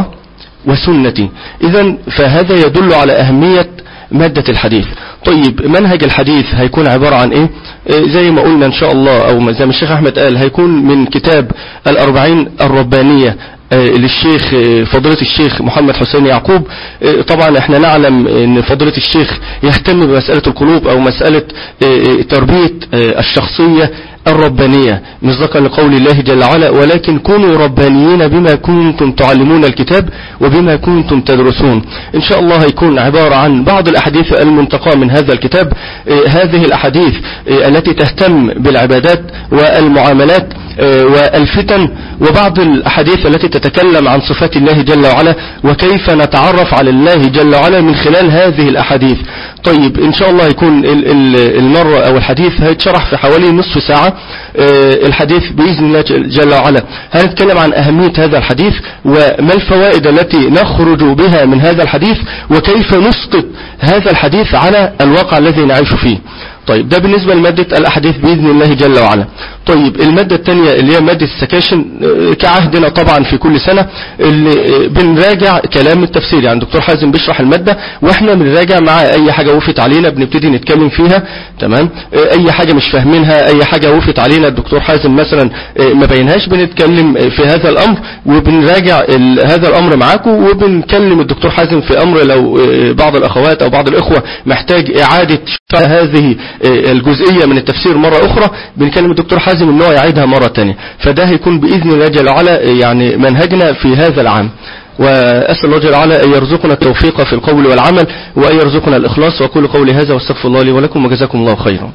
وسنتي إذا فهذا يدل على أهمية مادة الحديث طيب منهج الحديث هيكون عبارة عن ايه آه، زي ما قلنا ان شاء الله او زي ما الشيخ احمد قال هيكون من كتاب الاربعين الربانية آه، للشيخ آه، فضيلة الشيخ محمد حسين يعقوب آه، طبعا احنا نعلم ان فضيلة الشيخ يهتم بمسألة القلوب او مسألة آه، آه، تربية آه، الشخصية الربانية مصداقا لقول الله جل وعلا ولكن كونوا ربانيين بما كنتم تعلمون الكتاب وبما كنتم تدرسون ان شاء الله هيكون عبارة عن بعض الاحاديث المنتقى من هذا الكتاب آه، هذه الاحاديث آه، التي تهتم بالعبادات والمعاملات آه، والفتن وبعض الأحاديث التي تتكلم عن صفات الله جل وعلا وكيف نتعرف على الله جل وعلا من خلال هذه الأحاديث طيب إن شاء الله يكون ال- ال- المرة أو الحديث هيتشرح في حوالي نصف ساعة آه، الحديث بإذن الله جل جل وعلا هنتكلم عن أهمية هذا الحديث وما الفوائد التي نخرج بها من هذا الحديث وكيف نسقط هذا الحديث على الواقع الذي نعيش فيه طيب ده بالنسبة لمادة الأحاديث بإذن الله جل وعلا طيب المادة الثانية اللي هي مادة السكاشن آه، كعهدنا طبعا في كل سنة اللي آه، بنراجع كلام التفسير يعني دكتور حازم بيشرح المادة واحنا بنراجع مع أي حاجة وقفت علينا بنبتدي نتكلم فيها تمام آه، أي حاجة مش فاهمينها أي حاجة وقفت علينا الدكتور حازم مثلا آه، ما بينهاش بنتكلم آه، في هذا الأمر وبنراجع ال- هذا الأمر معاكم وبنكلم الدكتور حازم في أمر لو آه، بعض الأخوات أو بعض الإخوة محتاج إعادة شرح هذه آه، الجزئية من التفسير مرة أخرى بنكلم الدكتور حازم ان هو يعيدها مرة تانية فده هيكون بإذن الله جل وعلا آه، يعني منهجنا في هذا العام وأسأل الله جل وعلا أن يرزقنا التوفيق في القول والعمل وأن يرزقنا الإخلاص وأقول قولي هذا واستغفر الله لي ولكم وجزاكم الله خيرا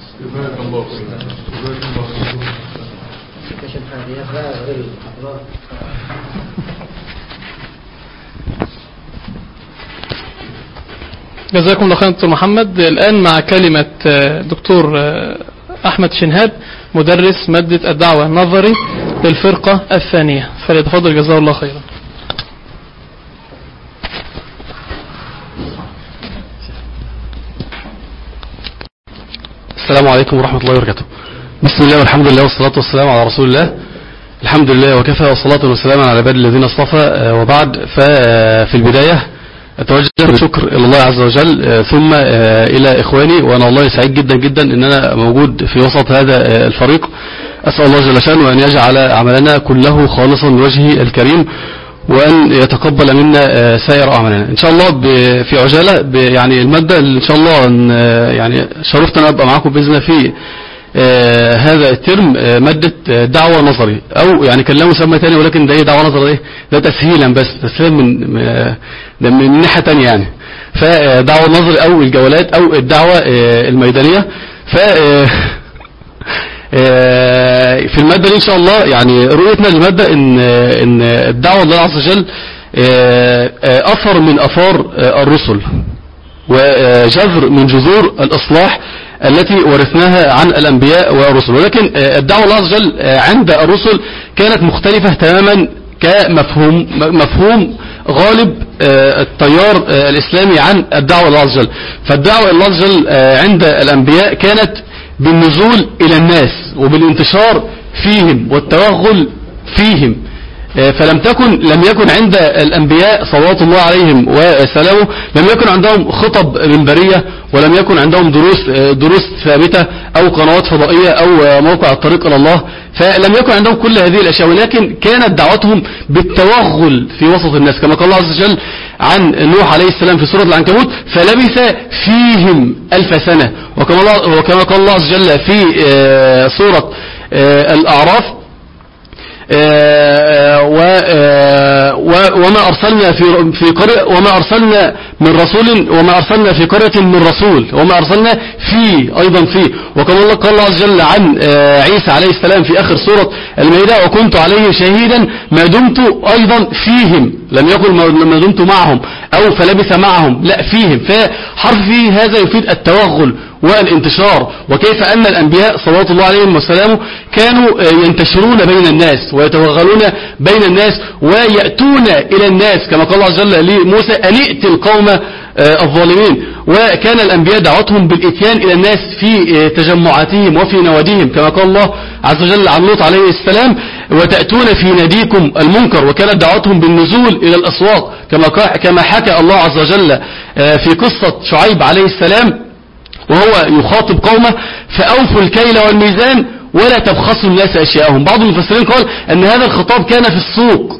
جزاكم الله خيرا دكتور محمد الآن مع كلمة آه، دكتور آه، أحمد شنهاب مدرس مادة الدعوة النظري للفرقة الثانية فليتفضل جزاه الله خيرا السلام عليكم ورحمة الله وبركاته بسم الله والحمد لله والصلاة والسلام على رسول الله الحمد لله وكفى والصلاة والسلام على عباد الذين اصطفى آه، وبعد ففي البداية أتوجه بالشكر إلى الله عز وجل آه، ثم آه، إلى إخواني وأنا والله سعيد جدا جدا أن أنا موجود في وسط هذا آه، الفريق أسأل الله جل شأنه أن يجعل عملنا كله خالصا لوجهه الكريم وأن يتقبل منا آه، سائر أعمالنا إن شاء الله ب- في عجالة ب- يعني المادة اللي إن شاء الله إن، آه، يعني شرفت أن أبقى معاكم بإذن الله في آه، هذا الترم آه، مادة آه، دعوة نظري أو يعني كان له مسمى تاني ولكن ده إيه دعوة نظري إيه ده تسهيلا بس تسهيلا من آه، ده من ناحية تانية يعني فدعوة نظري أو الجولات أو الدعوة آه، الميدانية ف آه، آه، في المادة دي إن شاء الله يعني رؤيتنا للمادة إن إن الدعوة الله عز وجل آه، آه، أثر من أثار آه، الرسل وجذر من جذور الإصلاح التي ورثناها عن الأنبياء والرسل ولكن آه، الدعوة الله عز وجل آه، عند الرسل كانت مختلفة تماما كمفهوم مفهوم غالب آه، التيار آه، الإسلامي عن الدعوة الله عز وجل فالدعوة الله عز وجل آه، عند الأنبياء كانت بالنزول إلى الناس وبالانتشار فيهم والتوغل فيهم آه، فلم تكن لم يكن عند الأنبياء صلوات الله عليهم وسلامه لم يكن عندهم خطب منبرية ولم يكن عندهم دروس آه، دروس ثابتة أو قنوات فضائية أو آه، موقع الطريق إلى الله فلم يكن عندهم كل هذه الأشياء ولكن كانت دعوتهم بالتوغل في وسط الناس كما قال الله عز وجل عن نوح عليه السلام في سورة العنكبوت فلبث فيهم ألف سنة وكما, الله وكما قال الله عز وجل في آه، سورة آه، الأعراف آه، و آه، و- وما أرسلنا في في قرية وما أرسلنا من رسول وما أرسلنا في قرية من رسول وما أرسلنا في أيضا في وكما الله قال الله عز وجل عن آه، عيسى عليه السلام في آخر سورة المائدة وكنت عليه شهيدا ما دمت أيضا فيهم لم يقل ما ما دمت معهم أو فلبث معهم لا فيهم فحرف فيه هذا يفيد التوغل والانتشار وكيف أن الأنبياء صلوات الله عليهم وسلامه كانوا آه، ينتشرون بين الناس ويتوغلون بين الناس ويأتون إلى الناس كما قال الله عز وجل لموسى أن ائت القوم آه، الظالمين وكان الأنبياء دعوتهم بالإتيان إلى الناس في آه، تجمعاتهم وفي نواديهم كما قال الله عز وجل عن لوط عليه السلام وتأتون في ناديكم المنكر وكانت دعوتهم بالنزول إلى الأسواق كما قا- كما حكى الله عز وجل آه، في قصة شعيب عليه السلام وهو يخاطب قومه فأوفوا الكيل والميزان ولا تبخسوا الناس أشياءهم بعض المفسرين قال أن هذا الخطاب كان في السوق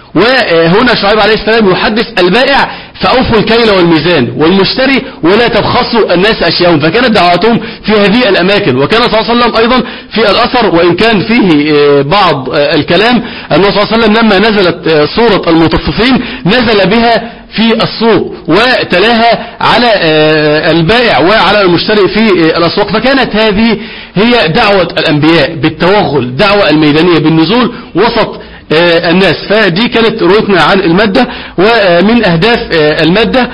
وهنا شعيب عليه السلام يحدث البائع فأوفوا الكيل والميزان والمشتري ولا تبخسوا الناس أشياءهم فكانت دعواتهم في هذه الأماكن وكان صلى الله عليه وسلم أيضا في الأثر وإن كان فيه آه، بعض آه، الكلام أنه صلى الله عليه وسلم لما نزلت آه، سورة المطففين نزل بها في السوق وتلاها على آه، البائع وعلى المشتري في آه، الأسواق فكانت هذه هي دعوة الأنبياء بالتوغل دعوة الميدانية بالنزول وسط آه، الناس فدي كانت رؤيتنا عن المادة ومن أهداف آه، المادة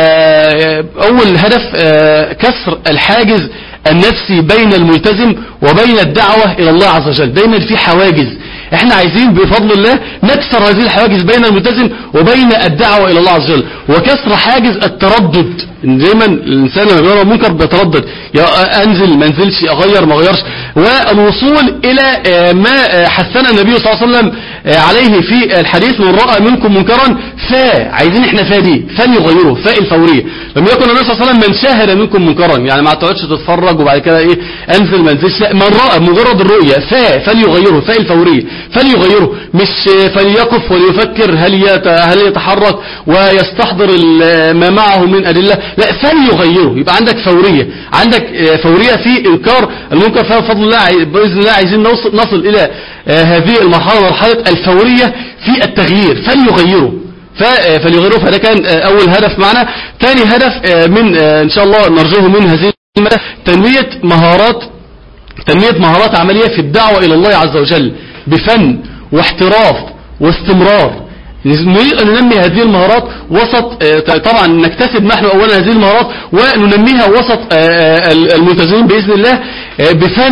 آه، أول هدف آه، كسر الحاجز النفسي بين الملتزم وبين الدعوة إلى الله عز وجل دايما في حواجز احنا عايزين بفضل الله نكسر هذه الحواجز بين الملتزم وبين الدعوة إلى الله عز وجل وكسر حاجز التردد إن دايما الإنسان لما بيرى منكر بيتردد يا أنزل ما انزلش أغير ما أغيرش والوصول إلى آه، ما آه، حثنا النبي صلى الله عليه وسلم آه، عليه في الحديث من رأى منكم منكرا فا عايزين احنا فا دي فليغيره فاء الفورية لم يكن النبي صلى الله عليه وسلم من شاهد منكم منكرا يعني ما تقعدش تتفرج وبعد كده ايه انزل ما انزلش لا من رأى مجرد الرؤية فا فليغيره فاء الفورية فليغيره مش آه، فليقف وليفكر هل يت- هل يتحرك ويستحضر ال- ما معه من أدلة لا فليغيره يبقى عندك فورية عندك آه، فورية في إنكار المنكر فبفضل الله عاي- بإذن الله عايزين نوصل نصل إلى آه، هذه المرحلة مرحلة الفورية في التغيير فليغيره ف- فليغيره فده كان آه، أول هدف معنا ثاني هدف آه، من آه، إن شاء الله نرجوه من هذه المادة تنمية مهارات تنمية مهارات عملية في الدعوة إلى الله عز وجل بفن واحتراف واستمرار نريد أن ننمي هذه المهارات وسط آه، طبعا نكتسب نحن أولا هذه المهارات وننميها وسط آه، آه، الملتزمين بإذن الله آه، بفن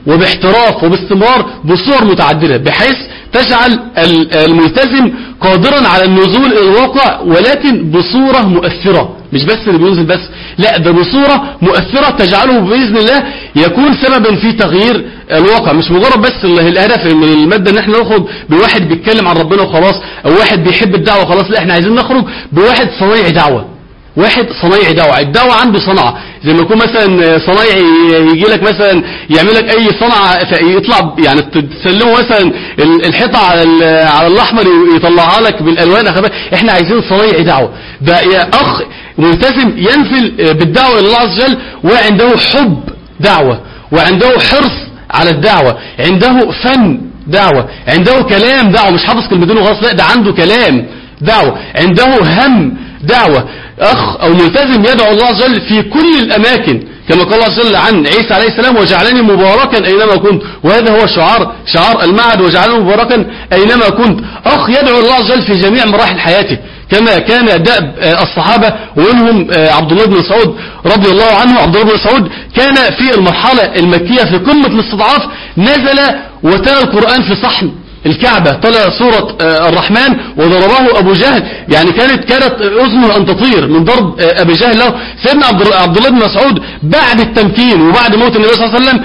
وباحتراف وباستمرار بصور متعددة بحيث تجعل ال- الملتزم قادرا على النزول إلى الواقع ولكن بصورة مؤثرة مش بس اللي بينزل بس لا ده بصورة مؤثرة تجعله بإذن الله يكون سببا في تغيير الواقع مش مجرد بس ال- الهدف من المادة ان احنا نخرج بواحد بيتكلم عن ربنا وخلاص او واحد بيحب الدعوة وخلاص لا احنا عايزين نخرج بواحد صنيع دعوة واحد صنايعي دعوة الدعوة عنده صنعة زي ما يكون مثلا صنايعي يجي لك مثلا يعمل لك اي صنعة فيطلع يعني تسلمه مثلا ال- الحيطة على ال- على الاحمر يطلعها لك بالالوان أخبار. احنا عايزين صنايعي دعوة ده يا اخ ملتزم ينزل بالدعوة الى الله عز وجل وعنده حب دعوة وعنده حرص على الدعوة عنده فن دعوة عنده كلام دعوة مش حافظ كلمتين وخلاص لا ده عنده كلام دعوة عنده هم دعوة أخ أو ملتزم يدعو الله عز وجل في كل الأماكن كما قال الله عز وجل عن عيسى عليه السلام وجعلني مباركا أينما كنت وهذا هو شعار شعار المعهد وجعلني مباركا أينما كنت أخ يدعو الله عز وجل في جميع مراحل حياته كما كان دأب آه، الصحابة ومنهم آه، عبد الله بن مسعود رضي الله عنه عبد الله بن مسعود كان في المرحلة المكية في قمة الاستضعاف نزل وتلا القرآن في صحن الكعبة طلع سورة آه، الرحمن وضربه أبو جهل يعني كانت كانت أذنه أن تطير من ضرب آه، أبي جهل له سيدنا عبد عبد الله بن مسعود بعد التمكين وبعد موت النبي صلى الله عليه وسلم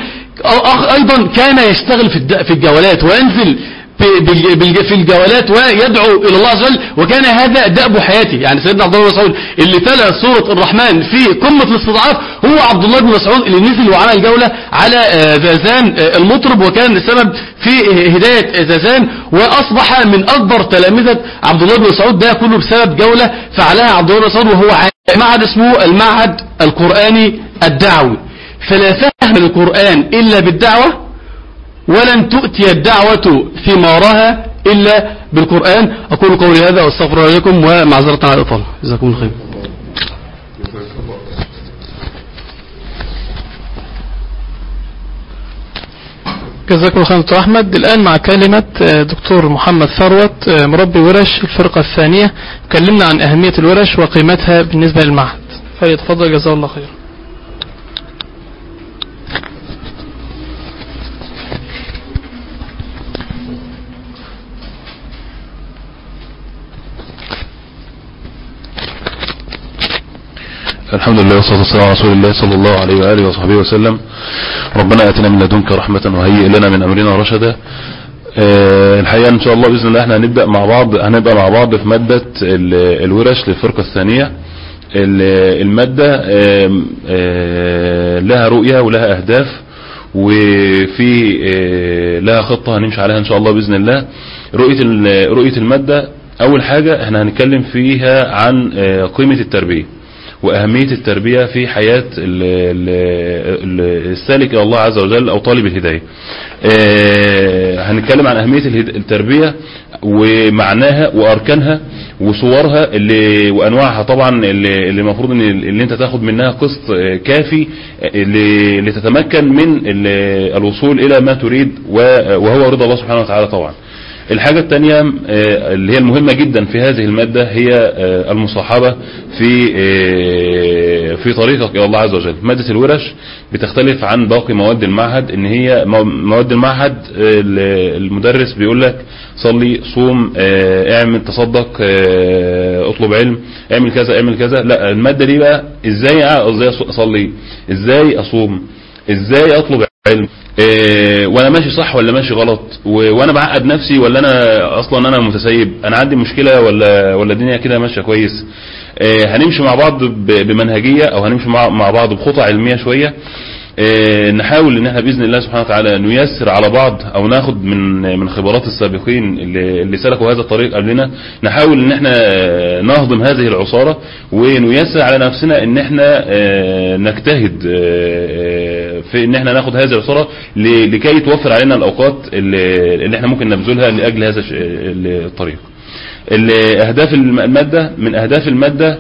أخ أيضا كان يشتغل في الد- في الجولات وينزل في- بالج- بالج- في الجولات ويدعو إلى الله عز وجل وكان هذا دأب حياته يعني سيدنا عبد الله بن مسعود اللي تلا سورة الرحمن في قمة الاستضعاف هو عبد الله بن مسعود اللي نزل وعمل جولة على آه، زازان آه، المطرب وكان السبب في هداية زازان وأصبح من أكبر تلامذة عبد الله بن مسعود ده كله بسبب جولة فعلها عبد الله بن مسعود وهو عام. معهد اسمه المعهد القرآني الدعوي فلا فهم القرآن إلا بالدعوة ولن تؤتي الدعوة ثمارها إلا بالقرآن أقول قولي هذا واستغفر الله لكم ومعذرة على الإطالة جزاكم الله خير جزاكم الله خير دكتور أحمد الآن مع كلمة آه، دكتور محمد ثروت آه، مربي ورش الفرقة الثانية كلمنا عن أهمية الورش وقيمتها بالنسبة للمعهد فيتفضل جزاه الله خير الحمد لله والصلاة والسلام على رسول الله صلى الله عليه وآله وصحبه وسلم ربنا آتنا من لدنك رحمة وهيئ لنا من أمرنا رشدا آه، الحقيقة إن شاء الله بإذن الله احنا هنبدأ مع بعض هنبقى مع بعض في مادة ال- الورش للفرقة الثانية ال- المادة آم، آه، لها رؤية ولها أهداف وفي آه، لها خطة هنمشي عليها إن شاء الله بإذن الله رؤية ال- رؤية المادة أول حاجة احنا هنتكلم فيها عن آه، قيمة التربية وأهمية التربية في حياة ال- ال- ال- السالك إلى الله عز وجل أو طالب الهداية آه، هنتكلم عن أهمية الهد- التربية ومعناها وأركانها وصورها اللي وأنواعها طبعا اللي اللي المفروض ان اللي انت تاخد منها قسط آه، كافي آه، اللي- لتتمكن من ال- الوصول إلى ما تريد و- وهو رضا الله سبحانه وتعالى طبعا الحاجة الثانية آه، اللي هي المهمة جدا في هذه المادة هي آه، المصاحبة في آه، في طريقك إلى الله عز وجل مادة الورش بتختلف عن باقي مواد المعهد ان هي مو- مواد المعهد آه، ال- المدرس بيقول لك صلي صوم آه، اعمل تصدق آه، اطلب علم اعمل كذا اعمل كذا لا المادة دي بقى ازاي أع- ازاي اصلي ازاي اصوم ازاي اطلب علم إيه وانا ماشي صح ولا ماشي غلط و- وانا بعقد نفسي ولا انا اصلا انا متسيب انا عندي مشكلة ولا ولا الدنيا كده ماشية كويس إيه هنمشي مع بعض ب- بمنهجية او هنمشي مع مع بعض بخطى علمية شوية إيه نحاول ان احنا باذن الله سبحانه وتعالى نيسر على بعض او ناخد من من خبرات السابقين اللي, اللي سلكوا هذا الطريق قبلنا نحاول ان احنا آه، نهضم هذه العصارة ونيسر على نفسنا ان احنا آه، نجتهد آه، آه، في ان احنا ناخد هذه العصارة ل- لكي توفر علينا الاوقات اللي, اللي احنا ممكن نبذلها لاجل هذا الش- الطريق الاهداف الم- المادة من اهداف المادة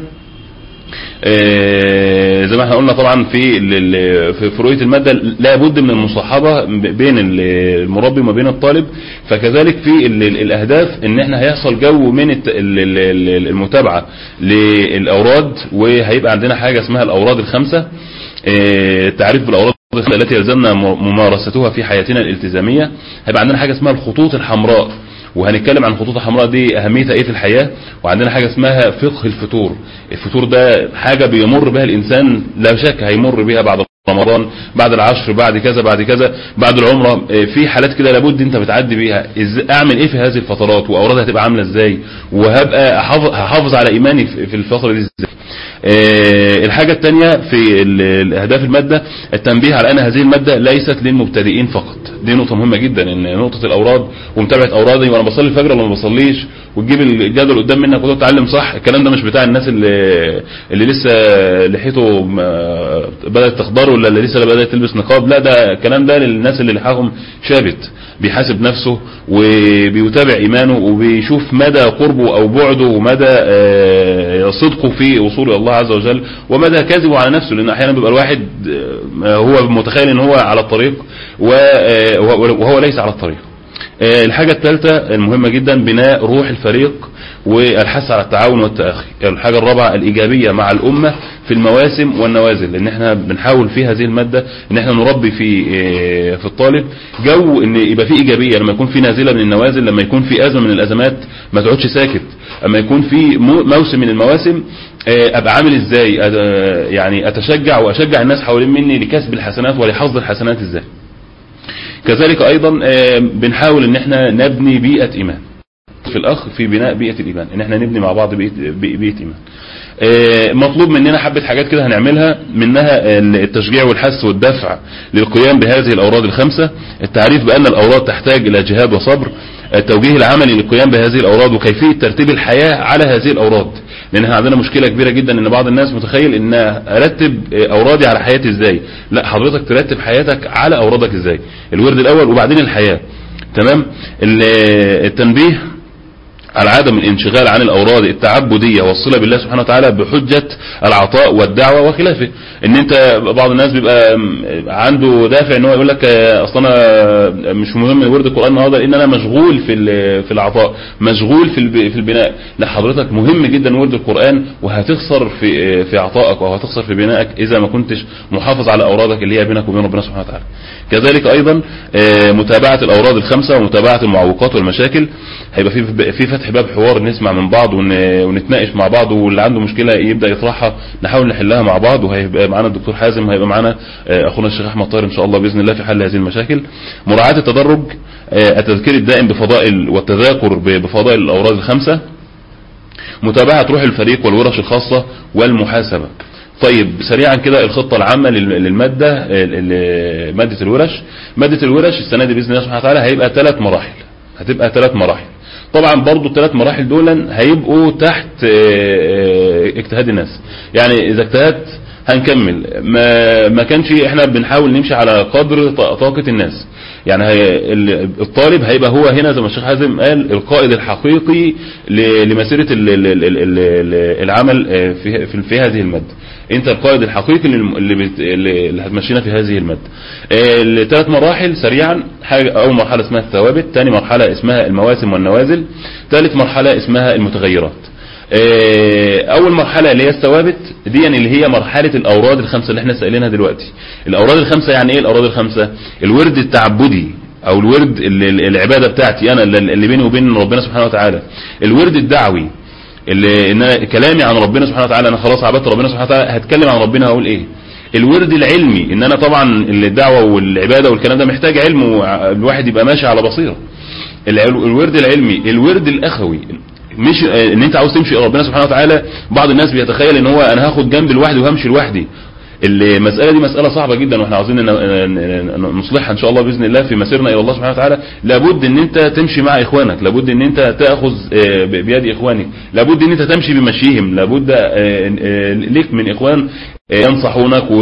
آه، زي ما احنا قلنا طبعا في ال- ال- في في رؤيه الماده لابد من المصاحبه ب- بين ال- المربي وما بين الطالب فكذلك في ال- ال- الاهداف ان احنا هيحصل جو من الت- ال- ال- ال- المتابعه للاوراد وهيبقى عندنا حاجه اسمها الاوراد الخمسه آه، التعريف بالاوراد التي يلزمنا م- ممارستها في حياتنا الالتزامية هيبقى عندنا حاجة اسمها الخطوط الحمراء وهنتكلم عن الخطوط الحمراء دي أهميتها إيه في الحياة وعندنا حاجة اسمها فقه الفطور الفطور ده حاجة بيمر بها الإنسان لا شك هيمر بها بعد رمضان بعد العشر بعد كذا بعد كذا بعد العمرة آه، في حالات كده لابد انت بتعدي بيها إز- اعمل ايه في هذه الفترات واورادها هتبقى عاملة ازاي وهبقى أحافظ- هحافظ على ايماني في في الفترة دي ازاي آه، الحاجة الثانية في ال- الأهداف المادة التنبيه على أن هذه المادة ليست للمبتدئين فقط دي نقطة مهمة جدا أن نقطة الأوراد ومتابعة أورادي وأنا بصلي الفجر ولا ما بصليش وتجيب الجدول قدام منك وتقعد تتعلم صح الكلام ده مش بتاع الناس اللي اللي لسه لحيته ما- بدأت تخضر ولا اللي لسه بدأت تلبس نقاب لا ده الكلام ده للناس اللي لحاهم شابت بيحاسب نفسه وبيتابع إيمانه وبيشوف مدى قربه أو بعده ومدى آه، صدقه في وصول إلى الله عز وجل ومدى كذبه على نفسه لأن أحيانا بيبقى الواحد آه، هو متخيل إن هو على الطريق و- آه، وهو ليس على الطريق آه، الحاجة الثالثة المهمة جدا بناء روح الفريق والحث على التعاون والتأخي الحاجة الرابعة الإيجابية مع الأمة في المواسم والنوازل لأن احنا بنحاول في هذه المادة ان احنا نربي في آه، في الطالب جو ان يبقى في إيجابية لما يكون في نازلة من النوازل لما يكون في أزمة من الأزمات ما تقعدش ساكت اما يكون في مو- موسم من المواسم آه، ابقى عامل ازاي أد- يعني اتشجع واشجع الناس حوالين مني لكسب الحسنات ولحظ الحسنات ازاي كذلك ايضا آه، بنحاول ان احنا نبني بيئة ايمان في الاخ في بناء بيئة الايمان ان احنا نبني مع بعض بيئة, بي- بيئة ايمان آه، مطلوب مننا حبة حاجات كده هنعملها منها التشجيع والحث والدفع للقيام بهذه الاوراد الخمسة التعريف بان الاوراد تحتاج الى جهاد وصبر التوجيه العملي للقيام بهذه الاوراد وكيفية ترتيب الحياة على هذه الاوراد لان احنا عندنا مشكلة كبيرة جدا ان بعض الناس متخيل ان ارتب اورادي على حياتي ازاي لا حضرتك ترتب حياتك على اورادك ازاي الورد الاول وبعدين الحياة تمام ال- التنبيه على عدم الانشغال عن الأوراد التعبدية والصلة بالله سبحانه وتعالى بحجة العطاء والدعوة وخلافه ان انت بعض الناس بيبقى عنده دافع ان هو يقول لك آه، اصل انا مش مهم ورد القرآن النهارده لان انا مشغول في ال- في العطاء مشغول في الب- في البناء لا حضرتك مهم جدا ورد القرآن وهتخسر في في عطائك وهتخسر في بنائك اذا ما كنتش محافظ على اورادك اللي هي بينك وبين ربنا سبحانه وتعالى كذلك ايضا آه، متابعة الاوراد الخمسة ومتابعة المعوقات والمشاكل هيبقى في في فتح باب حوار نسمع من بعض ون- ونتناقش مع بعض واللي عنده مشكلة يبدأ يطرحها نحاول نحلها مع بعض وهيبقى معانا الدكتور حازم وهيبقى معانا آه، اخونا الشيخ احمد طاهر ان شاء الله باذن الله في حل هذه المشاكل مراعاة التدرج آه، التذكير الدائم بفضائل والتذاكر ب- بفضائل الاوراد الخمسة متابعة روح الفريق والورش الخاصة والمحاسبة طيب سريعا كده الخطة العامة لل- للمادة ال- ال- مادة الورش مادة الورش السنة دي بإذن الله سبحانه وتعالى هيبقى ثلاث مراحل هتبقى ثلاث مراحل طبعا برضو الثلاث مراحل دول هيبقوا تحت آه، آه، اجتهاد الناس يعني اذا اجتهدت هنكمل ما ما كانش احنا بنحاول نمشي على قدر ط- طاقة الناس يعني هي ال- الطالب هيبقى هو هنا زي ما الشيخ حازم قال القائد الحقيقي ل- لمسيرة ال- ال- ال- ال- ال- العمل آه، في في في هذه المادة انت القائد الحقيقي للم- اللي بت- اللي اللي هتمشينا في هذه المادة آه، الثلاث مراحل سريعا حاجة اول مرحلة اسمها الثوابت ثاني مرحلة اسمها المواسم والنوازل ثالث مرحلة اسمها المتغيرات آه، اول مرحلة اللي هي الثوابت دي يعني اللي هي مرحلة الاوراد الخمسة اللي احنا سائلينها دلوقتي الاوراد الخمسة يعني ايه الاوراد الخمسة الورد التعبدي او الورد اللي- اللي- العبادة بتاعتي انا اللي اللي بيني وبين ربنا سبحانه وتعالى الورد الدعوي اللي ان أنا كلامي عن ربنا سبحانه وتعالى انا خلاص عبدت ربنا سبحانه وتعالى هتكلم عن ربنا هقول ايه الورد العلمي ان انا طبعا الدعوة والعبادة والكلام ده محتاج علم والواحد يبقى ماشي على بصيرة العل- الورد العلمي الورد الاخوي مش آه، ان انت عاوز تمشي الى ربنا سبحانه وتعالى بعض الناس بيتخيل ان هو انا هاخد جنب لوحدي وهمشي لوحدي المسألة دي مسألة صعبة جدا واحنا عاوزين ن- ن- نصلحها ان شاء الله بإذن الله في مسيرنا الى الله سبحانه وتعالى لابد ان انت تمشي مع اخوانك لابد ان انت تأخذ آه، ب- بيد اخوانك لابد ان انت تمشي بمشيهم لابد آه، آه، ليك من اخوان آه، ينصحونك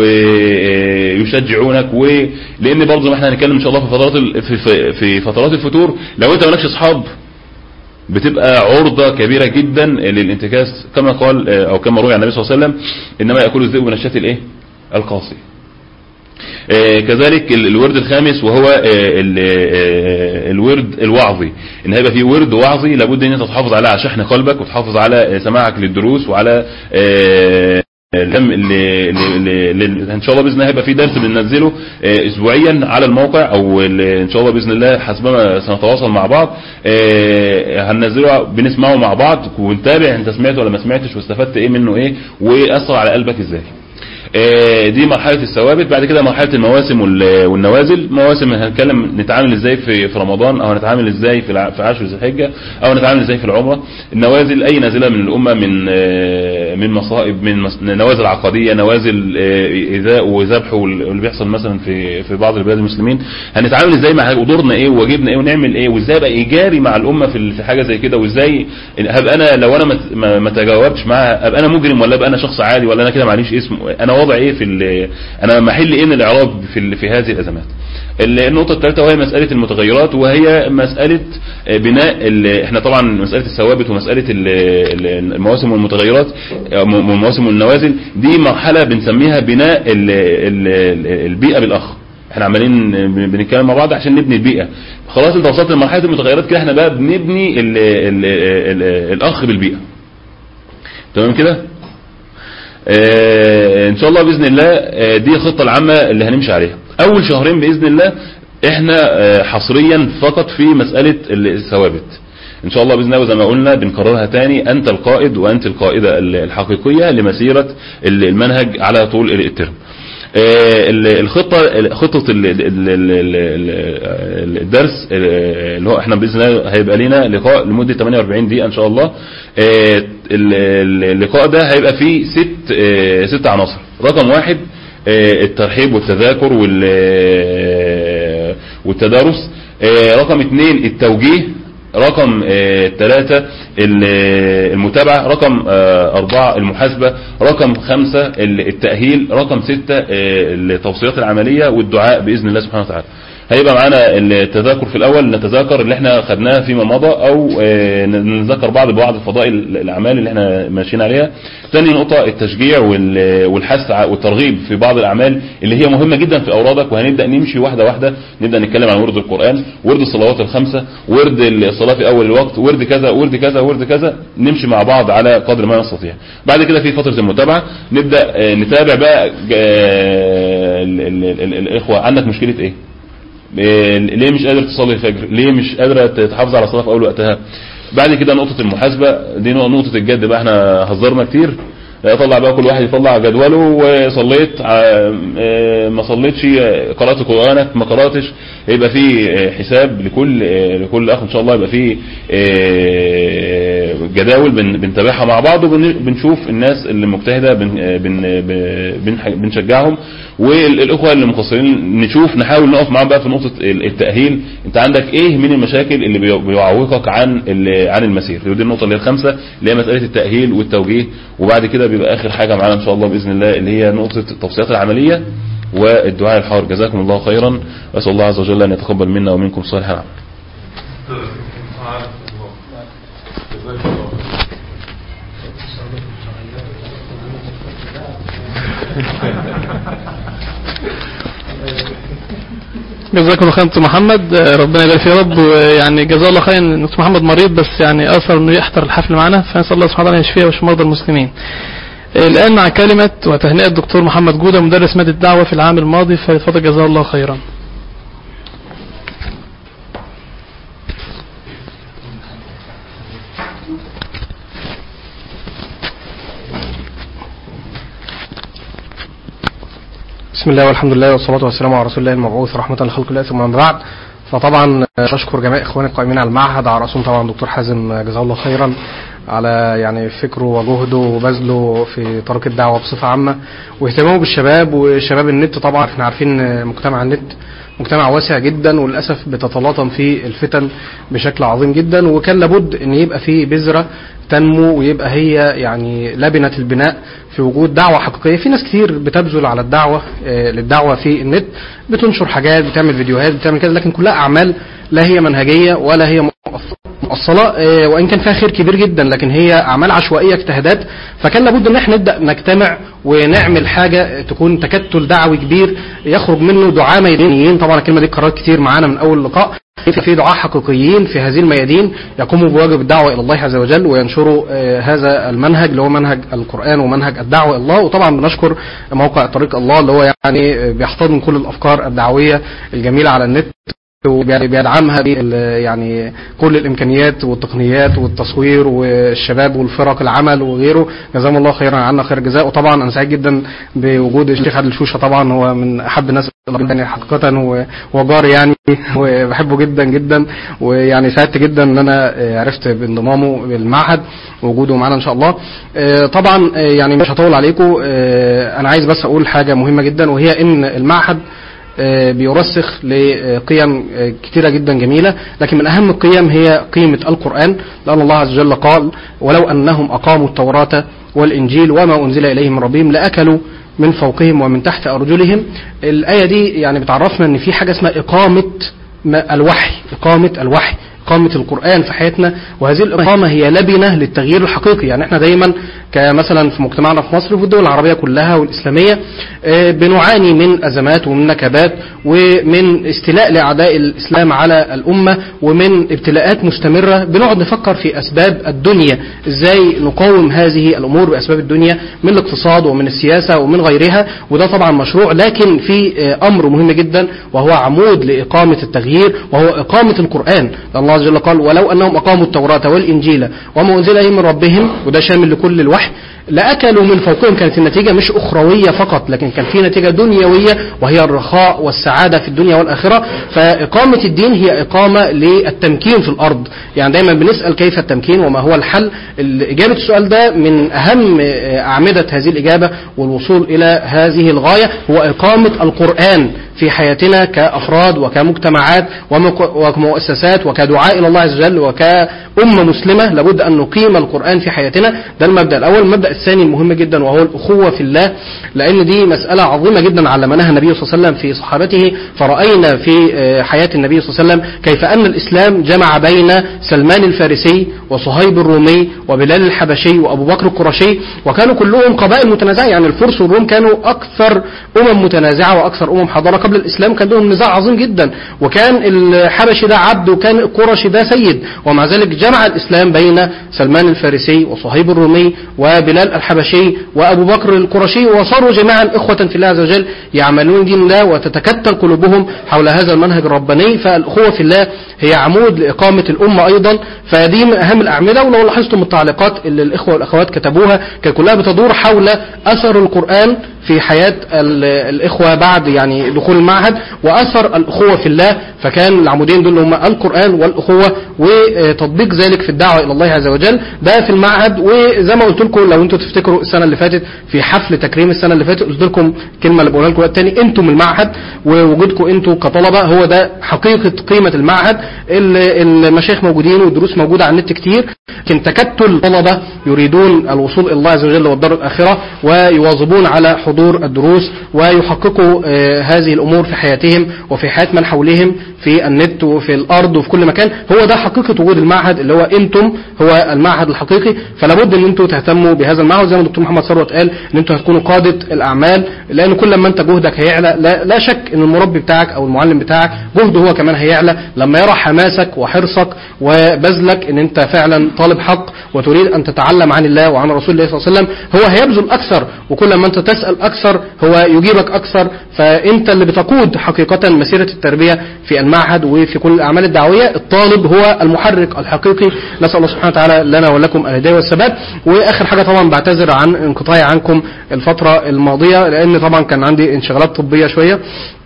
ويشجعونك ولان برضه زي ما احنا هنتكلم ان شاء الله في فترات ال- في- في في فترات الفتور لو انت مالكش اصحاب بتبقى عرضة كبيرة جدا للانتكاس كما قال آه، او كما روي عن النبي صلى الله عليه وسلم انما يأكل الذئب من الشاة الايه القاصي آه، كذلك ال- الورد الخامس وهو آه، ال- آه، الورد الوعظي ان هيبقى فيه ورد وعظي لابد ان انت تحافظ عليه على شحن قلبك وتحافظ على آه، سماعك للدروس وعلى آه، اللي, اللي, اللي, اللي ان شاء الله باذن الله هيبقى في درس بننزله آه، اسبوعيا على الموقع او اللي ان شاء الله باذن الله حسبما سنتواصل مع بعض آه، هننزله بنسمعه مع بعض ونتابع انت سمعت ولا ما سمعتش واستفدت ايه منه ايه واثر على قلبك ازاي آه، دي مرحلة الثوابت بعد كده مرحلة المواسم وال- والنوازل مواسم هنتكلم نتعامل ازاي في في رمضان او نتعامل ازاي في الع- في عشر ذي الحجة او نتعامل ازاي في العمرة النوازل اي نازلة من الامة من آه، من مصائب من مس- نوازل عقدية نوازل آه، ايذاء وذبح وال- واللي بيحصل مثلا في في بعض البلاد المسلمين هنتعامل ازاي مع ودورنا ايه وواجبنا ايه ونعمل ايه وازاي ابقى ايجاري مع الامة في ال- في حاجة زي كده وازاي هبقى انا لو انا ما- ما ما تجاوبتش معاها ابقى انا مجرم ولا ابقى انا شخص عادي ولا انا كده معليش اسم انا وضع ايه في ال- انا محل ايه من الاعراب في ال- في هذه الازمات ال- النقطة الثالثة وهي مسألة المتغيرات وهي مسألة بناء ال- احنا طبعا مسألة الثوابت ومسألة ال- ال- المواسم والمتغيرات م- المواسم والنوازل دي مرحلة بنسميها بناء ال- ال- البيئة بالأخ احنا عمالين بن- بنتكلم مع بعض عشان نبني البيئة خلاص انت وصلت لمرحلة المتغيرات كده احنا بقى بنبني ال ال ال الأخ بالبيئة تمام كده آه، ان شاء الله باذن الله آه، دي الخطه العامه اللي هنمشي عليها اول شهرين باذن الله احنا آه، حصريا فقط في مساله الثوابت ان شاء الله باذن الله وزي ما قلنا بنكررها تاني انت القائد وانت القائده الحقيقيه لمسيره المنهج على طول الترم آه، ال- الخطة خطة ال- ال- ال- ال- ال- الدرس آه، اللي هو احنا بإذن الله هيبقى لنا لقاء لمدة 48 دقيقة ان شاء الله آه، ال- ال- اللقاء ده هيبقى فيه ست آه، ست عناصر رقم واحد آه، الترحيب والتذاكر وال- آه، والتدارس آه، رقم اثنين التوجيه رقم ثلاثة المتابعة رقم آه، أربعة المحاسبة رقم خمسة ال- التأهيل رقم ستة آه، التوصيات العملية والدعاء بإذن الله سبحانه وتعالى هيبقى معانا التذاكر في الأول نتذاكر اللي احنا خدناه فيما مضى أو آه، نتذكر بعض بعض الفضائل الأعمال اللي احنا ماشيين عليها ثاني نقطة التشجيع وال- والحث ع- والترغيب في بعض الأعمال اللي هي مهمة جدا في أورادك وهنبدأ نمشي واحدة واحدة نبدأ نتكلم عن ورد القرآن ورد الصلوات الخمسة ورد الصلاة في أول الوقت ورد كذا ورد كذا ورد كذا نمشي مع بعض على قدر ما نستطيع بعد كده في فترة المتابعة نبدأ آه، نتابع بقى آه، ال- ال- ال- الإخوة عندك مشكلة إيه إيه، ليه مش قادر تصلي الفجر ليه مش قادرة تحافظ على الصلاة في أول وقتها بعد كده نقطة المحاسبة دي نقطة الجد بقى احنا هزرنا كتير يطلع بقى كل واحد يطلع جدوله وصليت ع- آه، ما صليتش آه، قرأت قرآنك ما قرأتش يبقى في آه، حساب لكل آه، لكل اخ ان شاء الله يبقى في آه، جداول بن- بنتابعها مع بعض وبنشوف الناس اللي مجتهدة بن- آه، بن- ب- بنح- بنشجعهم والاخوة اللي مقصرين نشوف نحاول نقف معاهم بقى في نقطة التأهيل انت عندك ايه من المشاكل اللي بي- بيعوقك عن ال- عن المسير ودي النقطة اللي هي الخامسة اللي هي مسألة التأهيل والتوجيه وبعد كده بيبقى اخر حاجة معانا ان شاء الله بإذن الله اللي هي نقطة التوصيات العملية والدعاء الحار جزاكم الله خيرا واسال الله عز وجل ان يتقبل منا ومنكم صالح العمل جزاكم الله خير دكتور محمد آه، ربنا يبارك فيه يا رب ويعني جزاه الله خير ان دكتور محمد مريض بس يعني اثر انه يحضر الحفل معنا فنسال الله سبحانه وتعالى ان يشفيه ويشفي مرضى المسلمين. آه، الان مع كلمه وتهنئه الدكتور محمد جوده مدرس ماده الدعوه في العام الماضي فليتفضل جزاه الله خيرا. بسم الله والحمد لله والصلاة والسلام على رسول الله المبعوث رحمة لخلق الله ثم من بعد فطبعا أشكر جميع إخواني القائمين على المعهد على رأسهم طبعا دكتور حازم جزاه الله خيرا على يعني فكره وجهده وبذله في طريق الدعوة بصفة عامة واهتمامه بالشباب وشباب النت طبعا احنا عارفين إن مجتمع النت مجتمع واسع جدا وللأسف بتتلاطم فيه الفتن بشكل عظيم جدا وكان لابد ان يبقى فيه بذرة تنمو ويبقى هي يعني لبنة البناء في وجود دعوة حقيقية في ناس كتير بتبذل على الدعوة آه، للدعوة في النت بتنشر حاجات بتعمل فيديوهات بتعمل كده لكن كلها أعمال لا هي منهجية ولا هي مؤثرة الصلاة آه، وإن كان فيها خير كبير جدا لكن هي أعمال عشوائية اجتهادات فكان لابد إن احنا نبدأ نجتمع ونعمل حاجة تكون تكتل دعوي كبير يخرج منه دعاة ميدانيين طبعا الكلمة دي اتكررت كتير معانا من أول لقاء في في دعاة حقيقيين في هذه الميادين يقوموا بواجب الدعوة إلى الله عز وجل وينشروا آه، هذا المنهج اللي هو منهج القرآن ومنهج الدعوة إلى الله وطبعا بنشكر موقع طريق الله اللي هو يعني آه، بيحتضن كل الأفكار الدعوية الجميلة على النت وبيدعمها بال- يعني كل الامكانيات والتقنيات والتصوير والشباب والفرق العمل وغيره جزاهم الله خيرا عنا خير الجزاء وطبعا انا سعيد جدا بوجود الشيخ عادل شوشه طبعا هو من احب الناس يعني حقيقه و- وجاري يعني وبحبه جدا جدا ويعني سعدت جدا ان انا آه، عرفت بانضمامه بالمعهد ووجوده معانا ان شاء الله آه، طبعا آه، يعني مش هطول عليكم آه، انا عايز بس اقول حاجه مهمه جدا وهي ان المعهد آه، بيرسخ لقيم آه، كتيرة جدا جميلة لكن من أهم القيم هي قيمة القرآن لأن الله عز وجل قال ولو أنهم أقاموا التوراة والإنجيل وما أنزل إليهم من ربهم لأكلوا من فوقهم ومن تحت أرجلهم الآية دي يعني بتعرفنا أن في حاجة اسمها إقامة ما- الوحي إقامة الوحي إقامة القرآن في حياتنا وهذه الإقامة هي لبنة للتغيير الحقيقي يعني احنا دايما كمثلا في مجتمعنا في مصر وفي الدول العربية كلها والإسلامية آه، بنعاني من أزمات ومن نكبات ومن استيلاء لأعداء الإسلام على الأمة ومن ابتلاءات مستمرة بنقعد نفكر في أسباب الدنيا إزاي نقاوم هذه الأمور بأسباب الدنيا من الاقتصاد ومن السياسة ومن غيرها وده طبعا مشروع لكن في آه، أمر مهم جدا وهو عمود لإقامة التغيير وهو إقامة القرآن الله عز وجل قال ولو أنهم أقاموا التوراة والإنجيل وما أنزل إليهم من ربهم وده شامل لكل الوحي لأكلوا من فوقهم كانت النتيجة مش أخروية فقط لكن كان في نتيجة دنيوية وهي الرخاء والسعادة في الدنيا والآخرة فإقامة الدين هي إقامة للتمكين في الأرض يعني دايما بنسأل كيف التمكين وما هو الحل إجابة السؤال ده من أهم آه، أعمدة هذه الإجابة والوصول إلى هذه الغاية هو إقامة القرآن في حياتنا كأفراد وكمجتمعات ومك- وكمؤسسات وكدعاء إلى الله عز وجل وكأمة مسلمة لابد أن نقيم القرآن في حياتنا ده المبدأ الأول المبدأ الثاني المهم جدا وهو الأخوة في الله لأن دي مسألة عظيمة جدا علمناها النبي صلى الله عليه وسلم في صحابته فرأينا في آه، حياة النبي صلى الله عليه وسلم كيف أن الإسلام جمع بين سلمان الفارسي وصهيب الرومي وبلال الحبشي وأبو بكر القرشي وكانوا كلهم قبائل متنازعة يعني الفرس والروم كانوا أكثر أمم متنازعة وأكثر أمم حضارة قبل الإسلام كان لهم نزاع عظيم جدا وكان الحبشي ده عبد وكان القرشي ده سيد ومع ذلك جمع الإسلام بين سلمان الفارسي وصهيب الرومي وبلال الحبشي وأبو بكر القرشي وصاروا جميعا إخوة في الله عز وجل يعملون دين الله وتتكتل قلوبهم حول هذا المنهج الرباني فالأخوة في الله هي عمود لإقامة الأمة أيضا فدي من أهم الأعمدة ولو لاحظتم التعليقات اللي الإخوة والأخوات كتبوها كانت كلها بتدور حول أثر القرآن في حياة ال- الإخوة بعد يعني دخول المعهد وأثر الأخوة في الله فكان العمودين دول هم القرآن والأخوة وتطبيق ذلك في الدعوة إلى الله عز وجل ده في المعهد وزي ما قلت لكم لو انتم تفتكروا السنة اللي فاتت في حفل تكريم السنة اللي فاتت قلت لكم كلمة اللي بقولها لكم التاني انتم المعهد ووجودكم انتم كطلبة هو ده حقيقة قيمة المعهد ال- المشايخ موجودين والدروس موجودة على النت كتير لكن تكتل طلبة يريدون الوصول إلى الله عز وجل والدار الآخرة ويواظبون على حضور الدروس ويحققوا آه، هذه الأمور في حياتهم وفي حياة من حولهم في النت وفي الأرض وفي كل مكان هو ده حقيقة وجود المعهد اللي هو أنتم هو المعهد الحقيقي فلابد أن أنتم تهتموا بهذا المعهد زي ما الدكتور محمد ثروت قال أن أنتم هتكونوا قادة الأعمال لأن كل ما أنت جهدك هيعلى لا, لا شك أن المربي بتاعك أو المعلم بتاعك جهده هو كمان هيعلى لما يرى حماسك وحرصك وبذلك أن أنت فعلا طالب حق وتريد أن تتعلم عن الله وعن رسول الله صلى الله عليه وسلم هو هيبذل أكثر وكل ما أنت تسأل أكثر هو يجيبك أكثر فأنت اللي بتقود حقيقة مسيرة التربية في المعهد وفي كل الأعمال الدعوية الطالب هو المحرك الحقيقي نسأل الله سبحانه وتعالى لنا ولكم الهداية والثبات وآخر حاجة طبعا بعتذر عن انقطاعي عنكم الفترة الماضية لأن طبعا كان عندي انشغالات طبية شوية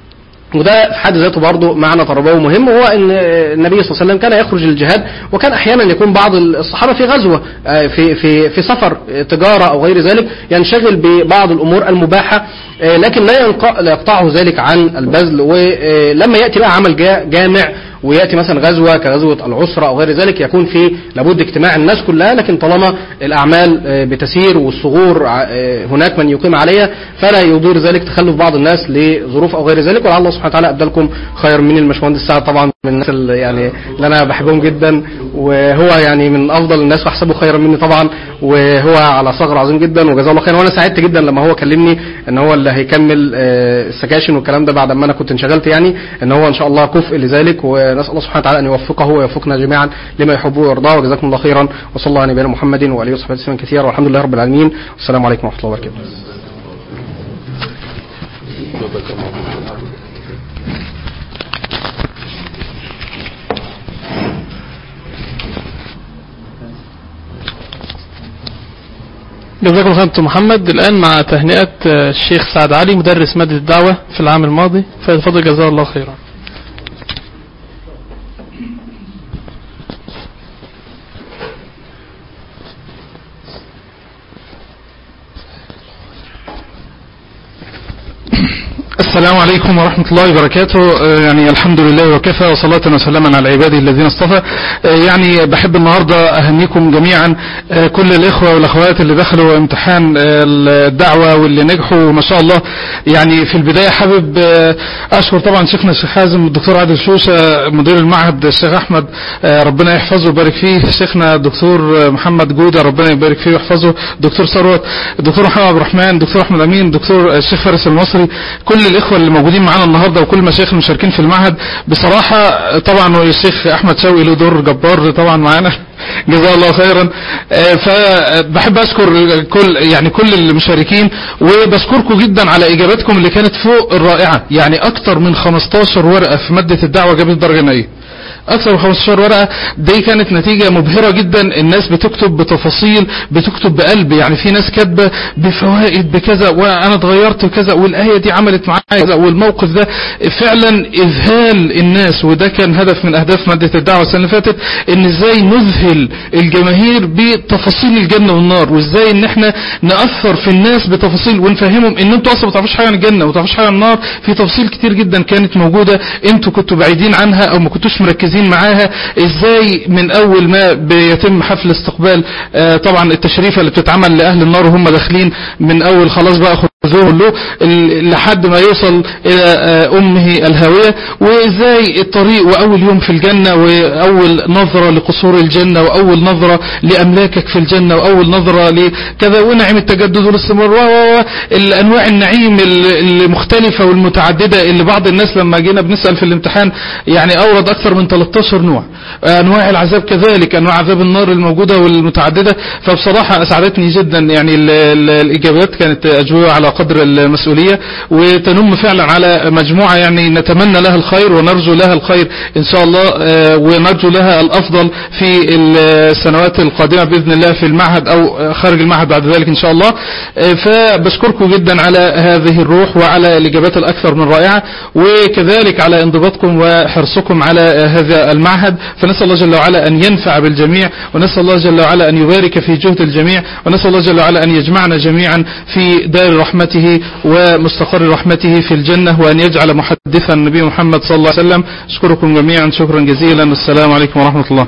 وده في حد ذاته برضه معنى تربوي مهم وهو ان النبي صلى الله عليه وسلم كان يخرج للجهاد وكان احيانا يكون بعض الصحابه في غزوه آه، في في في سفر آه، تجاره او غير ذلك ينشغل ببعض الامور المباحه آه، لكن لا ينق- لا يقطعه ذلك عن البذل ولما ياتي بقى عمل جا- جامع وياتي مثلا غزوه كغزوه العسره او غير ذلك يكون في لابد اجتماع الناس كلها لكن طالما الاعمال آه، بتسير والصغور آه، هناك من يقيم عليها فلا يضير ذلك تخلف بعض الناس لظروف او غير ذلك ولعل الله سبحانه وتعالى ابدلكم خير من المشمهندس سعد طبعا من الناس اللي يعني اللي انا بحبهم جدا وهو يعني من افضل الناس واحسبه خيرا مني طبعا وهو على ثغر عظيم جدا وجزاه الله خيرا وانا سعدت جدا لما هو كلمني ان هو اللي هيكمل آه، السكاشن والكلام ده بعد ما انا كنت انشغلت يعني ان هو ان شاء الله كفء لذلك ونسال الله سبحانه وتعالى ان يوفقه ويوفقنا جميعا لما يحبه ويرضاه وجزاكم الله خيرا وصلى الله على نبينا محمد واله وصحبه وسلم كثيرا والحمد لله رب العالمين والسلام عليكم ورحمه الله وبركاته جزاكم الله خير دكتور محمد الآن مع تهنئة آه، الشيخ سعد علي مدرس مادة الدعوة في العام الماضي فليتفضل جزاه الله خيرا السلام عليكم ورحمة الله وبركاته آه، يعني الحمد لله وكفى وصلاة وسلاما على عباده الذين اصطفى آه، يعني بحب النهاردة أهنيكم جميعا آه، كل الإخوة والأخوات اللي دخلوا امتحان آه، الدعوة واللي نجحوا ما شاء الله يعني في البداية حابب آه، أشكر طبعا شيخنا الشيخ حازم الدكتور عادل شوشة مدير المعهد الشيخ أحمد آه، ربنا يحفظه ويبارك فيه شيخنا الدكتور آه، محمد جودة ربنا يبارك فيه ويحفظه دكتور ثروت الدكتور محمد عبد الرحمن دكتور أحمد أمين دكتور الشيخ فارس المصري كل الإخوة اللي موجودين معانا النهاردة وكل المشايخ المشاركين في المعهد بصراحة طبعا والشيخ أحمد شوقي له دور جبار طبعا معانا جزاه الله خيرا آه، فبحب اشكر كل يعني كل المشاركين وبشكركم جدا على اجاباتكم اللي كانت فوق الرائعه يعني اكتر من 15 ورقه في ماده الدعوه جابت درجه نهائيه اكثر من 15 ورقه دي كانت نتيجه مبهره جدا الناس بتكتب بتفاصيل بتكتب بقلب يعني في ناس كاتبه بفوائد بكذا وانا اتغيرت كذا والايه دي عملت معايا كذا والموقف ده فعلا اذهال الناس وده كان هدف من اهداف ماده الدعوه السنه اللي فاتت ان ازاي نذهل الجماهير بتفاصيل الجنه والنار وازاي ان احنا ناثر في الناس بتفاصيل ونفهمهم ان انتوا اصلا ما تعرفوش حاجه عن الجنه وما تعرفوش حاجه عن النار في تفاصيل كتير جدا كانت موجوده انتوا كنتوا بعيدين عنها او ما كنتوش مركزين معاها ازاي من اول ما بيتم حفل استقبال آه، طبعا التشريفه اللي بتتعمل لاهل النار وهم داخلين من اول خلاص بقى خذوه له ال- لحد ما يوصل الى آه، امه الهاويه وازاي الطريق واول يوم في الجنه واول نظره لقصور الجنه واول نظره لاملاكك في الجنه واول نظره لكذا ونعيم التجدد والاستمرار و و- و- الانواع النعيم ال- المختلفه والمتعدده اللي بعض الناس لما جينا بنسال في الامتحان يعني اورد اكثر من 13 نوع انواع العذاب كذلك انواع عذاب النار الموجوده والمتعدده فبصراحه اسعدتني جدا يعني ال- ال- الاجابات كانت اجوبه على قدر المسؤوليه وتنم فعلا على مجموعه يعني نتمنى لها الخير ونرجو لها الخير ان شاء الله آه، ونرجو لها الافضل في السنوات القادمه باذن الله في المعهد او خارج المعهد بعد ذلك ان شاء الله آه، فبشكركم جدا على هذه الروح وعلى الاجابات الاكثر من رائعه وكذلك على انضباطكم وحرصكم على هذا المعهد فنسال الله جل وعلا ان ينفع بالجميع ونسال الله جل وعلا ان يبارك في جهد الجميع ونسال الله جل وعلا ان يجمعنا جميعا في دار رحمته ومستقر رحمته في الجنه وان يجعل محدثا النبي محمد صلى الله عليه وسلم اشكركم جميعا شكرا جزيلا والسلام عليكم ورحمه الله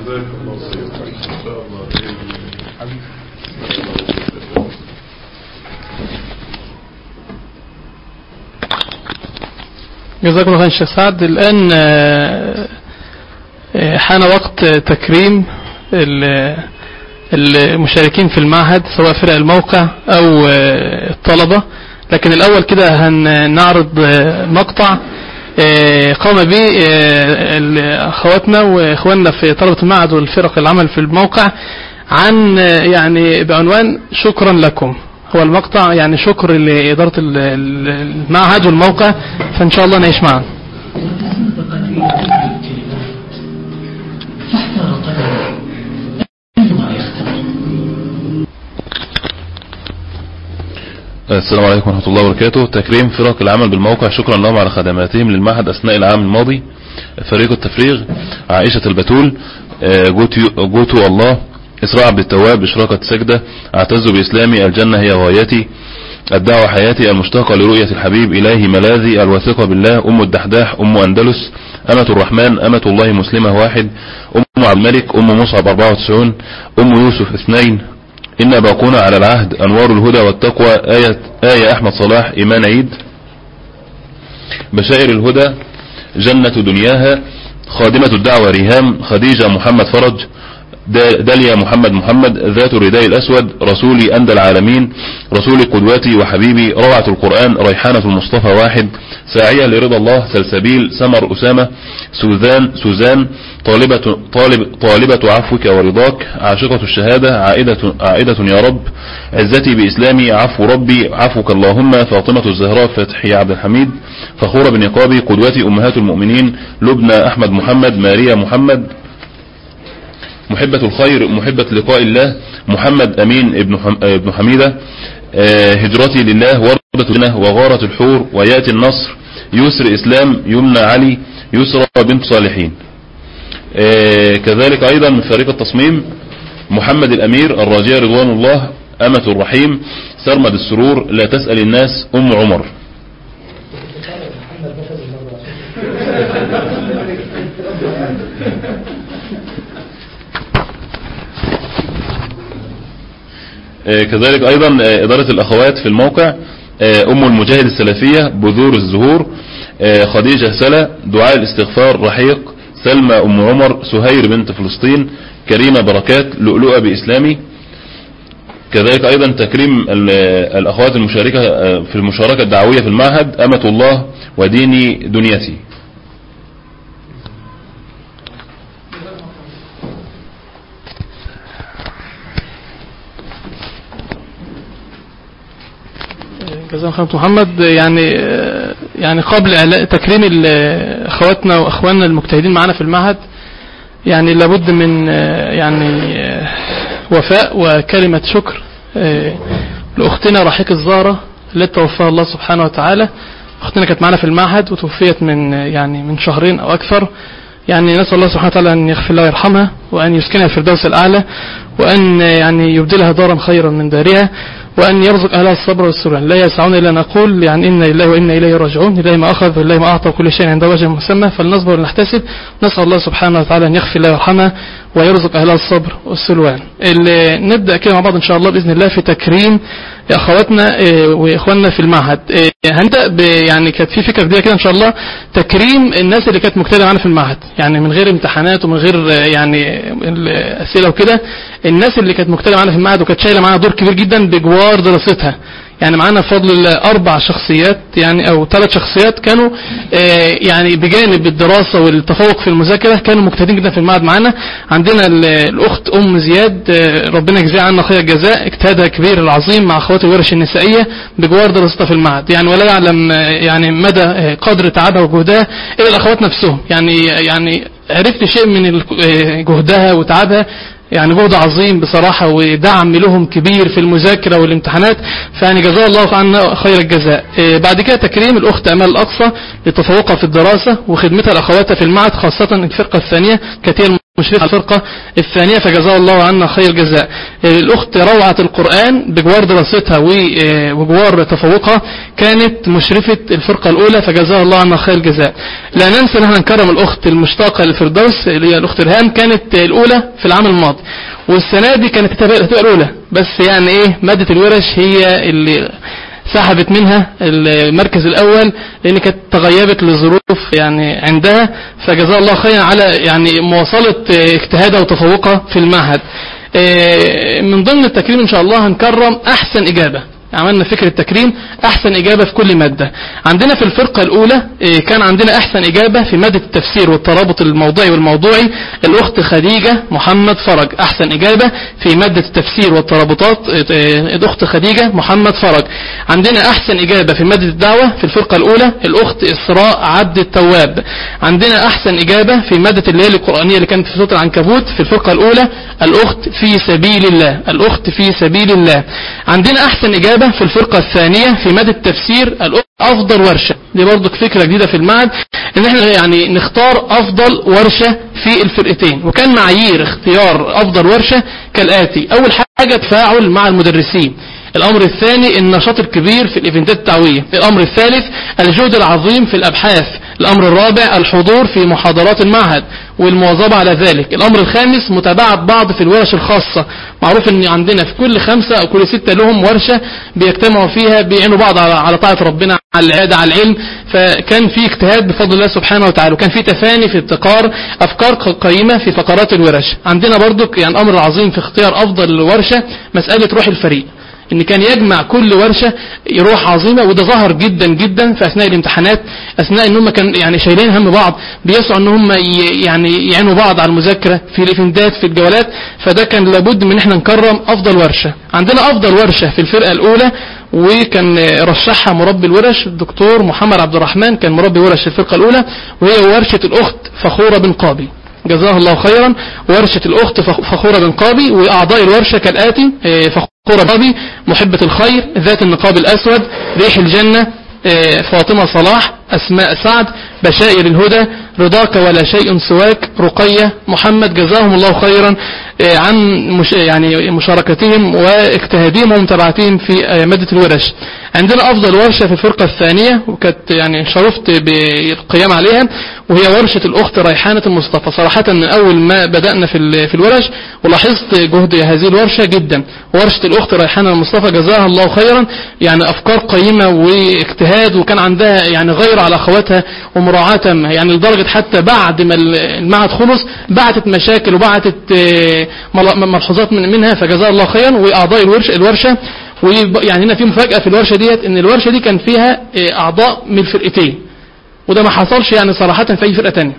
جزاكم الله خير الشيخ سعد الآن آه، آه، حان وقت تكريم ال- المشاركين في المعهد سواء فرق الموقع أو آه، الطلبة لكن الأول كده هنعرض آه، مقطع آه، قام به آه، ال- أخواتنا وإخواننا في طلبة المعهد والفرق العمل في الموقع عن آه، يعني بعنوان شكرا لكم هو المقطع يعني شكر لإدارة ال- ال- المعهد والموقع فإن شاء الله نعيش معا السلام عليكم ورحمة الله وبركاته تكريم فرق العمل بالموقع شكرا لهم على خدماتهم للمعهد أثناء العام الماضي فريق التفريغ عائشة البتول آه، جوتو, جوتو الله إسراء عبد التواب إشراقة سجدة أعتز بإسلامي الجنة هي غايتي الدعوة حياتي المشتاقة لرؤية الحبيب إلهي ملاذي الواثقة بالله أم الدحداح أم أندلس أمة الرحمن أمة الله مسلمة واحد أم عبد الملك أم مصعب 94 أم يوسف اثنين إنا باقون على العهد أنوار الهدى والتقوى آية, آية أحمد صلاح إيمان عيد بشائر الهدى جنة دنياها خادمة الدعوة ريهام خديجة محمد فرج دا- داليا محمد محمد ذات الرداء الأسود رسولي أندى العالمين رسولي قدوتي وحبيبي روعة القرآن ريحانة المصطفى واحد ساعية لرضا الله سلسبيل سمر أسامة سوزان سوزان طالبة, طالب طالبة عفوك ورضاك عاشقة الشهادة عائدة, عائدة يا رب عزتي بإسلامي عفو ربي عفوك اللهم فاطمة الزهراء فتحي عبد الحميد فخورة بنقابي قدوتي أمهات المؤمنين لبنى أحمد محمد ماريا محمد محبة الخير محبة لقاء الله محمد أمين ابن حم- ابن حميدة آه، هجرتي لله وردة لنا وغارة الحور وياتي النصر يسر إسلام يمنى علي يسرى بنت صالحين آه، كذلك أيضا من فريق التصميم محمد الأمير الراجية رضوان الله أمة الرحيم سرمد السرور لا تسأل الناس أم عمر آه، كذلك أيضا آه، إدارة الأخوات في الموقع آه، أم المجاهد السلفية بذور الزهور آه، خديجة سلا دعاء الاستغفار رحيق سلمى أم عمر سهير بنت فلسطين كريمة بركات لؤلؤة بإسلامي كذلك أيضا تكريم ال- الأخوات المشاركة آه، في المشاركة الدعوية في المعهد أمة الله وديني دنيتي جزاهم خير محمد يعني يعني قبل إعلاء- تكريم ال- اخواتنا واخواننا المجتهدين معنا في المعهد يعني لابد من يعني وفاء وكلمة شكر لاختنا رحيق الزهرة التي توفاها الله سبحانه وتعالى اختنا كانت معنا في المعهد وتوفيت من يعني من شهرين او اكثر يعني نسأل الله سبحانه وتعالى أن يغفر لها ويرحمها وأن يسكنها الفردوس الأعلى وأن يعني يبدلها دارا خيرا من دارها وأن يرزق أهلها الصبر والسرور لا يسعون إلا أن نقول يعني إنا لله وإنا إليه راجعون لله ما أخذ ولله ما أعطى وكل شيء عند وجه مسمى فلنصبر ونحتسب نسأل الله سبحانه وتعالى أن يغفر لها ويرحمها ويرزق أهلها الصبر والسلوان اللي نبدأ كده مع بعض إن شاء الله بإذن الله في تكريم أخواتنا إيه، وإخواننا في المعهد إيه، هنبدأ ب- يعني كانت في فكرة جديدة كده إن شاء الله تكريم الناس اللي كانت مجتهدة معانا في المعهد يعني من غير امتحانات ومن غير آه، يعني الأسئلة وكده الناس اللي كانت مجتهدة معانا في المعهد وكانت شايلة معانا دور كبير جدا بجوار دراستها يعني معانا بفضل الله أربع شخصيات يعني أو ثلاث شخصيات كانوا آه، يعني بجانب الدراسة والتفوق في المذاكرة كانوا مجتهدين جدا في المعهد معانا عندنا ال- الأخت أم زياد آه، ربنا يجزيها عنا خير الجزاء اجتهادها كبير العظيم مع أخوات الورش النسائية بجوار دراستها في المعهد يعني ولا يعلم آه، يعني مدى آه، قدر تعبها وجهدها إلا الأخوات نفسهم يعني يعني عرفت شيء من ال- آه، جهدها وتعبها يعني جهد عظيم بصراحة ودعم لهم كبير في المذاكرة والامتحانات فيعني جزاه الله عنا خير الجزاء إيه بعد كده تكريم الأخت أمال الأقصى لتفوقها في الدراسة وخدمتها لأخواتها في المعهد خاصة الفرقة الثانية كانت هي المشرفة على الفرقة الثانية فجزاه الله عنا خير جزاء إيه الأخت روعة القرآن بجوار دراستها و- إيه وجوار تفوقها كانت مشرفة الفرقة الأولى فجزاها الله عنا خير جزاء لا ننسى ان احنا نكرم الأخت المشتاقة للفردوس اللي هي الأخت رهام كانت الأولى في العام الماضي والسنة دي كانت هتبقى هتبقى الأولى بس يعني إيه مادة الورش هي اللي سحبت منها المركز الأول لأن كانت تغيبت لظروف يعني عندها فجزاها الله خيرا على يعني مواصلة اجتهادها وتفوقها في المعهد إيه، من ضمن التكريم إن شاء الله هنكرم أحسن إجابة عملنا فكرة تكريم أحسن إجابة في كل مادة عندنا في الفرقة الأولى إيه، كان عندنا أحسن إجابة في مادة التفسير والترابط الموضوعي والموضوعي الأخت خديجة محمد فرج أحسن إجابة في مادة التفسير والترابطات إيه، الأخت خديجة محمد فرج عندنا أحسن إجابة في مادة الدعوة في الفرقة الأولى الأخت إسراء عبد التواب عندنا أحسن إجابة في مادة الليالي القرآنية اللي كانت في سورة العنكبوت في الفرقة الأولى الأخت في سبيل الله الأخت في سبيل الله عندنا أحسن إجابة في الفرقة الثانية في مادة التفسير الأخت أفضل ورشة دي برضو فكرة جديدة في المعهد إن احنا يعني نختار أفضل ورشة في الفرقتين وكان معايير اختيار أفضل ورشة كالآتي أول حاجة تفاعل مع المدرسين الأمر الثاني النشاط الكبير في الإيفنتات التعوية الأمر الثالث الجهد العظيم في الأبحاث الأمر الرابع الحضور في محاضرات المعهد والمواظبة على ذلك الأمر الخامس متابعة بعض في الورش الخاصة معروف أن عندنا في كل خمسة أو كل ستة لهم ورشة بيجتمعوا فيها بيعينوا بعض على على طاعة ربنا على العادة على العلم فكان في اجتهاد بفضل الله سبحانه وتعالى وكان في تفاني في ابتكار أفكار قيمة في فقرات الورش عندنا برضو يعني الأمر العظيم في اختيار أفضل ورشة مسألة روح الفريق ان كان يجمع كل ورشة روح عظيمة وده ظهر جدا جدا في اثناء الامتحانات اثناء ان هم كان يعني شايلين هم بعض بيسعوا ان هم ي- يعني يعينوا بعض على المذاكرة في الايفنتات في الجولات فده كان لابد من احنا نكرم افضل ورشة عندنا افضل ورشة في الفرقة الاولى وكان رشحها مربي الورش الدكتور محمد عبد الرحمن كان مربي ورش الفرقة الاولى وهي ورشة الاخت فخورة بن قابي جزاه الله خيرا ورشة الأخت فخ- فخورة بن قابي وأعضاء الورشة كالآتي آه، فخورة بن قابي محبة الخير ذات النقاب الأسود ريح الجنة آه، فاطمة صلاح أسماء سعد بشائر الهدى رضاك ولا شيء سواك رقية محمد جزاهم الله خيرا آه، عن مش يعني مشاركتهم واجتهادهم ومتابعتهم في آه، مادة الورش عندنا أفضل ورشة في الفرقة الثانية وكانت يعني شرفت بالقيام عليها وهي ورشة الأخت ريحانة المصطفى صراحة من أول ما بدأنا في ال- في الورش ولاحظت جهد هذه الورشة جدا ورشة الأخت ريحانة المصطفى جزاها الله خيرا يعني أفكار قيمة واجتهاد وكان عندها يعني غير على أخواتها ومراعاة يعني لدرجة حتى بعد ما المعهد خلص بعتت مشاكل وبعتت آه، مل- ملحوظات من منها فجزاها الله خيرا وأعضاء الورشة الورشة ويعني هنا في مفاجأة في الورشة ديت ان الورشة دي كان فيها آه، أعضاء من الفرقتين وده ما حصلش يعني صراحة في أي فرقة تانية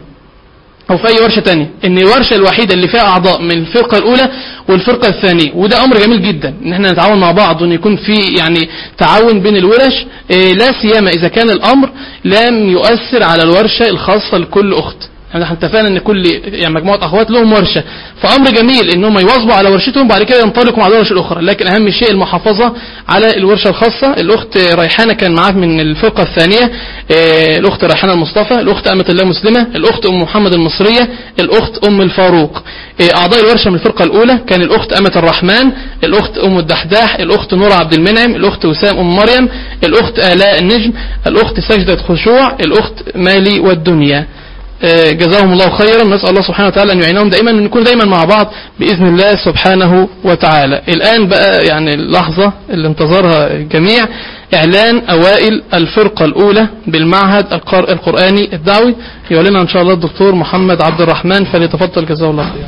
أو في أي ورشة تانية إن الورشة الوحيدة اللي فيها أعضاء من الفرقة الأولى والفرقة الثانية وده أمر جميل جدا إن احنا نتعاون مع بعض وإن يكون في يعني تعاون بين الورش إيه، لا سيما إذا كان الأمر لم يؤثر على الورشة الخاصة لكل أخت احنا اتفقنا ان كل يعني مجموعه اخوات لهم ورشه فامر جميل ان هم يواظبوا على ورشتهم وبعد كده ينطلقوا مع الورش الاخرى لكن اهم شيء المحافظه على الورشه الخاصه الاخت ريحانه كان معاك من الفرقه الثانيه اه، الاخت ريحانه المصطفى الاخت امه الله مسلمه الاخت ام محمد المصريه الاخت ام الفاروق اه، اعضاء الورشه من الفرقه الاولى كان الاخت امه الرحمن الاخت ام الدحداح الاخت نور عبد المنعم الاخت وسام ام مريم الاخت الاء النجم الاخت سجده خشوع الاخت مالي والدنيا آه، جزاهم الله خيرا نسأل الله سبحانه وتعالى أن يعينهم دائما أن نكون دائما مع بعض بإذن الله سبحانه وتعالى الآن بقى يعني اللحظة اللي انتظرها الجميع إعلان أوائل الفرقة الأولى بالمعهد القر- القرآني الدعوي يعلنها إن شاء الله الدكتور محمد عبد الرحمن فليتفضل جزاه الله خيرا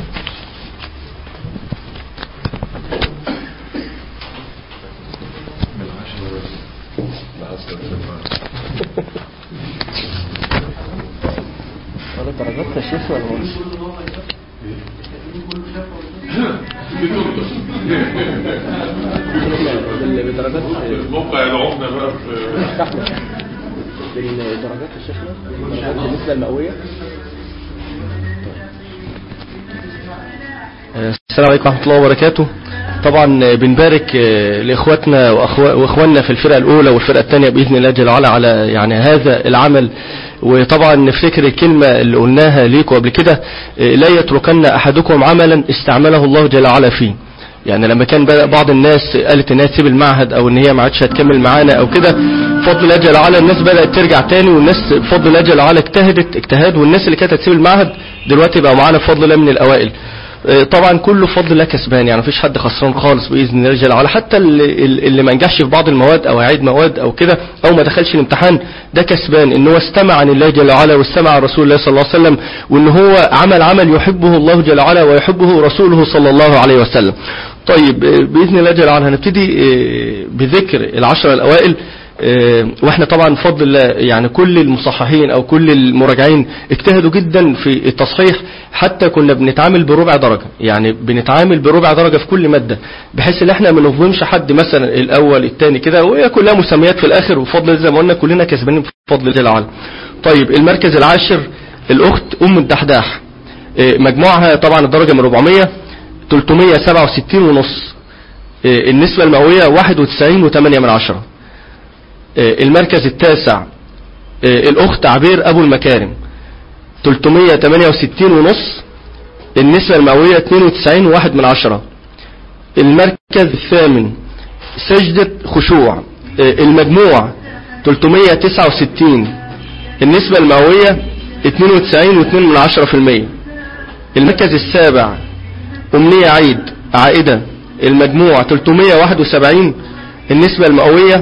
درجات تشريف ولا بدرجات موقع العمدة بقى في بالدرجات الشيخ درجات بالنسبة المئوية السلام عليكم ورحمة الله وبركاته طبعا بنبارك آه، لاخواتنا وأخوا- واخواننا في الفرقة الاولى والفرقة الثانية باذن الله جل وعلا على يعني هذا العمل وطبعا نفتكر الكلمة اللي قلناها ليكم قبل كده آه، لا يتركن احدكم عملا استعمله الله جل وعلا فيه يعني لما كان بدأ بعض الناس قالت انها تسيب المعهد او ان هي ما عادش هتكمل معانا او كده بفضل الله جل وعلا الناس بدأت ترجع تاني والناس بفضل الله جل وعلا اجتهدت اجتهاد والناس اللي كانت هتسيب المعهد دلوقتي بقوا معانا بفضل الله من الاوائل آه، طبعا كله بفضل الله كسبان يعني مفيش حد خسران خالص باذن الله جل وعلا حتى اللي, اللي ما نجحش في بعض المواد او يعيد مواد او كده او ما دخلش الامتحان ده كسبان ان هو استمع عن الله جل وعلا واستمع عن رسول الله صلى الله عليه وسلم وان هو عمل عمل يحبه الله جل وعلا ويحبه رسوله صلى الله عليه وسلم طيب آه، باذن الله جل وعلا هنبتدي آه، بذكر العشره الاوائل آه، واحنا طبعا بفضل الله يعني كل المصححين او كل المراجعين اجتهدوا جدا في التصحيح حتى كنا بنتعامل بربع درجة يعني بنتعامل بربع درجة في كل مادة بحيث ان احنا ما نظلمش حد مثلا الاول الثاني كده وهي كلها مسميات في الاخر وبفضل الله زي ما قلنا كلنا كسبانين بفضل الله جل وعلا طيب المركز العاشر الاخت ام الدحداح آه، مجموعها طبعا الدرجة من 400 367 ونص آه، النسبة المئوية 91 و8 من عشرة آه، المركز التاسع آه، الأخت عبير أبو المكارم 368 ونص النسبة المئوية 92 وواحد من عشرة المركز الثامن سجدة خشوع آه، المجموع 369 النسبة المئوية 92.2 من عشرة في المية المركز السابع أمنية عيد عائدة المجموع 371 النسبة المئوية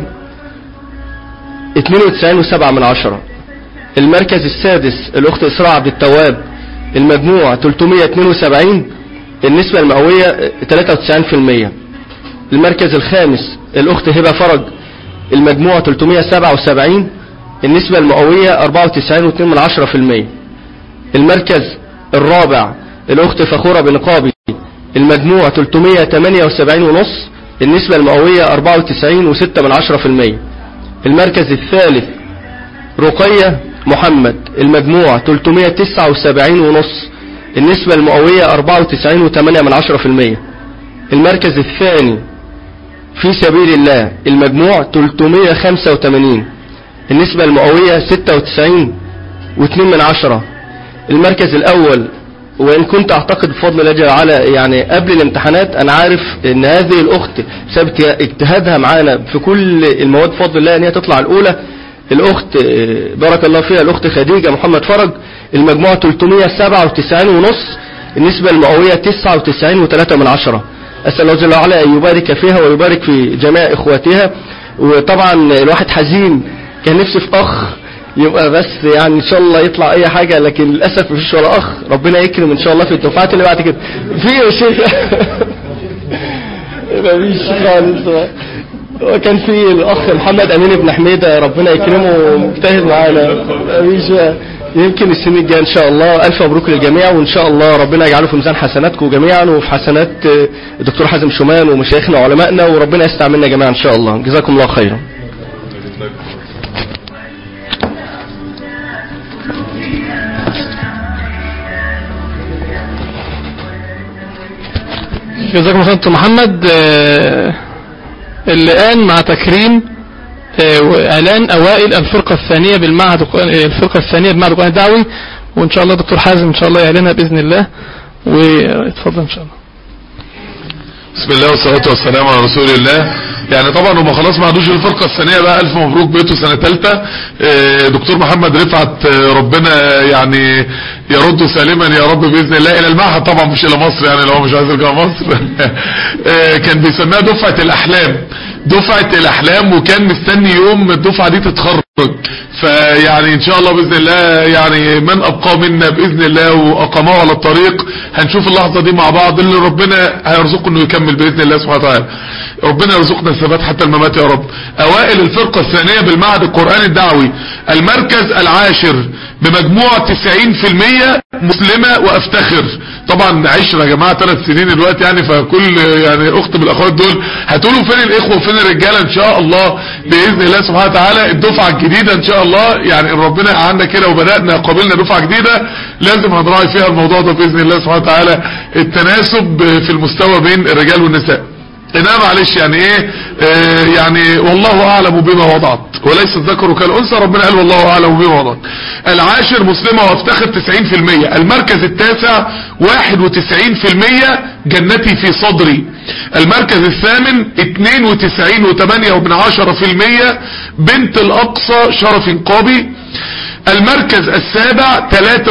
92.7 من عشرة المركز السادس الأخت إسراء عبد التواب المجموع 372 النسبة المئوية 93% المركز الخامس الأخت هبة فرج المجموع 377 النسبة المئوية 94.2 من عشرة في المية المركز الرابع الأخت فخورة بنقابي المجموع 378 ونص النسبة المئوية 94.6 من عشرة في المية المركز الثالث رقية محمد المجموع 379 ونص النسبة المئوية 94.8 من عشرة في المية المركز الثاني في سبيل الله المجموع 385 النسبة المئوية 96 و2 من عشرة المركز الأول وإن كنت أعتقد بفضل الله جل وعلا يعني قبل الامتحانات أنا عارف إن هذه الأخت بسبب اجتهادها معانا في كل المواد بفضل الله إن هي تطلع الأولى الأخت آه، بارك الله فيها الأخت خديجة محمد فرج المجموع 397 ونص النسبة المئوية 99 و3 من عشرة أسأل الله جل وعلا أن يبارك فيها ويبارك في جميع إخواتها وطبعا الواحد حزين كان نفسي في أخ يبقى بس يعني إن شاء الله يطلع أي حاجة لكن للأسف مفيش ولا أخ ربنا يكرم إن شاء الله في الدفعات اللي بعد كده في يا شيخ مفيش خالص وكان في الأخ محمد أمين بن حميدة ربنا يكرمه مجتهد معانا مفيش يمكن السنة الجاية إن شاء الله ألف مبروك للجميع وإن شاء الله ربنا يجعله في ميزان حسناتكم جميعا وفي حسنات آه، الدكتور حازم شومان ومشايخنا وعلمائنا وربنا يستعملنا جميعا إن شاء الله جزاكم الله خيرا جزاكم الله خير محمد آه، الآن مع تكريم آه، وإعلان أوائل الفرقة الثانية بالمعهد القرآن- آه، الفرقة الثانية بالمعهد القرآن الدعوي وإن شاء الله دكتور حازم إن شاء الله يعلنها بإذن الله واتفضل إن شاء الله بسم الله والصلاة والسلام على رسول الله يعني طبعا هم خلاص ما عندوش الفرقة الثانية بقى ألف مبروك بيته سنة ثالثة آه، دكتور محمد رفعت آه، ربنا يعني يرده سالما يا رب بإذن الله إلى المعهد طبعا مش إلى مصر يعني لو مش عايز يرجع مصر آه، كان بيسميها دفعة الأحلام دفعة الأحلام وكان مستني يوم الدفعة دي تتخرج فيعني ان شاء الله باذن الله يعني من ابقى منا باذن الله واقامه على الطريق هنشوف اللحظه دي مع بعض اللي ربنا هيرزقه انه يكمل باذن الله سبحانه وتعالى ربنا يرزقنا الثبات حتى الممات يا رب اوائل الفرقه الثانيه بالمعهد القراني الدعوي المركز العاشر بمجموع 90% مسلمه وافتخر طبعا عشرة يا جماعه ثلاث سنين دلوقتي يعني فكل يعني اخت من الاخوات دول هتقولوا فين الاخوه وفين الرجاله ان شاء الله باذن الله سبحانه وتعالى الدفعه الجديده ان شاء الله يعني ان ربنا قعدنا كده وبدانا قابلنا دفعه جديده لازم هنراعي فيها الموضوع ده باذن الله سبحانه وتعالى التناسب في المستوى بين الرجال والنساء انما معلش يعني ايه آه يعني والله اعلم بما وضعت وليس الذكر كالانثى ربنا قال والله اعلم بما وضعت العاشر مسلمه وافتخر 90% المركز التاسع 91% جنتي في صدري المركز الثامن 92 و8 ومن عشرة في المية بنت الاقصى شرف قابي المركز السابع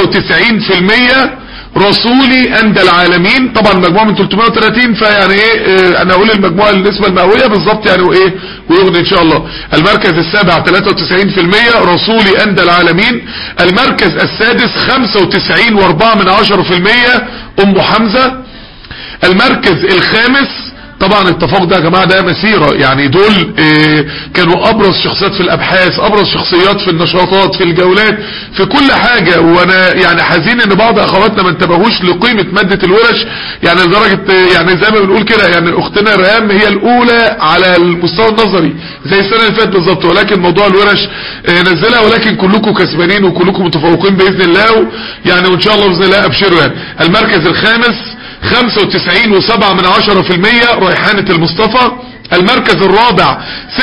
93% رسولي أندى العالمين طبعا مجموعة من 330 فيعني ايه اه انا اقول المجموعة النسبة المئوية بالظبط يعني وايه ويغني ان شاء الله المركز السابع 93% رسولي أندى العالمين المركز السادس 95 و4 من 10% ام حمزة المركز الخامس طبعا التفاق ده يا جماعة ده مسيرة يعني دول اه كانوا ابرز شخصيات في الابحاث ابرز شخصيات في النشاطات في الجولات في كل حاجة وانا يعني حزين ان بعض اخواتنا ما انتبهوش لقيمة مادة الورش يعني لدرجة اه يعني زي ما بنقول كده يعني اختنا ريام هي الاولى على المستوى النظري زي السنة اللي فاتت بالظبط ولكن موضوع الورش اه نزلها ولكن كلكم كسبانين وكلكم متفوقين باذن الله يعني وان شاء الله باذن الله ابشروا يعني المركز الخامس 95 و7 من عشرة في المية ريحانة المصطفى المركز الرابع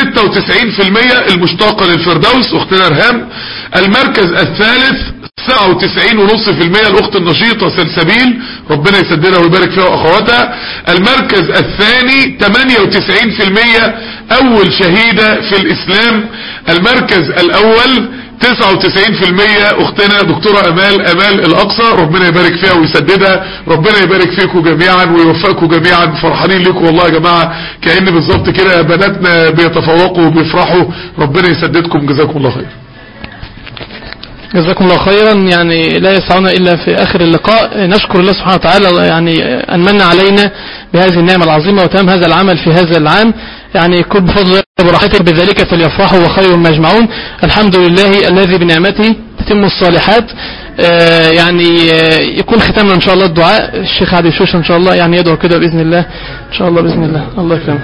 96% المشتاقة للفردوس اختنا رهام المركز الثالث 99 ونص في المية الاخت النشيطة سلسبيل ربنا يسددها ويبارك فيها واخواتها المركز الثاني 98% اول شهيدة في الاسلام المركز الاول 99% اختنا دكتورة امال امال الاقصى ربنا يبارك فيها ويسددها ربنا يبارك فيكم جميعا ويوفقكم جميعا فرحانين لكم والله يا جماعة كأن بالظبط كده بناتنا بيتفوقوا وبيفرحوا ربنا يسددكم جزاكم الله خير جزاكم الله خيرا يعني لا يسعنا إلا في آخر اللقاء نشكر الله سبحانه وتعالى يعني أن من علينا بهذه النعمة العظيمة وتم هذا العمل في هذا العام يعني كل بفضل الله وبرحمته بذلك فليفرحوا وخير ما يجمعون الحمد لله الذي بنعمته تتم الصالحات آه يعني آه يكون ختامنا ان شاء الله الدعاء الشيخ عادل شوشة ان شاء الله يعني يدعو كده باذن الله ان شاء الله باذن الله الله يكرمك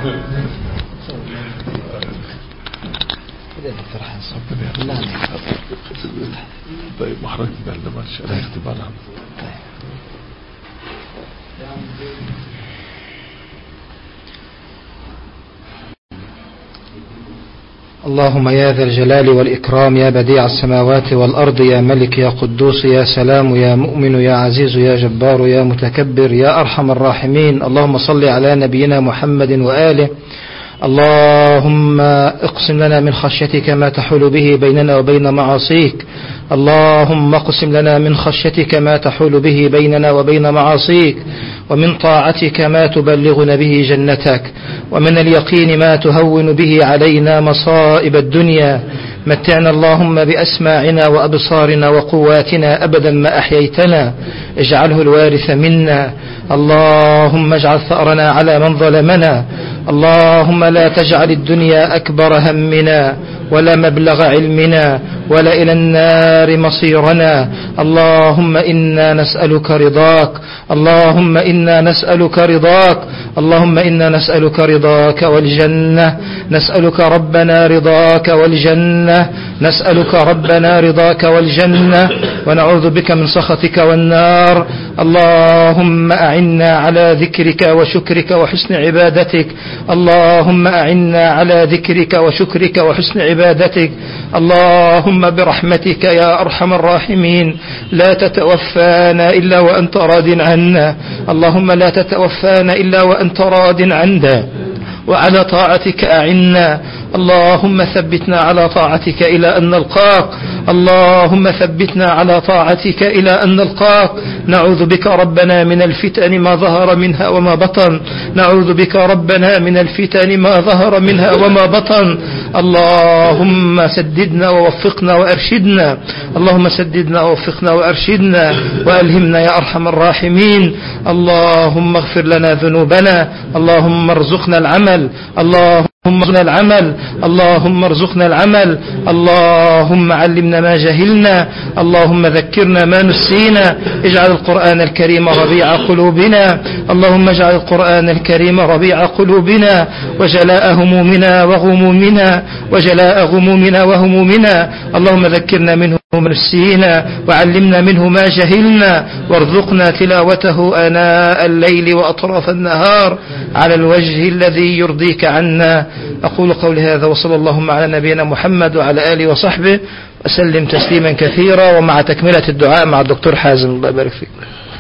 طيب محرك ده اللي ماشي انا هكتب على اللهم يا ذا الجلال والإكرام يا بديع السماوات والأرض يا ملك يا قدوس يا سلام يا مؤمن يا عزيز يا جبار يا متكبر يا أرحم الراحمين اللهم صل على نبينا محمد وآله اللهم اقسم لنا من خشيتك ما تحول به بيننا وبين معاصيك اللهم اقسم لنا من خشيتك ما تحول به بيننا وبين معاصيك ومن طاعتك ما تبلغنا به جنتك ومن اليقين ما تهون به علينا مصائب الدنيا متعنا اللهم بأسماعنا وأبصارنا وقواتنا أبدا ما أحييتنا اجعله الوارث منا اللهم اجعل ثأرنا على من ظلمنا اللهم لا تجعل الدنيا أكبر همنا ولا مبلغ علمنا ولا إلى النار مصيرنا اللهم إنا نسألك رضاك اللهم إنا نسألك رضاك اللهم إنا نسألك رضاك والجنة نسألك ربنا رضاك والجنة نسألك ربنا رضاك والجنة ونعوذ بك من سخطك والنار اللهم أعنا على ذكرك وشكرك وحسن عبادتك اللهم أعنا على ذكرك وشكرك وحسن عبادتك اللهم برحمتك يا أرحم الراحمين لا تتوفانا إلا وأنت راض عنا اللهم لا تتوفانا إلا وأنت راض عنا وعلى طاعتك أعنا اللهم ثبتنا على طاعتك إلى أن نلقاك اللهم ثبتنا على طاعتك إلى أن نلقاك نعوذ بك ربنا من الفتن ما ظهر منها وما بطن نعوذ بك ربنا من الفتن ما ظهر منها وما بطن اللهم سددنا ووفقنا وأرشدنا اللهم سددنا ووفقنا وأرشدنا وألهمنا يا أرحم الراحمين اللهم اغفر لنا ذنوبنا اللهم ارزقنا العمل اللهم ارزقنا العمل اللهم ارزقنا العمل اللهم علمنا ما جهلنا اللهم ذكرنا ما نسينا اجعل القرآن الكريم ربيع قلوبنا اللهم اجعل القرآن الكريم ربيع قلوبنا وجلاء همومنا وغمومنا وجلاء غمومنا وهمومنا اللهم ذكرنا منه ما نسينا وعلمنا منه ما جهلنا وارزقنا تلاوته آناء الليل وأطراف النهار على الوجه الذي يرضيك عنا أقول قولي هذا وصلى اللهم على نبينا محمد وعلى آله وصحبه وسلم تسليما كثيرا ومع تكملة الدعاء مع الدكتور حازم الله يبارك فيك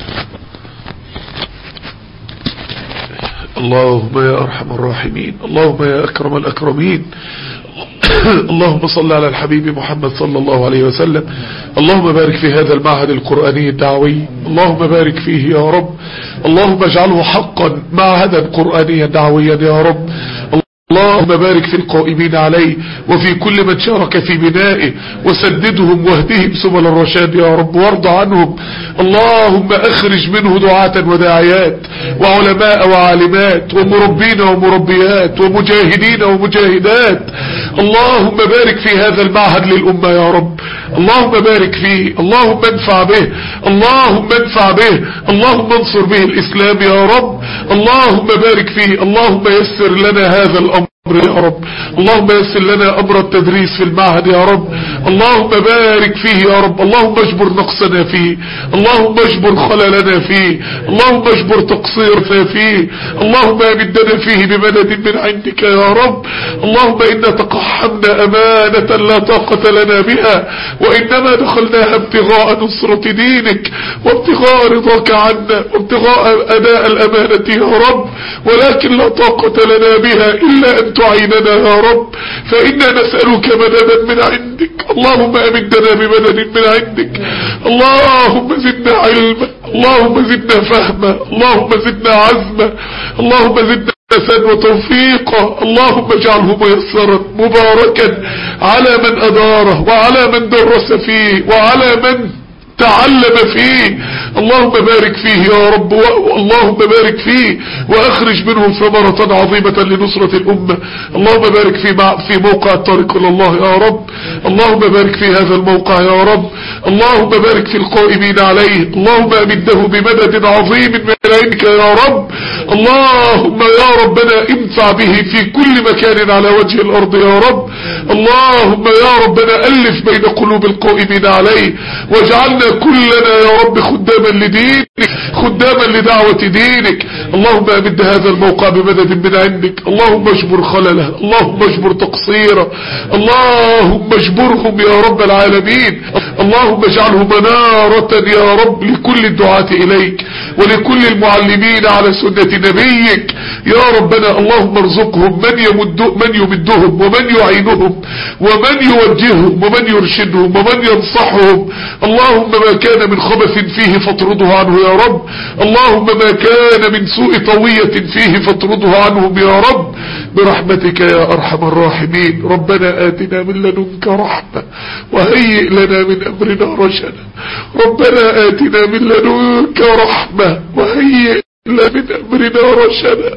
اللهم يا أرحم الراحمين اللهم يا أكرم الأكرمين اللهم صل على الحبيب محمد صلى الله عليه وسلم اللهم بارك في هذا المعهد القرآني الدعوي اللهم بارك فيه يا رب اللهم اجعله حقا معهدا قرآنيا دعويا يا رب اللهم بارك في القائمين عليه وفي كل من شارك في بنائه وسددهم واهدهم سبل الرشاد يا رب وارض عنهم اللهم اخرج منه دعاة وداعيات وعلماء وعالمات ومربين ومربيات ومجاهدين ومجاهدات اللهم بارك في هذا المعهد للأمة يا رب اللهم بارك فيه اللهم انفع به اللهم انفع به اللهم انصر به الإسلام يا رب اللهم بارك فيه اللهم يسر لنا هذا الأمر يا رب اللهم يسر لنا أمر التدريس في المعهد يا رب اللهم بارك فيه يا رب اللهم اجبر نقصنا فيه اللهم اجبر خللنا فيه اللهم اجبر تقصيرنا فيه اللهم امدنا فيه بمدد من عندك يا رب اللهم إنا تقحمنا أمانة لا طاقة لنا بها وإنما دخلناها ابتغاء نصرة دينك وابتغاء رضاك عنا وابتغاء أداء الأمانة يا رب ولكن لا طاقة لنا بها إلا أن تعيننا يا رب فإنا نسألك مددا من عندك اللهم أمدنا بمدد من عندك اللهم زدنا علما اللهم زدنا فهما اللهم زدنا عزما اللهم زدنا حسن وتوفيقا اللهم اجعله ميسرا مباركا على من أداره وعلى من درس فيه وعلى من تعلم فيه اللهم بارك فيه يا رب و... اللهم بارك فيه واخرج منه ثمرة عظيمة لنصرة الامة اللهم بارك في مع... في موقع الطريق الى الله يا رب اللهم بارك في هذا الموقع يا رب اللهم بارك في القائمين عليه اللهم امده بمدد عظيم من عندك يا رب اللهم يا ربنا انفع به في كل مكان على وجه الارض يا رب اللهم يا ربنا الف بين قلوب القائمين عليه واجعلنا كلنا يا رب خداما لدينك خداما لدعوة دينك اللهم امد هذا الموقع بمدد من عندك اللهم اجبر خلله اللهم اجبر تقصيره اللهم اجبرهم يا رب العالمين اللهم اجعله منارة يا رب لكل الدعاة اليك ولكل المعلمين على سنة نبيك يا ربنا اللهم ارزقهم من, يمد من يمدهم ومن يعينهم ومن يوجههم ومن يرشدهم ومن ينصحهم اللهم ما كان من خبث فيه فاطرده عنه يا رب اللهم ما كان من سوء طوية فيه فاطرده عنهم يا رب برحمتك يا أرحم الراحمين ربنا آتنا من لدنك رحمة وهيئ لنا من أمرنا رشدا ربنا آتنا من لدنك رحمة وهيئ لنا من أمرنا رشدا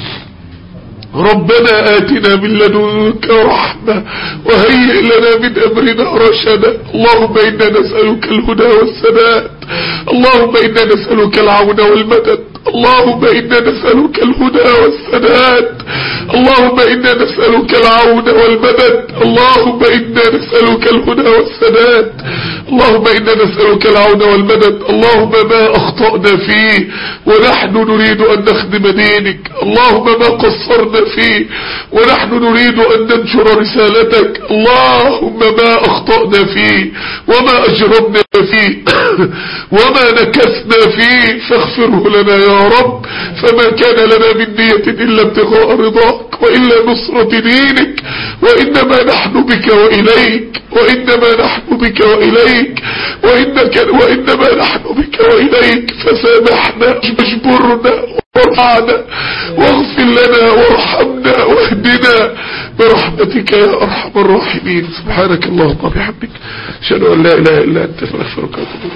ربنا آتنا من لدنك رحمة وهيئ لنا من أمرنا رشدا اللهم إنا نسألك الهدى والسداد اللهم إنا نسألك العون والمدد اللهم إنا نسألك الهدى والسداد اللهم إنا نسألك العون والمدد اللهم إنا نسألك الهدى والسداد اللهم إنا نسألك العون والمدد اللهم ما أخطأنا فيه ونحن نريد أن نخدم دينك اللهم ما قصرنا فيه ونحن نريد أن ننشر رسالتك اللهم ما أخطأنا فيه وما أجرمنا فيه وما نكسنا فيه فاغفره لنا يا رب فما كان لنا من نية إلا ابتغاء رضاك وإلا نصرة دينك وإنما نحن بك وإليك وإنما نحن بك وإليك وإنك وإنما نحن بك وإليك فسامحنا اجبرنا وارفعنا واغفر لنا وارحمنا واهدنا برحمتك يا أرحم الراحمين سبحانك اللهم وبحمدك أشهد أن لا إله إلا أنت فنغفرك وأتوب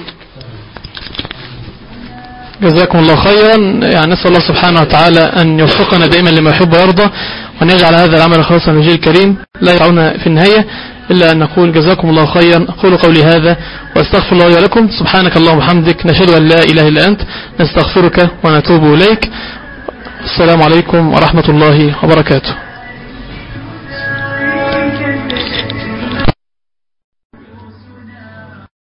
جزاكم الله خيرا يعني نسأل الله سبحانه وتعالى أن يوفقنا دائما لما يحب ويرضى وأن يجعل هذا العمل خالصا للجيل الكريم لا يرعونا في النهاية إلا أن نقول جزاكم الله خيرا أقول قولي هذا وأستغفر الله ولكم سبحانك اللهم وبحمدك نشهد أن لا إله إلا أنت نستغفرك ونتوب إليك السلام عليكم ورحمة الله وبركاته